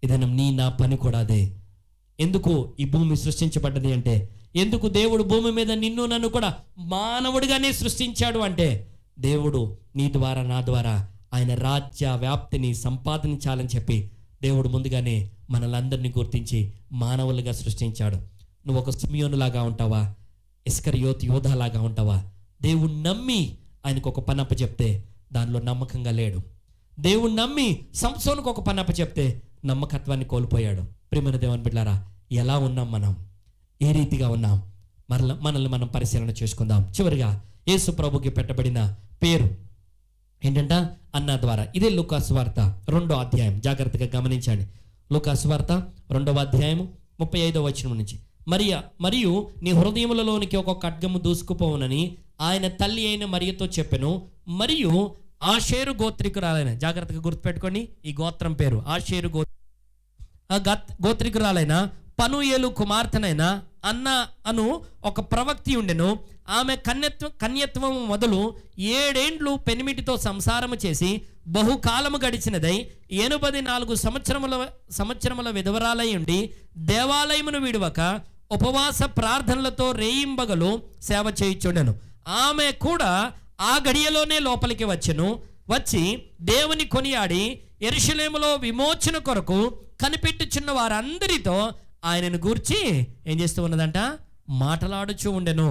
ఇదనం నీ నా పని కూడా అదే ఎందుకు ఈ భూమి సృష్టించబడ్డది అంటే ఎందుకు దేవుడు భూమి మీద నిన్ను నన్ను కూడా మానవుడిగానే సృష్టించాడు అంటే దేవుడు నీ ద్వారా నా ద్వారా ఆయన రాజ్య వ్యాప్తిని సంపాదించాలని చెప్పి దేవుడు ముందుగానే మనలందరినీ గుర్తించి మానవులుగా సృష్టించాడు నువ్వు ఒక సిమియోనులాగా ఉంటావా ఇస్కరియోత్ యోధాలాగా ఉంటావా దేవుడు నమ్మి ఆయనకు ఒక పనప్ప చెప్తే దానిలో నమ్మకంగా లేడు దేవుడు నమ్మి సంసోనుకు ఒక పనప్ప చెప్తే నమ్మకత్వాన్ని కోల్పోయాడు ప్రేమైన దేవుని బిడ్డారా ఎలా ఉన్నాం మనం ఏ రీతిగా ఉన్నాం మరల మనల్ని మనం పరిశీలన చేసుకుందాం చివరిగా యేసు ప్రభుకి పెట్టబడిన పేరు ఏంటంట అన్న ద్వారా ఇదే లూకాసు వార్త రెండో అధ్యాయం జాగ్రత్తగా గమనించండి లూకాసు వార్త రెండవ అధ్యాయము ముప్పై ఐదో వచనం నుంచి మరియ మరియు నీ హృదయములలోనికి ఒక ఖడ్గము దూసుకుపోవునని ఆయన తల్లి అయిన మరియతో చెప్పెను మరియు ఆషేరు గోత్రికురాలైన జాగ్రత్తగా గుర్తుపెట్టుకోండి ఈ గోత్రం పేరు ఆషేరు గో ఆ గత్ గోత్రికురాలైన పనుయేలు కుమార్తెనైన అన్న అను ఒక ప్రవక్తి ఉండెను ఆమె కన్యత్వ కన్యత్వము మొదలు ఏడేండ్లు పెనిమిటితో సంసారము చేసి బహుకాలము గడిచినదై ఎనుపది నాలుగు సంవత్సరముల సంవత్సరముల విధవరాలై ఉండి దేవాలయమును విడువక ఉపవాస ప్రార్థనలతో రేయింబగలు సేవ చేయుచుండెను ఆమె కూడా ఆ గడియలోనే లోపలికి వచ్చెను వచ్చి దేవుని కొనియాడి ఎరుషలేములో విమోచన కొరకు కనిపెట్టుచున్న వారందరితో ఆయనను గూర్చి ఏం చేస్తూ ఉన్నదంట మాటలాడుచూ ఉండెను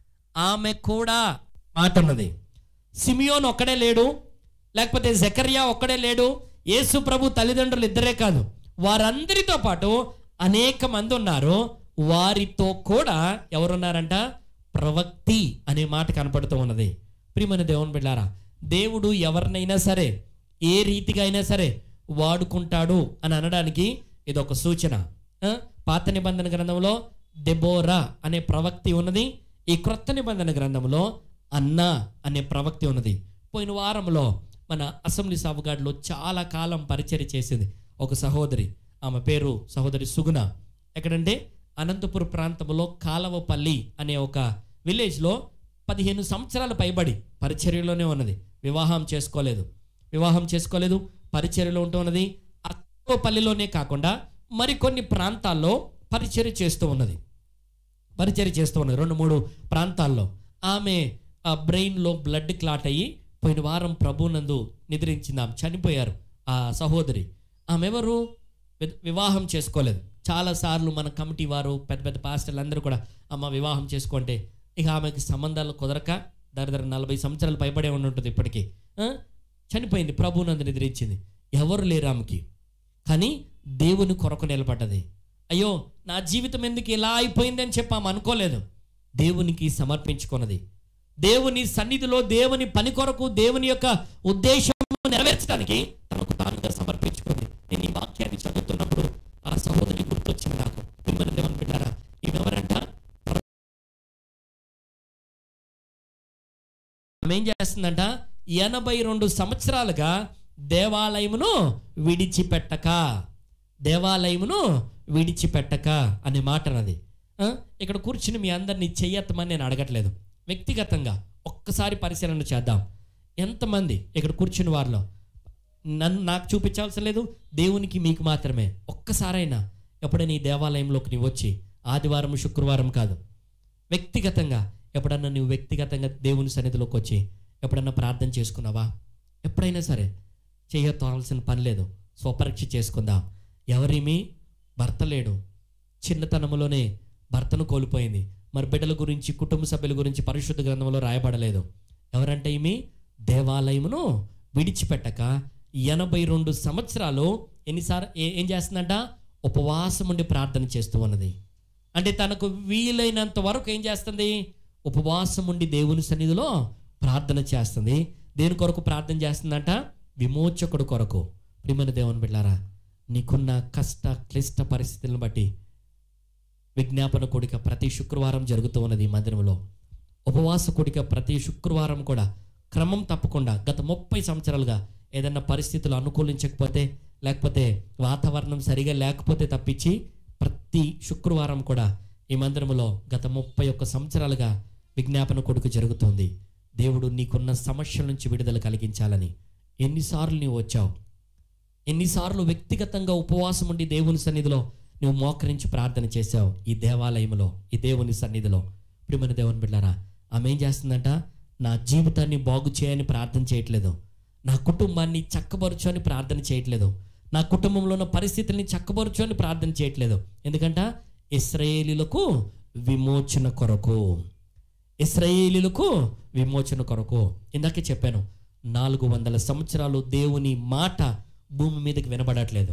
ఆమె కూడా మాట ఉన్నది సిమియోన్ ఒక్కడే లేడు లేకపోతే జకర్యా ఒక్కడే లేడు యేసు ప్రభు తల్లిదండ్రులు ఇద్దరే కాదు వారందరితో పాటు అనేక మంది ఉన్నారు వారితో కూడా ఎవరున్నారంట ప్రవక్తి అనే మాట కనపడుతూ ఉన్నది ప్రియమైన దేవుని బిడ్డారా దేవుడు ఎవరినైనా సరే ఏ రీతిగా అయినా సరే వాడుకుంటాడు అని అనడానికి ఇది ఒక సూచన ఆ? పాత నిబంధన గ్రంథంలో దెబోరా అనే ప్రవక్తి ఉన్నది ఈ క్రొత్త నిబంధన గ్రంథంలో అన్న అనే ప్రవక్తి ఉన్నది పోయిన వారంలో మన అసెంబ్లీ సభగాడిలో చాలా కాలం పరిచయం చేసింది ఒక సహోదరి ఆమె పేరు సహోదరి సుగుణ ఎక్కడంటే అనంతపురం ప్రాంతంలో కాలవపల్లి అనే ఒక విలేజ్లో పదిహేను సంవత్సరాల పైబడి పరిచర్యలోనే ఉన్నది వివాహం చేసుకోలేదు వివాహం చేసుకోలేదు పరిచర్యలో ఉంటూ ఉన్నది పల్లిలోనే కాకుండా మరికొన్ని ప్రాంతాల్లో పరిచర్య చేస్తూ ఉన్నది పరిచర్య చేస్తూ ఉన్నది రెండు మూడు ప్రాంతాల్లో ఆమె ఆ బ్రెయిన్లో బ్లడ్ క్లాట్ అయ్యి పోయిన వారం ప్రభునందు నిద్రించింది ఆమె చనిపోయారు ఆ సహోదరి ఆమె ఎవరు వి- వివాహం చేసుకోలేదు చాలాసార్లు మన కమిటీ వారు పెద్ద పెద్ద పాస్టర్లు అందరూ కూడా అమ్మ వివాహం చేసుకుంటే ఇక ఆమెకి సంబంధాలు కుదరక దరిదర నలభై సంవత్సరాలు పైబడే ఉండి ఉంటుంది ఇప్పటికీ ఆ? చనిపోయింది ప్రభునందు నిద్రించింది ఎవరు లేరు ఆమెకి కానీ దేవుని కొరకు నిలబడ్డది అయ్యో నా జీవితం ఎందుకు ఇలా అయిపోయింది అని చెప్పి ఆమె అనుకోలేదు దేవునికి సమర్పించుకున్నది దేవుని సన్నిధిలో దేవుని పని కొరకు దేవుని యొక్క ఉద్దేశం నెరవేర్చడానికి తనకు తానుగా సమర్పించుకుంది నేను ఈ వాక్యాన్ని చదువుతున్నప్పుడు ఆ సహోదరి గుర్తొచ్చింది నాకు మిమ్మల్ని దేవుని బిడ్డారా ఈమె ఎవరంట ఆమె ఏం చేస్తుందంట ఎనభై రెండు సంవత్సరాలుగా దేవాలయమును విడిచిపెట్టక దేవాలయమును విడిచిపెట్టక అనే మాట అన్నది ఆ? ఇక్కడ కూర్చుని మీ అందరినీ చెయ్యత్తమని నేను అడగట్లేదు వ్యక్తిగతంగా ఒక్కసారి పరిశీలన చేద్దాం ఎంతమంది ఇక్కడ కూర్చుని వారిలో నన్ను నాకు చూపించాల్సిన లేదు దేవునికి మీకు మాత్రమే ఒక్కసారైనా ఎప్పుడైనా ఈ దేవాలయంలోకి నీవు వచ్చి ఆదివారం శుక్రవారం కాదు వ్యక్తిగతంగా ఎప్పుడన్నా నువ్వు వ్యక్తిగతంగా దేవుని సన్నిధిలోకి వచ్చి ఎప్పుడన్నా ప్రార్థన చేసుకున్నావా ఎప్పుడైనా సరే చేయతోవాల్సిన పని లేదు స్వపరీక్ష చేసుకుందాం ఎవరిమి భర్త లేడు చిన్నతనంలోనే భర్తను కోల్పోయింది మరి బిడ్డల గురించి కుటుంబ సభ్యుల గురించి పరిశుద్ధ గ్రంథంలో రాయబడలేదు ఎవరంటే ఈమె దేవాలయమును విడిచిపెట్టక ఎనభై రెండు సంవత్సరాలు ఎన్నిసార్లు ఏ- ఏం చేస్తుందంట ఉపవాసం ఉండి ప్రార్థన చేస్తూ ఉన్నది అంటే తనకు వీలైనంత వరకు ఏం చేస్తుంది ఉపవాసం ఉండి దేవుని సన్నిధిలో ప్రార్థన చేస్తుంది దేని కొరకు ప్రార్థన చేస్తుందంట విమోచకుడు కొరకు ప్రియమైన దేవుని బిడ్డారా నీకున్న కష్ట క్లిష్ట పరిస్థితులను బట్టి విజ్ఞాపన కూడిక ప్రతి శుక్రవారం జరుగుతూ ఉన్నది ఈ మందిరంలో ఉపవాస కూడిక ప్రతి శుక్రవారం కూడా క్రమం తప్పకుండా గత ముప్పై సంవత్సరాలుగా ఏదైనా పరిస్థితులు అనుకూలించకపోతే లేకపోతే వాతావరణం సరిగా లేకపోతే తప్పించి ప్రతి శుక్రవారం కూడా ఈ మందిరంలో గత ముప్పై ఒక్క సంవత్సరాలుగా విజ్ఞాపన కొడుకు జరుగుతుంది దేవుడు నీకున్న సమస్యల నుంచి విడుదల కలిగించాలని ఎన్నిసార్లు నీవు వచ్చావు ఎన్నిసార్లు వ్యక్తిగతంగా ఉపవాసం ఉండి దేవుని సన్నిధిలో నువ్వు మోకరించి ప్రార్థన చేశావు ఈ దేవాలయంలో ఈ దేవుని సన్నిధిలో ప్రియమైన దేవుని బిడ్డారా ఆమె ఏం చేస్తుందంట నా జీవితాన్ని బాగు చేయని ప్రార్థన చేయట్లేదు నా కుటుంబాన్ని చక్కబరచు అని ప్రార్థన చేయట్లేదు నా కుటుంబంలో ఉన్న పరిస్థితుల్ని చక్కబరచు అని ప్రార్థన చేయట్లేదు ఎందుకంట ఇస్రాయేలీలకు విమోచన కొరకు ఇస్రాయేలీలకు విమోచన కొరకు ఇందాకే చెప్పాను నాలుగు వందల సంవత్సరాలు దేవుని మాట భూమి మీదకి వినబడట్లేదు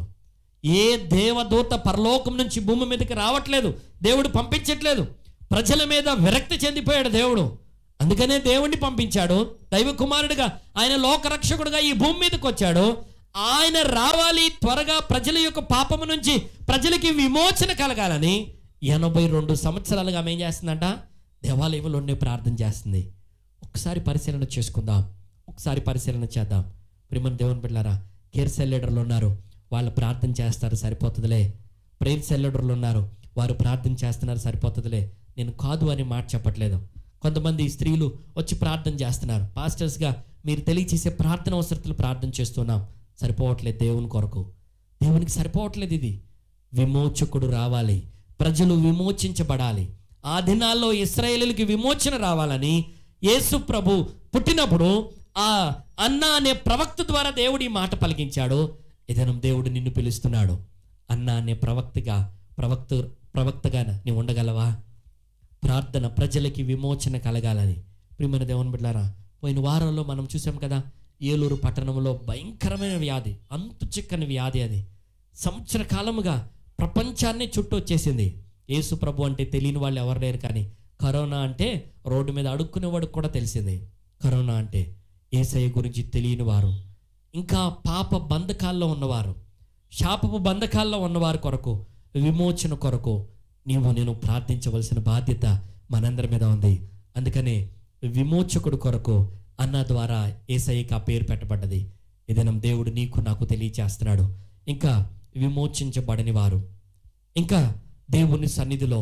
ఏ దేవదూత పరలోకం నుంచి భూమి మీదకి రావట్లేదు దేవుడు పంపించట్లేదు ప్రజల మీద విరక్తి చెందిపోయాడు దేవుడు అందుకనే దేవుణ్ణి పంపించాడు దైవ కుమారుడిగా ఆయన లోకరక్షకుడుగా ఈ భూమి మీదకి వచ్చాడు ఆయన రావాలి త్వరగా ప్రజల యొక్క పాపము నుంచి ప్రజలకి విమోచన కలగాలని ఎనభై రెండు సంవత్సరాలుగా ఆమె ఏం చేస్తుందంట దేవాలయంలో ఉండే ప్రార్థన చేస్తుంది ఒకసారి పరిశీలన చేసుకుందాం ఒకసారి పరిశీలన చేద్దాం ప్రిమన్ దేవుని బిడ్డారా కేర్ సెల్ లీడర్లు ఉన్నారు వాళ్ళు ప్రార్థన చేస్తారు సరిపోతుందిలే ప్రేయర్ సెల్ లీడర్లు ఉన్నారు వారు ప్రార్థన చేస్తున్నారు సరిపోతుందిలే నేను కాదు అని మాట చెప్పట్లేదు కొంతమంది స్త్రీలు వచ్చి ప్రార్థన చేస్తున్నారు పాస్టర్స్గా మీరు తెలియచేసే ప్రార్థన అవసరతలు ప్రార్థన చేస్తున్నాం సరిపోవట్లేదు దేవుని కొరకు దేవునికి సరిపోవట్లేదు ఇది విమోచకుడు రావాలి ప్రజలు విమోచించబడాలి ఆ దినాల్లో ఇస్రాయేలీలకి విమోచన రావాలని యేసు ప్రభు పుట్టినప్పుడు ఆ అన్న అనే ప్రవక్త ద్వారా దేవుడు ఈ మాట పలికించాడు ఇదనం దేవుడు నిన్ను పిలుస్తున్నాడు అన్న అనే ప్రవక్తగా ప్రవక్త ప్రవక్తగా నీవు ఉండగలవా ప్రార్థన ప్రజలకి విమోచన కలగాలని ప్రియమైన దేవుని బిడ్డారా పోయిన వారంలో మనం చూసాం కదా ఏలూరు పట్టణంలో భయంకరమైన వ్యాధి అంతు చిక్కని వ్యాధి అది సంవత్సర కాలముగా ప్రపంచాన్ని చుట్టూ వచ్చేసింది యేసు ప్రభు అంటే తెలియని వాళ్ళు ఎవరు లేరు కానీ కరోనా అంటే రోడ్డు మీద అడుక్కునేవాడికి కూడా తెలిసింది కరోనా అంటే ఏసఐ గురించి తెలియని వారు ఇంకా పాప బంధకాల్లో ఉన్నవారు శాపపు బంధకాల్లో ఉన్నవారి కొరకు విమోచన కొరకు నీవు నేను ప్రార్థించవలసిన బాధ్యత మనందరి మీద ఉంది అందుకనే విమోచకుడు కొరకు అన్న ద్వారా ఏసఐకి ఆ పేరు పెట్టబడ్డది ఇదనం దేవుడు నీకు నాకు తెలియచేస్తున్నాడు ఇంకా విమోచించబడని వారు ఇంకా దేవుని సన్నిధిలో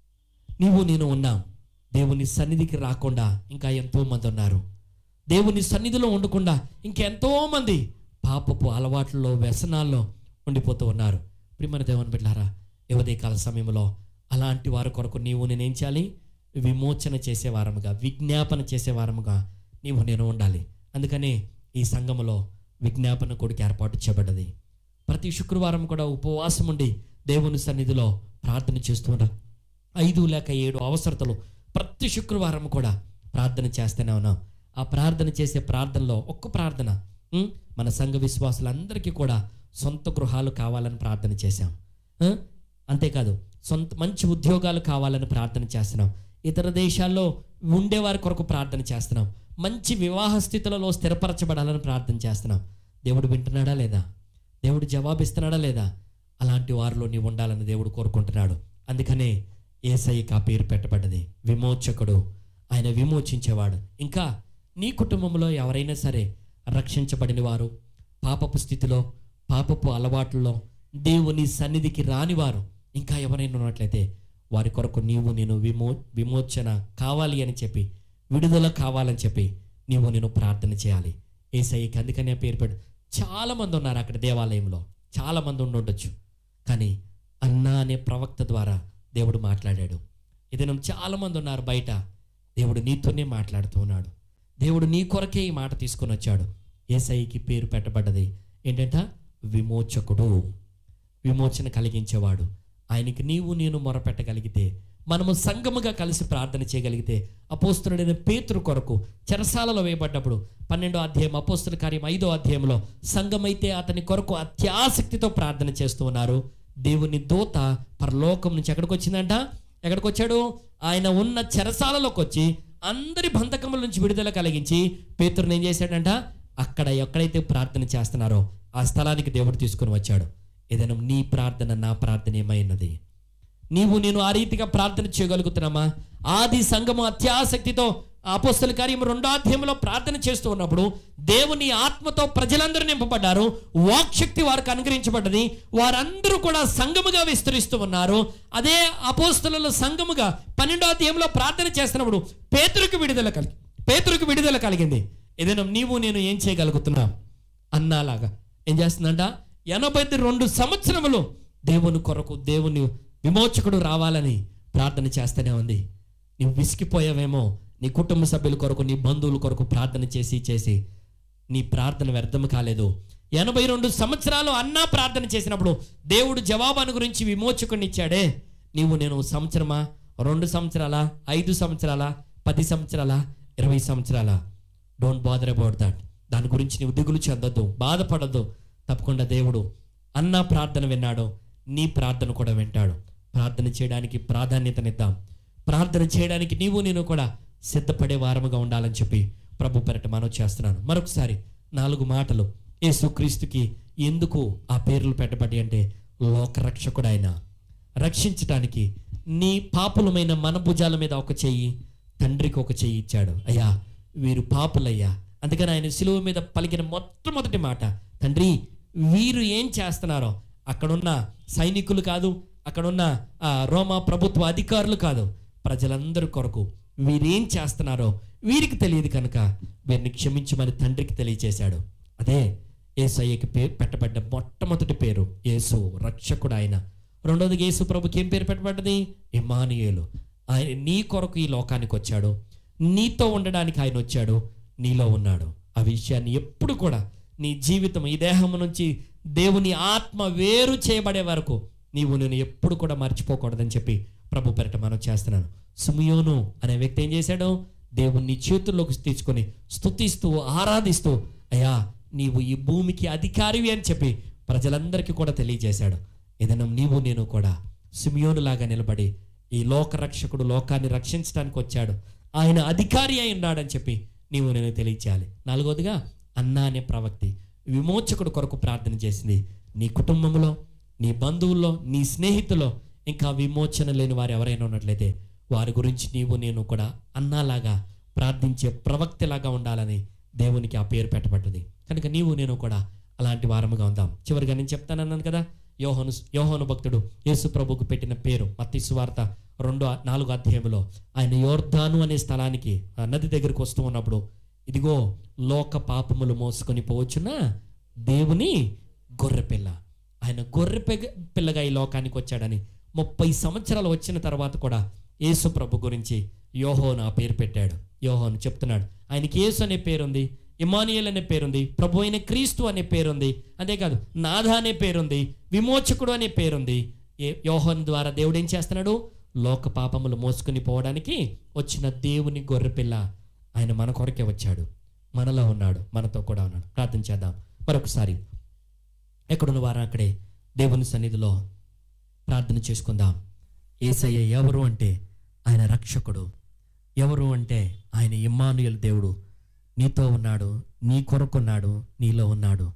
నీవు నేను ఉన్నాం దేవుని సన్నిధికి రాకుండా ఇంకా ఎంతో మంది ఉన్నారు దేవుని సన్నిధిలో ఉండకుండా ఇంకెంతో మంది పాపపు అలవాట్లలో వ్యసనాల్లో ఉండిపోతూ ఉన్నారు ప్రియమైన దేవుని బిడ్డారా యువదే కాల సమయంలో అలాంటి వారి కొరకు నీవు నేనేం చేయాలి విమోచన చేసే వారముగా విజ్ఞాపన చేసే వారముగా నీవు నేను ఉండాలి అందుకనే ఈ సంఘములో విజ్ఞాపన కొడుకు ఏర్పాటు చేయబడ్డది ప్రతి శుక్రవారం కూడా ఉపవాసం ఉండి దేవుని సన్నిధిలో ప్రార్థన చేస్తున్నా ఐదు లేక ఏడు అవసరతలు ప్రతి శుక్రవారం కూడా ప్రార్థన చేస్తూనే ఉన్నాం ఆ ప్రార్థన చేసే ప్రార్థనలో ఒక్క ప్రార్థన ఉం? మన సంఘ విశ్వాసులందరికీ కూడా సొంత గృహాలు కావాలని ప్రార్థన చేశాం ఆ? అంతేకాదు సొంత మంచి ఉద్యోగాలు కావాలని ప్రార్థన చేస్తున్నాం ఇతర దేశాల్లో ఉండేవారి కొరకు ప్రార్థన చేస్తున్నాం మంచి వివాహ స్థితులలో స్థిరపరచబడాలని ప్రార్థన చేస్తున్నాం దేవుడు వింటున్నాడా లేదా దేవుడు జవాబిస్తున్నాడా లేదా అలాంటి వారిలో నీవు ఉండాలని దేవుడు కోరుకుంటున్నాడు అందుకనే ఏసైకి ఆ పేరు పెట్టబడ్డది విమోచకుడు ఆయన విమోచించేవాడు ఇంకా నీ కుటుంబంలో ఎవరైనా సరే రక్షించబడిన వారు పాపపు స్థితిలో పాపపు అలవాట్లలో దేవుని సన్నిధికి రానివారు ఇంకా ఎవరైనా ఉన్నట్లయితే వారి కొరకు నీవు నేను విమో విమోచన కావాలి అని చెప్పి విడుదల కావాలని చెప్పి నీవు నేను ప్రార్థన చేయాలి ఏసైకి అందుకనే ఆ పేరు పెట్టు చాలా మంది ఉన్నారు అక్కడ దేవాలయంలో చాలా మంది ఉండి ఉండొచ్చు కానీ అన్నా అనే ప్రవక్త ద్వారా దేవుడు మాట్లాడాడు ఇదినం చాలా మంది ఉన్నారు బయట దేవుడు నీతోనే మాట్లాడుతూ ఉన్నాడు దేవుడు నీ కొరకే ఈ మాట తీసుకొని వచ్చాడు ఏసైకి పేరు పెట్టబడ్డది ఏంటంట విమోచకుడు విమోచన కలిగించేవాడు ఆయనకి నీవు నేను మొరపెట్టగలిగితే మనము సంగముగా కలిసి ప్రార్థన చేయగలిగితే అపోస్తుడైన పేతురు కొరకు చెరసాలలో వేయబడ్డప్పుడు పన్నెండో అధ్యాయం అపోస్తుల కార్యం ఐదో అధ్యాయంలో సంఘమైతే అతని కొరకు అత్యాసక్తితో ప్రార్థన చేస్తూ ఉన్నారు దేవుని దూత పరలోకం నుంచి ఎక్కడికి వచ్చిందంట ఎక్కడికి వచ్చాడు ఆయన ఉన్న చెరసాలలోకి వచ్చి అందరి బంధకముల నుంచి విడుదల కలిగించి పేతురుని ఏం చేశాడంట అక్కడ ఎక్కడైతే ప్రార్థన చేస్తున్నారో ఆ స్థలానికి దేవుడు తీసుకొని వచ్చాడు ఏదైనా నీ ప్రార్థన నా ప్రార్థన ఏమైనది నీవు నేను ఆ రీతిగా ప్రార్థన చేయగలుగుతున్నామా ఆది సంఘము అత్యాసక్తితో అపోస్తల కార్యం రెండో అధ్యాయంలో ప్రార్థన చేస్తూ ఉన్నప్పుడు దేవుని ఆత్మతో ప్రజలందరూ నింపబడ్డారు వాక్శక్తి వారికి అనుగ్రహించబడ్డది వారందరూ కూడా సంఘముగా విస్తరిస్తూ ఉన్నారు అదే అపోస్తల సంఘముగా పన్నెండో అధ్యాయంలో ప్రార్థన చేస్తున్నప్పుడు పేతురుకు విడుదల కలిగి పేతురుకు విడుదల కలిగింది ఏదైనా నీవు నేను ఏం చేయగలుగుతున్నా అన్నాలాగా ఏం చేస్తుందంట ఎనభై రెండు సంవత్సరములు దేవుని కొరకు దేవుని విమోచకుడు రావాలని ప్రార్థన చేస్తూనే ఉంది నీవు విసిగిపోయావేమో నీ కుటుంబ సభ్యుల కొరకు నీ బంధువుల కొరకు ప్రార్థన చేసి చేసి నీ ప్రార్థన వ్యర్థం కాలేదు ఎనభై రెండు సంవత్సరాలు అన్నా ప్రార్థన చేసినప్పుడు దేవుడు జవాబాను గురించి విమోచకుడిని ఇచ్చాడే నీవు నేను సంవత్సరమా రెండు సంవత్సరాల ఐదు సంవత్సరాల పది సంవత్సరాల ఇరవై సంవత్సరాల డోంట్ బాదర్ అబౌట్ దట్ దాని గురించి నీవు దిగులు చెందొద్దు బాధపడద్దు తప్పకుండా దేవుడు అన్నా ప్రార్థన విన్నాడు నీ ప్రార్థన కూడా వింటాడు ప్రార్థన చేయడానికి ప్రాధాన్యతనిద్దాం ప్రార్థన చేయడానికి నీవు నేను కూడా సిద్ధపడే వారముగా ఉండాలని చెప్పి ప్రభు పెరట మనం చేస్తున్నాను మరొకసారి నాలుగు మాటలు యేసుక్రీస్తుకి ఎందుకు ఆ పేర్లు పెట్టబడి అంటే లోకరక్షకుడు ఆయన రక్షించటానికి నీ పాపులమైన మన భుజాల మీద ఒక చెయ్యి తండ్రికి ఒక చెయ్యి ఇచ్చాడు అయ్యా వీరు పాపులయ్యా అందుకని ఆయన సిలువ మీద పలికిన మొట్టమొదటి మాట తండ్రి వీరు ఏం చేస్తున్నారో అక్కడున్న సైనికులు కాదు అక్కడున్న ఆ, రోమా ప్రభుత్వ అధికారులు కాదు ప్రజలందరి కొరకు వీరేం చేస్తున్నారో వీరికి తెలియదు కనుక వీరిని క్షమించమని తండ్రికి తెలియచేశాడు అదే ఏసయ్యకి పేరు పెట్టబడ్డ మొట్టమొదటి పేరు యేసు రక్షకుడు ఆయన రెండోది యేసు ప్రభుకి ఏం పేరు పెట్టబడ్డది ఇమానియేలు ఆయన నీ కొరకు ఈ లోకానికి వచ్చాడు నీతో ఉండడానికి ఆయన వచ్చాడు నీలో ఉన్నాడు ఆ విషయాన్ని ఎప్పుడు కూడా నీ జీవితం ఈ దేహం నుంచి దేవుని ఆత్మ వేరు చేయబడే వరకు నీవు నేను ఎప్పుడు కూడా మర్చిపోకూడదని చెప్పి ప్రభు పెరట మనం చేస్తున్నాను సుమియోను అనే వ్యక్తి ఏం చేశాడు దేవుణ్ణి చేతుల్లోకి తెచ్చుకొని స్తుతిస్తూ ఆరాధిస్తూ అయ్యా నీవు ఈ భూమికి అధికారివి అని చెప్పి ప్రజలందరికీ కూడా తెలియజేశాడు ఏదైనా నీవు నేను కూడా సిమియోనులాగా నిలబడి ఈ లోక రక్షకుడు లోకాన్ని రక్షించడానికి వచ్చాడు ఆయన అధికారి అయి ఉన్నాడని చెప్పి నీవు నేను తెలియచేయాలి నాలుగోదిగా అన్న అనే ప్రవక్తి విమోచకుడు కొరకు ప్రార్థన చేసింది నీ కుటుంబంలో నీ బంధువుల్లో నీ స్నేహితుల్లో ఇంకా విమోచన లేని వారు ఎవరైనా ఉన్నట్లయితే వారి గురించి నీవు నేను కూడా అన్నాలాగా ప్రార్థించే ప్రవక్తిలాగా ఉండాలని దేవునికి ఆ పేరు పెట్టబడ్డది కనుక నీవు నేను కూడా అలాంటి వారముగా ఉందాం చివరిగా నేను చెప్తానన్నాను కదా యోహోను యోహోను భక్తుడు యేసు ప్రభుకు పెట్టిన పేరు మత్తి సువార్త రెండో నాలుగో అధ్యాయంలో ఆయన యోర్ధాను అనే స్థలానికి ఆ నది దగ్గరికి వస్తూ ఉన్నప్పుడు ఇదిగో లోక పాపములు మోసుకొని పోవచ్చున్న దేవుని గొర్రెపిల్ల ఆయన గొర్రె పెగ- పిల్లగా ఈ లోకానికి వచ్చాడని ముప్పై సంవత్సరాలు వచ్చిన తర్వాత కూడా యేసు ప్రభు గురించి యోహోను ఆ పేరు పెట్టాడు యోహోను చెప్తున్నాడు ఆయనకి యేసు అనే పేరుంది ఇమానియల్ అనే పేరుంది ప్రభు అయిన క్రీస్తు అనే పేరుంది అంతేకాదు నాథ అనే పేరుంది విమోచకుడు అనే పేరుంది ఏ యోహోన్ ద్వారా దేవుడు ఏం చేస్తున్నాడు లోక పాపములు మోసుకుని పోవడానికి వచ్చిన దేవుని గొర్రెపిల్ల ఆయన మన కొరకే వచ్చాడు మనలో ఉన్నాడు మనతో కూడా ఉన్నాడు ప్రార్థన చేద్దాం మరొకసారి ఎక్కడున్న వారు అక్కడే దేవుని సన్నిధిలో ప్రార్థన చేసుకుందాం ఏసయ్య ఎవరు అంటే ఆయన రక్షకుడు ఎవరు అంటే ఆయన ఇమ్మానుయల్ దేవుడు నీతో ఉన్నాడు నీ కొరకున్నాడు నీలో ఉన్నాడు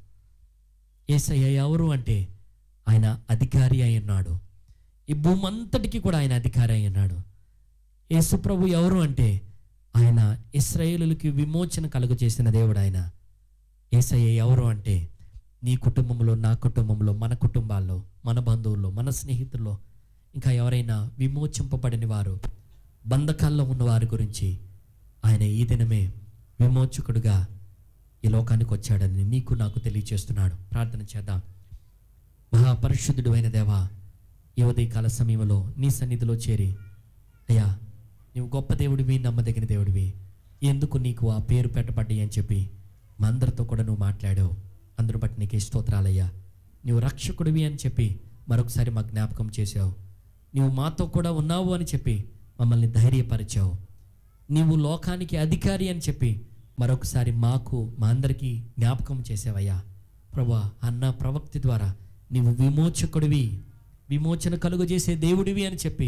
ఏసయ్య ఎవరు అంటే ఆయన అధికారి అయి ఉన్నాడు ఈ భూమి అంతటికి కూడా ఆయన అధికారి అయి ఉన్నాడు యేసు ప్రభు ఎవరు అంటే ఆయన ఇస్రాయేలులకి విమోచన కలుగజేసిన దేవుడు ఆయన ఏసయ్య ఎవరు అంటే నీ కుటుంబంలో నా కుటుంబంలో మన కుటుంబాల్లో మన బంధువుల్లో మన స్నేహితుల్లో ఇంకా ఎవరైనా విమోచింపబడిన వారు బంధకాల్లో ఉన్న వారి గురించి ఆయన ఈ దినమే విమోచకుడుగా ఈ లోకానికి వచ్చాడని నీకు నాకు తెలియచేస్తున్నాడు ప్రార్థన చేద్దాం మహాపరిశుద్ధుడు అయిన దేవా ఈ ఉదయకాల సమయంలో నీ సన్నిధిలో చేరి అయ్యా నీవు గొప్ప దేవుడివి నమ్మదగిన దేవుడివి ఎందుకు నీకు ఆ పేరు పెట్టబడ్డాయి అని చెప్పి మా అందరితో కూడా నువ్వు మాట్లాడావు అందరూ బట్టి నీకు స్తోత్రాలయ్యా నీవు రక్షకుడివి అని చెప్పి మరొకసారి మా జ్ఞాపకం చేశావు నీవు మాతో కూడా ఉన్నావు అని చెప్పి మమ్మల్ని ధైర్యపరిచావు నీవు లోకానికి అధికారి అని చెప్పి మరొకసారి మాకు మా అందరికీ జ్ఞాపకం చేసావయ్యా ప్రభా అన్న ప్రవక్తి ద్వారా నీవు విమోచకుడివి విమోచన కలుగజేసే దేవుడివి అని చెప్పి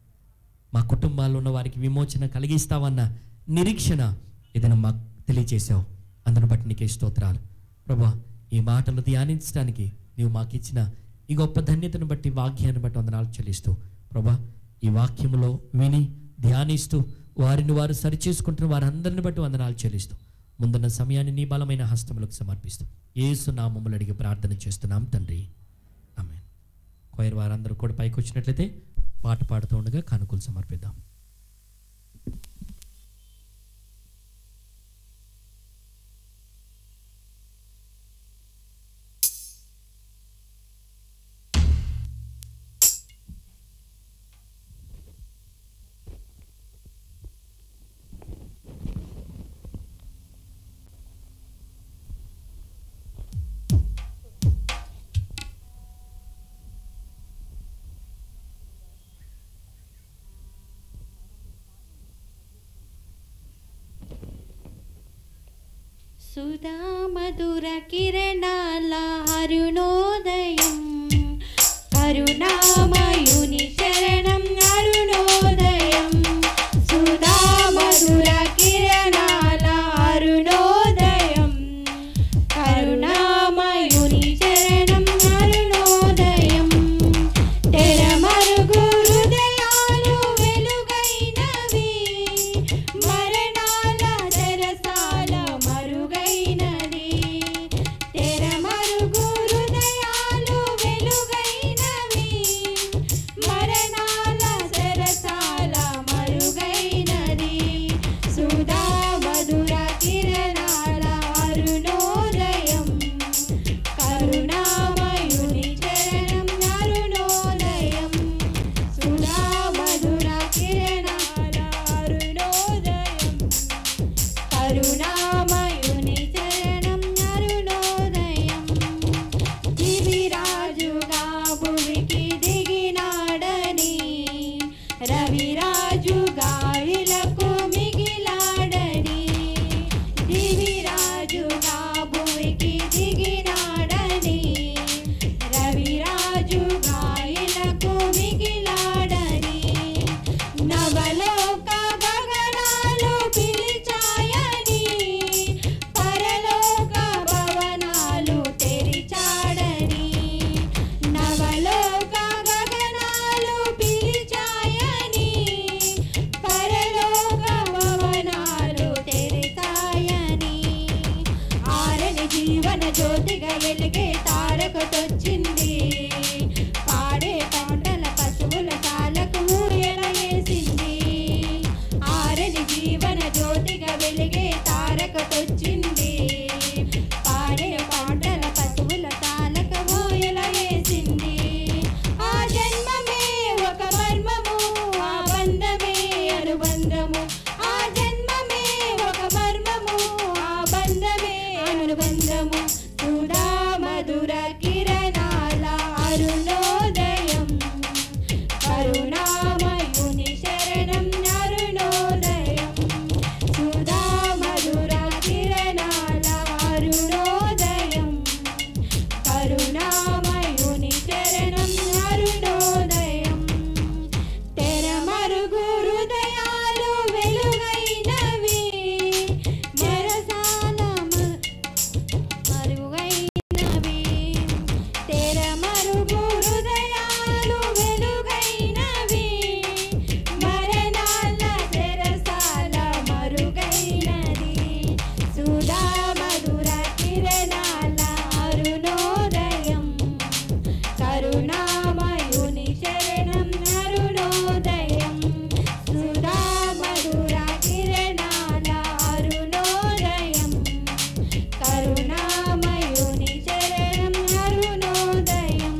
మా కుటుంబాల్లో ఉన్న వారికి విమోచన కలిగిస్తావన్న నిరీక్షణ ఏదైనా మాకు తెలియజేశావు అందును బట్టి నీకే స్తోత్రాలు ప్రభా ఈ మాటలు ధ్యానించడానికి నీవు మాకు ఇచ్చిన ఈ గొప్ప ధన్యతను బట్టి వాక్యాన్ని బట్టి వందనాలు చెల్లిస్తూ ప్రభా ఈ వాక్యములో విని ధ్యానిస్తూ వారిని వారు సరిచేసుకుంటున్న వారందరిని బట్టి వందనాలు చెల్లిస్తూ ముందున్న సమయాన్ని నీ బలమైన హస్తములకు సమర్పిస్తూ ఏసు నామములు అడిగి ప్రార్థన చేస్తున్నాం తండ్రి ఆమె కొయర్ వారందరూ కూడా పైకి వచ్చినట్లయితే పాట పాడుతూ ఉండగా కానుకలు సమర్పిద్దాం సుధా మధుర కిరణాల అరుణోదయం కరుణామయుని శరణం అరుణోదయం సుధా మధుర కిరణాల అరుణోదయం కరుణామయుని శరణం అరుణోదయం తెరమరుగు హృదయాలు వెలుగైనవి మరణాల తెరసాల మరుగైనది తెరమరుగు హృదయాలు వెలుగైనవి మరణాల తెరసాల మరుగైనది సుధా మధుర కిరణాల అరుణోదయం కరుణామయుని చరణం అరుణోదయం సుధా మధుర కిరణాల అరుణోదయం కరుణామయుని చరణం అరుణోదయం దివిరాజుగా భూమికి దిగినాడని రవిరాజుగా ఇలకు మిగిలాడని దివిరాజుగా భూమికి దిగినాడని రవిరాజుగా ఇలకు మిగిలాడని నవలోక గగనాలు పిలిచాయని పరలోక భవనాలు తెరిచాడని నవలోక గగనాలు పిలిచాయని పరలోక భవనాలు తెరిచాయని ఆరని జీవన జ్యోతిగా వెలిగే తారకతొచ్చింది పాడే పంటల పశువుల సాలకు ఊయల వేసింది ఆరని జీవన జ్యోతిగా వెలిగే తారకతొచ్చింది పాడే పంటల పశువుల సాలకు ఊయల వేసింది ఆ జన్మమే ఒక మర్మము ఆ బంధమే అనుబంధము ఆ జన్మమే ఒక మర్మము ఆ బంధమే అనుబంధము సుధా మధుర కిరణాల అరుణోదయం కరుణామయుని శరణం అరుణోదయం సుధా మధుర కిరణాల అరుణోదయం కరుణామయుని శరణం అరుణోదయం తెరమరుగు హృదయాలు వెలుగైనవి మరసాల మ- మరుగైనవి తెరమరుగు హృదయాలు వెలుగైనవి మరణాల తెరసాల మరుగైనది సుధా మధుర కిరణాల అరుణోదయం కరుణామయుని శరణం అరుణోదయం సుధా మధుర కిరణాల అరుణోదయం కరుణామయుని శరణం అరుణోదయం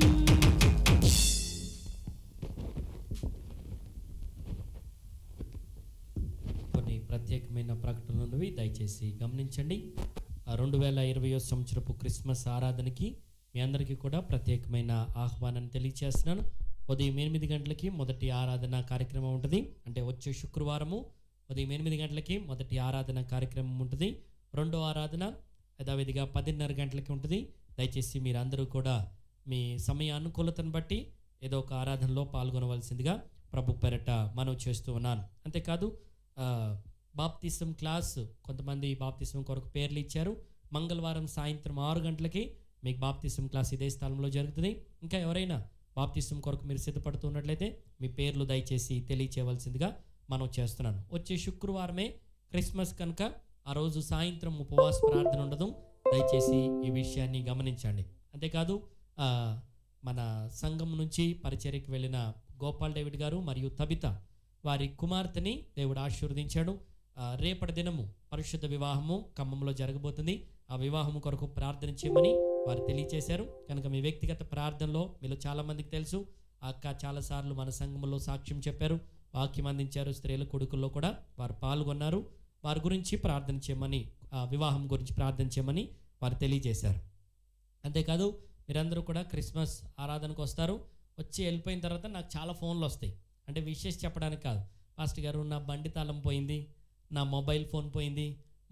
కొన్ని ప్రత్యేకమైన ప్రకటనలు ఉన్నవి దయచేసి గమనించండి ఆ రెండు వేల ఇరవయో సంవత్సరపు క్రిస్మస్ ఆరాధనకి మీ అందరికీ కూడా ప్రత్యేకమైన ఆహ్వానాన్ని తెలియజేస్తున్నాను ఉదయం ఎనిమిది గంటలకి మొదటి ఆరాధన కార్యక్రమం ఉంటుంది అంటే వచ్చే శుక్రవారము ఉదయం ఎనిమిది గంటలకి మొదటి ఆరాధన కార్యక్రమం ఉంటుంది రెండో ఆరాధన యథావిధిగా పదిన్నర గంటలకి ఉంటుంది దయచేసి మీరందరూ కూడా మీ సమయ అనుకూలతను బట్టి ఏదో ఒక ఆరాధనలో పాల్గొనవలసిందిగా ప్రభు పెరట మనవి చేస్తూ ఉన్నాను అంతేకాదు ఆ, బాప్తిసం క్లాస్ కొంతమంది బాప్తిసం కొరకు పేర్లు ఇచ్చారు మంగళవారం సాయంత్రం ఆరు గంటలకి మీకు బాప్తిసం క్లాస్ ఇదే స్థలంలో జరుగుతుంది ఇంకా ఎవరైనా బాప్తిసం కొరకు మీరు సిద్ధపడుతున్నట్లయితే మీ పేర్లు దయచేసి తెలియచేయవలసిందిగా మనం చేస్తున్నాను వచ్చే శుక్రవారమే క్రిస్మస్ కనుక ఆ రోజు సాయంత్రం ఉపవాస ప్రార్థన ఉండదు దయచేసి ఈ విషయాన్ని గమనించండి అంతేకాదు ఆ, మన సంఘం నుంచి పరిచర్యకి వెళ్ళిన గోపాల్ డేవిడ్ గారు మరియు తబిత వారి కుమార్తెని దేవుడు ఆశీర్వదించాడు ఆ, రేపటి దినము పరిశుద్ధ వివాహము ఖమ్మంలో జరగబోతుంది ఆ వివాహం కొరకు ప్రార్థన చేయమని వారు తెలియచేశారు కనుక మీ వ్యక్తిగత ప్రార్థనలో మీలో చాలామందికి తెలుసు ఆ అక్క చాలాసార్లు మన సంఘంలో సాక్ష్యం చెప్పారు వాక్యం అందించారు స్త్రీల కొడుకుల్లో కూడా వారు పాల్గొన్నారు వారి గురించి ప్రార్థన చేయమని ఆ వివాహం గురించి ప్రార్థన చేయమని వారు తెలియజేశారు అంతేకాదు మీరందరూ కూడా క్రిస్మస్ ఆరాధనకు వస్తారు వచ్చి వెళ్ళిపోయిన తర్వాత నాకు చాలా ఫోన్లు వస్తాయి అంటే విషెస్ చెప్పడానికి కాదు పాస్టర్ గారు నా బండి తాళం పోయింది నా మొబైల్ ఫోన్ పోయింది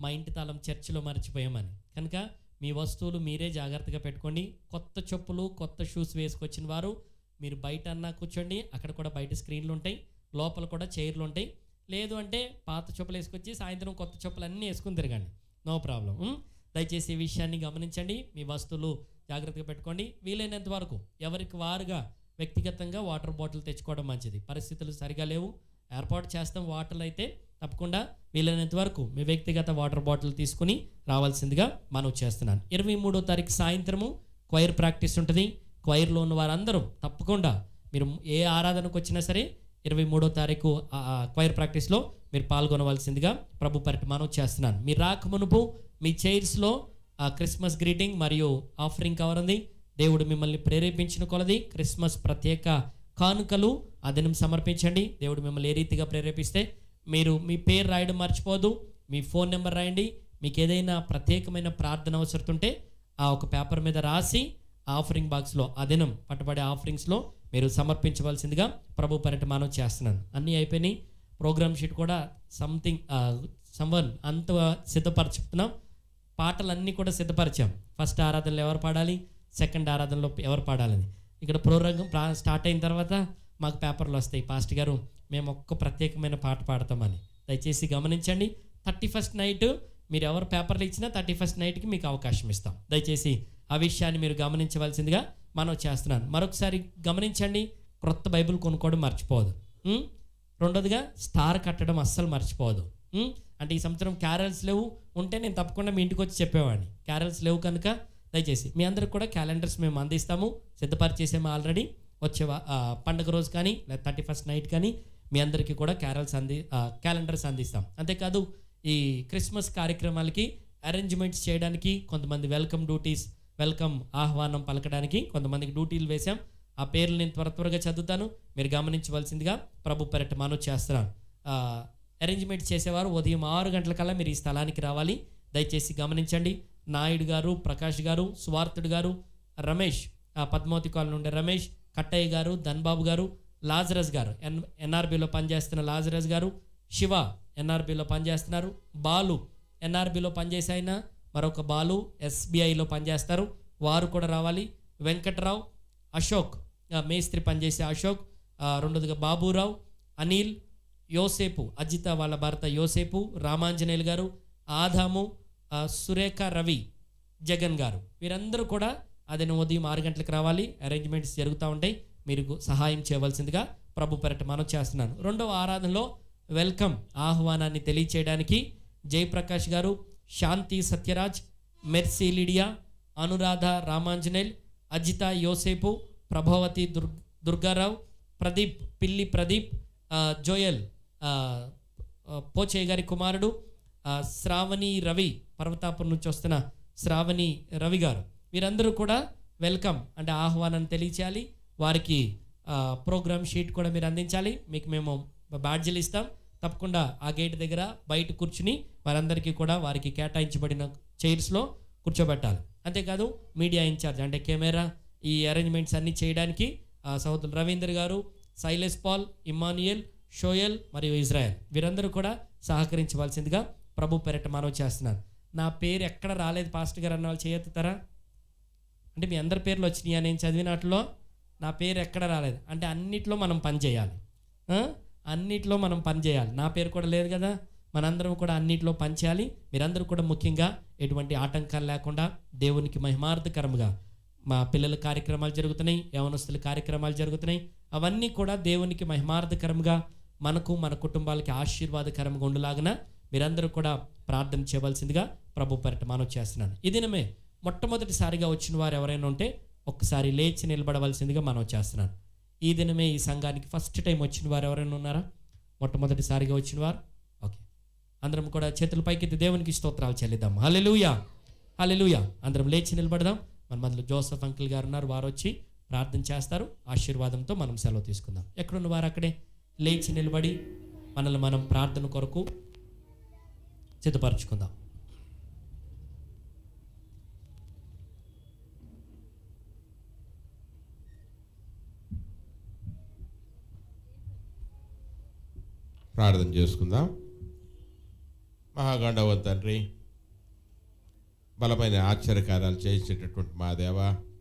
మా ఇంటి తాళం చర్చిలో మర్చిపోయామని కనుక మీ వస్తువులు మీరే జాగ్రత్తగా పెట్టుకోండి కొత్త చెప్పులు కొత్త షూస్ వేసుకొచ్చిన వారు మీరు బయట అన్నా కూర్చోండి అక్కడ కూడా బయట స్క్రీన్లు ఉంటాయి లోపల కూడా చైర్లు ఉంటాయి లేదు అంటే పాత చెప్పులు వేసుకొచ్చి సాయంత్రం కొత్త చెప్పులు అన్నీ వేసుకుని తిరగండి నో ప్రాబ్లం ఉం? దయచేసి ఈ విషయాన్ని గమనించండి మీ వస్తువులు జాగ్రత్తగా పెట్టుకోండి వీలైనంత వరకు ఎవరికి వారుగా వ్యక్తిగతంగా వాటర్ బాటిల్ తెచ్చుకోవడం మంచిది పరిస్థితులు సరిగా లేవు ఏర్పాటు చేస్తాం వాటర్ అయితే తప్పకుండా వీలైనంత వరకు మీ వ్యక్తిగత వాటర్ బాటిల్ తీసుకుని రావాల్సిందిగా మనం చేస్తున్నాను ఇరవై మూడో తారీఖు సాయంత్రము క్వైర్ ప్రాక్టీస్ ఉంటుంది క్వైర్లో ఉన్న వారందరూ తప్పకుండా మీరు ఏ ఆరాధనకు వచ్చినా సరే ఇరవై మూడో తారీఖు ఆ, ఆ, క్వైర్ ప్రాక్టీస్లో మీరు పాల్గొనవలసిందిగా ప్రభు పరిట మనం చేస్తున్నాను మీరు రాక మునుపు మీ చైర్స్లో ఆ క్రిస్మస్ గ్రీటింగ్ మరియు ఆఫరింగ్ కవర్ ఉంది దేవుడు మిమ్మల్ని ప్రేరేపించిన కొలది క్రిస్మస్ ప్రత్యేక కానుకలు ఆ దినం సమర్పించండి దేవుడు మిమ్మల్ని ఏ రీతిగా ప్రేరేపిస్తే మీరు మీ పేరు రాయడం మర్చిపోదు మీ ఫోన్ నెంబర్ రాయండి మీకు ఏదైనా ప్రత్యేకమైన ప్రార్థన అవసరం ఉంటే ఆ ఒక పేపర్ మీద రాసి ఆ ఆఫరింగ్ బాక్స్లో ఆ దినం పట్టబడే ఆఫరింగ్స్లో మీరు సమర్పించవలసిందిగా ప్రభు పర్యట మనం చేస్తున్నాను అన్నీ అయిపోయినాయి ప్రోగ్రామ్ షీట్ కూడా సంథింగ్ సంవన్ అంత సిద్ధపరచుతున్నాం పాటలన్నీ కూడా సిద్ధపరిచాం ఫస్ట్ ఆరాధనలో ఎవరు పాడాలి సెకండ్ ఆరాధనలో ఎవరు పాడాలని ఇక్కడ ప్రోగ్రామ్ ప్రా స్టార్ట్ అయిన తర్వాత మాకు పేపర్లు వస్తాయి పాస్ట్ గారు మేము ఒక్క ప్రత్యేకమైన పాట పాడతామని దయచేసి గమనించండి థర్టీ ఫస్ట్ నైట్ మీరు ఎవరు పేపర్లు ఇచ్చినా థర్టీ ఫస్ట్ నైట్కి మీకు అవకాశం ఇస్తాం దయచేసి ఆ విషయాన్ని మీరు గమనించవలసిందిగా మనం చేస్తున్నాను మరొకసారి గమనించండి క్రొత్త బైబిల్ కొనుక్కోవడం మర్చిపోదు ఉం? రెండోదిగా స్టార్ కట్టడం అస్సలు మర్చిపోదు ఉం? అంటే ఈ సంవత్సరం క్యారల్స్ లేవు ఉంటే నేను తప్పకుండా మీ ఇంటికి వచ్చి చెప్పేవాడిని క్యారల్స్ లేవు కనుక దయచేసి మీ అందరికి కూడా క్యాలెండర్స్ మేము అందిస్తాము సిద్ధపరిచేసాము ఆల్రెడీ వచ్చే వా- ఆ, పండుగ రోజు కానీ లేదా థర్టీ ఫస్ట్ నైట్ కానీ మీ అందరికీ కూడా క్యారల్స్ అంది క్యాలెండర్స్ అందిస్తాం అంతేకాదు ఈ క్రిస్మస్ కార్యక్రమాలకి అరేంజ్మెంట్స్ చేయడానికి కొంతమంది వెల్కమ్ డ్యూటీస్ వెల్కమ్ ఆహ్వానం పలకడానికి కొంతమందికి డ్యూటీలు వేశాం ఆ పేర్లు నేను త్వర త్వరగా చదువుతాను మీరు గమనించవలసిందిగా ప్రభు పెరట మనం చేస్తున్నాను అరేంజ్మెంట్స్ చేసేవారు ఉదయం ఆరు గంటల కల్లా మీరు ఈ స్థలానికి రావాలి దయచేసి గమనించండి నాయుడు గారు ప్రకాష్ గారు సువార్తుడు గారు రమేష్ ఆ పద్మావతి కాలనీ ఉండే రమేష్ కట్టయ్య గారు ధన్బాబు గారు లాజరస్ గారు ఎన్ ఎన్ఆర్బిలో పనిచేస్తున్న లాజరస్ గారు శివ ఎన్ఆర్బిలో పనిచేస్తున్నారు బాలు ఎన్ఆర్బిలో పనిచేసే ఆయన మరొక బాలు ఎస్బీఐలో పనిచేస్తారు వారు కూడా రావాలి వెంకట్రావు అశోక్ ఆ, మేస్త్రి పనిచేసే అశోక్ ఆ, రెండోదిగా బాబురావు అనిల్ యోసేపు అజిత వాళ్ళ భర్త యోసేపు రామాంజనేయులు గారు ఆదాము ఆ, సురేఖ రవి జగన్ గారు వీరందరూ కూడా అదే ఉదయం ఆరు గంటలకు రావాలి అరేంజ్మెంట్స్ జరుగుతూ ఉంటాయి మీరు గు- సహాయం చేయవలసిందిగా ప్రభు పెరట మనం చేస్తున్నాను రెండవ ఆరాధనలో వెల్కమ్ ఆహ్వానాన్ని తెలియచేయడానికి జయప్రకాష్ గారు శాంతి సత్యరాజ్ మెర్సీ లిడియా అనురాధ రామాంజనేల్ అజిత యోసేపు ప్రభావతి దుర్ దుర్గారావు ప్రదీప్ పిల్లి ప్రదీప్ ఆ, జోయల్ ఆ, ఆ, పోచయ్య గారి కుమారుడు ఆ, శ్రావణి రవి పర్వతాపురం నుంచి వస్తున్న శ్రావణి రవి గారు వీరందరూ కూడా వెల్కమ్ అంటే ఆహ్వానాన్ని తెలియచేయాలి వారికి ఆ, ప్రోగ్రామ్ షీట్ కూడా మీరు అందించాలి మీకు మేము బ్యాడ్జీలు ఇస్తాం తప్పకుండా ఆ గేట్ దగ్గర బయట కూర్చుని వారందరికీ కూడా వారికి కేటాయించబడిన చైర్స్లో కూర్చోబెట్టాలి అంతేకాదు మీడియా ఇన్ఛార్జ్ అంటే కెమెరా ఈ అరేంజ్మెంట్స్ అన్ని చేయడానికి ఆ, సహోదరులు రవీందర్ గారు సైలెస్ పాల్ ఇమానుయల్ షోయల్ మరియు ఇజ్రాయెల్ వీరందరూ కూడా సహకరించవలసిందిగా ప్రభు పెరట మనవి చేస్తున్నాను నా పేరు ఎక్కడ రాలేదు పాస్టర్ గారు అన్న వాళ్ళు చేయెత్తుతారా అంటే మీ అందరి పేర్లు వచ్చినాయా నేను చదివినట్లో నా పేరు ఎక్కడ రాలేదు అంటే అన్నిట్లో మనం పని చేయాలి ఆ? అన్నిట్లో మనం పని చేయాలి నా పేరు కూడా లేదు కదా మనందరం కూడా అన్నిట్లో పని చేయాలి మీరందరూ కూడా ముఖ్యంగా ఎటువంటి ఆటంకాలు లేకుండా దేవునికి మహిమార్థకరంగా మా పిల్లల కార్యక్రమాలు జరుగుతున్నాయి యవనస్తుల కార్యక్రమాలు జరుగుతున్నాయి అవన్నీ కూడా దేవునికి మహిమార్థకరంగా మనకు మన కుటుంబాలకి ఆశీర్వాదకరంగా ఉండలాగిన మీరందరూ కూడా ప్రార్థన చేయవలసిందిగా ప్రభు పరిట మనం చేస్తున్నాను ఈ దినమే మొట్టమొదటిసారిగా వచ్చిన వారు ఎవరైనా ఉంటే ఒక్కసారి లేచి నిలబడవలసిందిగా మనం చేస్తున్నాను ఈ దినమే ఈ సంఘానికి ఫస్ట్ టైం వచ్చిన వారు ఎవరైనా ఉన్నారా మొట్టమొదటిసారిగా వచ్చిన వారు ఓకే అందరం కూడా చేతుల పైకెత్తి దేవునికి స్తోత్రాలు చెల్లిద్దాం హల్లెలూయా హల్లెలూయా అందరం లేచి నిలబడదాం మన మధ్యలో జోసఫ్ అంకుల్ గారు ఉన్నారు వారు వచ్చి ప్రార్థన చేస్తారు ఆశీర్వాదంతో మనం సెలవు తీసుకుందాం ఎక్కడున్న వారు అక్కడే లేచి నిలబడి మనల్ని మనం ప్రార్థన కొరకు సిద్ధపరచుకుందాం ప్రార్థన చేసుకుందాం మహా మహాగండవ తండ్రి బలమైన ఆశ్చర్యకార్యాలు చేసేటటువంటి మా దేవ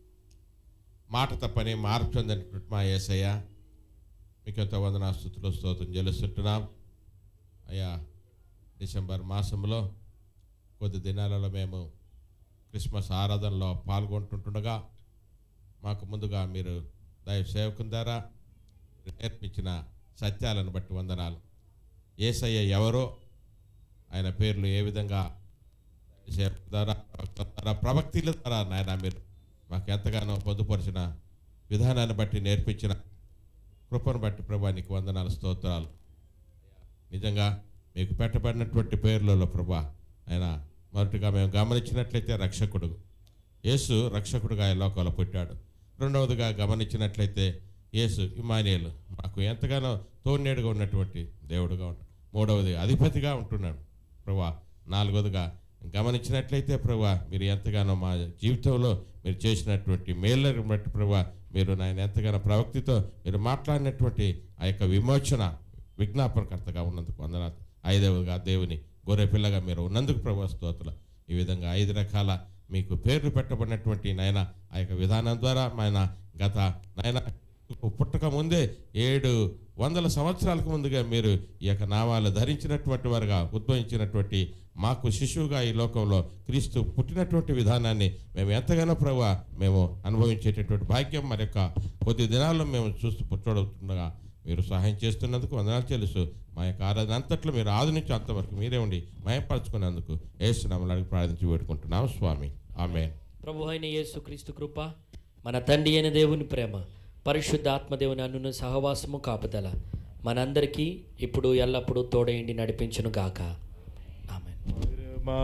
మాట తప్పని మార్పు చెందినటువంటి మా ఏసయ్య మీకు ఎంతో వందనా స్థుతులు స్తోత్రం చెల్లిస్తుంటున్నాం అయ్యా డిసెంబర్ మాసంలో కొద్ది దినాలలో మేము క్రిస్మస్ ఆరాధనలో పాల్గొంటుండగా మాకు ముందుగా మీరు దైవ సేవకుని ద్వారా నేర్పించిన సత్యాలను బట్టి వందనాలు ఏసయ్య ఎవరో ఆయన పేర్లు ఏ విధంగా సేవకుల ద్వారా ప్రవక్తల ద్వారా ప్రవక్తిల ద్వారా నాయన మీరు మాకు ఎంతగానో పొందుపరిచిన విధానాన్ని బట్టి నేర్పించిన కృపను బట్టి ప్రభానికి వందనాలు స్తోత్రాలు నిజంగా మీకు పెట్టబడినటువంటి పేర్లలో ప్రభా ఆయన మొదటిగా మేము గమనించినట్లయితే రక్షకుడు యేసు రక్షకుడుగా ఈ లోకంలో పుట్టాడు రెండవదిగా గమనించినట్లయితే యేసు ఇమానియలు మాకు ఎంతగానో తోడేడుగా ఉన్నటువంటి దేవుడుగా ఉంటాడు మూడవది అధిపతిగా ఉంటున్నాడు ప్రభా నాలుగవదిగా గమనించినట్లయితే ప్రభా మీరు ఎంతగానో మా జీవితంలో మీరు చేసినటువంటి మేళ్ళని బట్టి ప్రభా మీరు నాయన ఎంతగానో ప్రవక్తితో మీరు మాట్లాడినటువంటి ఆ యొక్క విమోచన విజ్ఞాపనకర్తగా ఉన్నందుకు వందనాలు ఐదవదిగా దేవుని గొర్రె పిల్లగా మీరు ఉన్నందుకు ప్రభా స్తోత్రులు ఈ విధంగా ఐదు రకాల మీకు పేర్లు పెట్టబడినటువంటి నాయన ఆ యొక్క విధానం ద్వారా ఆయన గత నాయన పుట్టక ముందే ఏడు వందల సంవత్సరాలకు ముందుగా మీరు ఈ యొక్క నామాలు ధరించినటువంటి వారుగా ఉద్భవించినటువంటి మాకు శిశువుగా ఈ లోకంలో క్రీస్తు పుట్టినటువంటి విధానాన్ని మేము ఎంతగానో ప్రభు మేము అనుభవించేటటువంటి భాగ్యం మరి యొక్క కొద్ది దినాల్లో మేము చూస్తూ పుట్టడుతుండగా మీరు సహాయం చేస్తున్నందుకు వందనాలు తెలుసు మా యొక్క ఆరాధన అంతట్లో మీరు ఆదరించి అంతవరకు మీరే ఉండి మయపరచుకున్నందుకు ఏసునామలు అడిగి ప్రార్థించి వేడుకుంటున్నాం స్వామి ఆమె ప్రభు అయిన యేసు క్రీస్తు కృప మన తండ్రి అయిన దేవుని ప్రేమ పరిశుద్ధ ఆత్మదేవుని అన్నున సహవాసము కాపుదల మనందరికీ ఇప్పుడు ఎల్లప్పుడూ తోడేయండి నడిపించును గాక ఆమె మా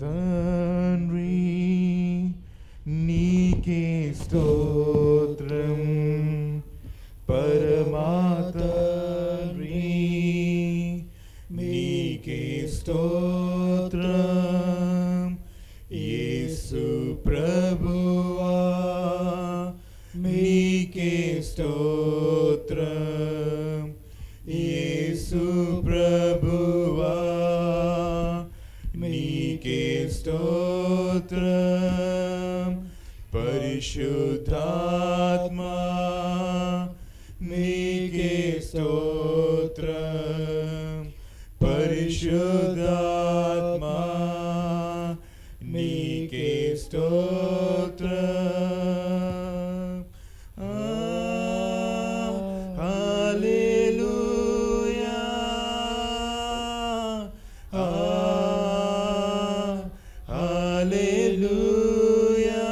తండ్రి నీకే స్తోత్రం పరమా తండ్రి నీకే స్తోత్రం యేసు ప్రభువా నీకే స్తోత్రం యేసు ప్రభువా నీకే స్తోత్రం పరిశుద్ధాత్మా నీకే స్తోత్రం పరిశుద్ధాత్మా నీకే స్తోత్రం ఆ, హల్లెలూయా ఆ, హల్లెలూయా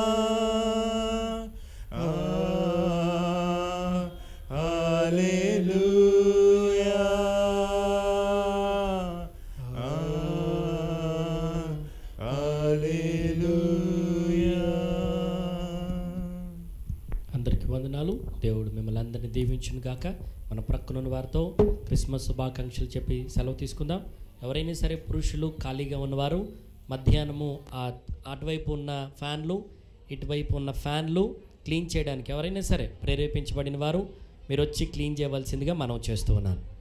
ఆ, హల్లెలూయా ఆ, హల్లెలూయా అందరికీ వందనాలు దేవుడు మిమ్మల్ని అందరినీ దీవించును గాక మన ప్రక్కనున్న వారితో క్రిస్మస్ శుభాకాంక్షలు చెప్పి సెలవు తీసుకుందాం ఎవరైనా సరే పురుషులు ఖాళీగా ఉన్నవారు మధ్యాహ్నము ఆ అటువైపు ఉన్న ఫ్యాన్లు ఇటువైపు ఉన్న ఫ్యాన్లు క్లీన్ చేయడానికి ఎవరైనా సరే ప్రేరేపించబడిన వారు మీరు వచ్చి క్లీన్ చేయవలసిందిగా మనం చేస్తూ ఉన్నాను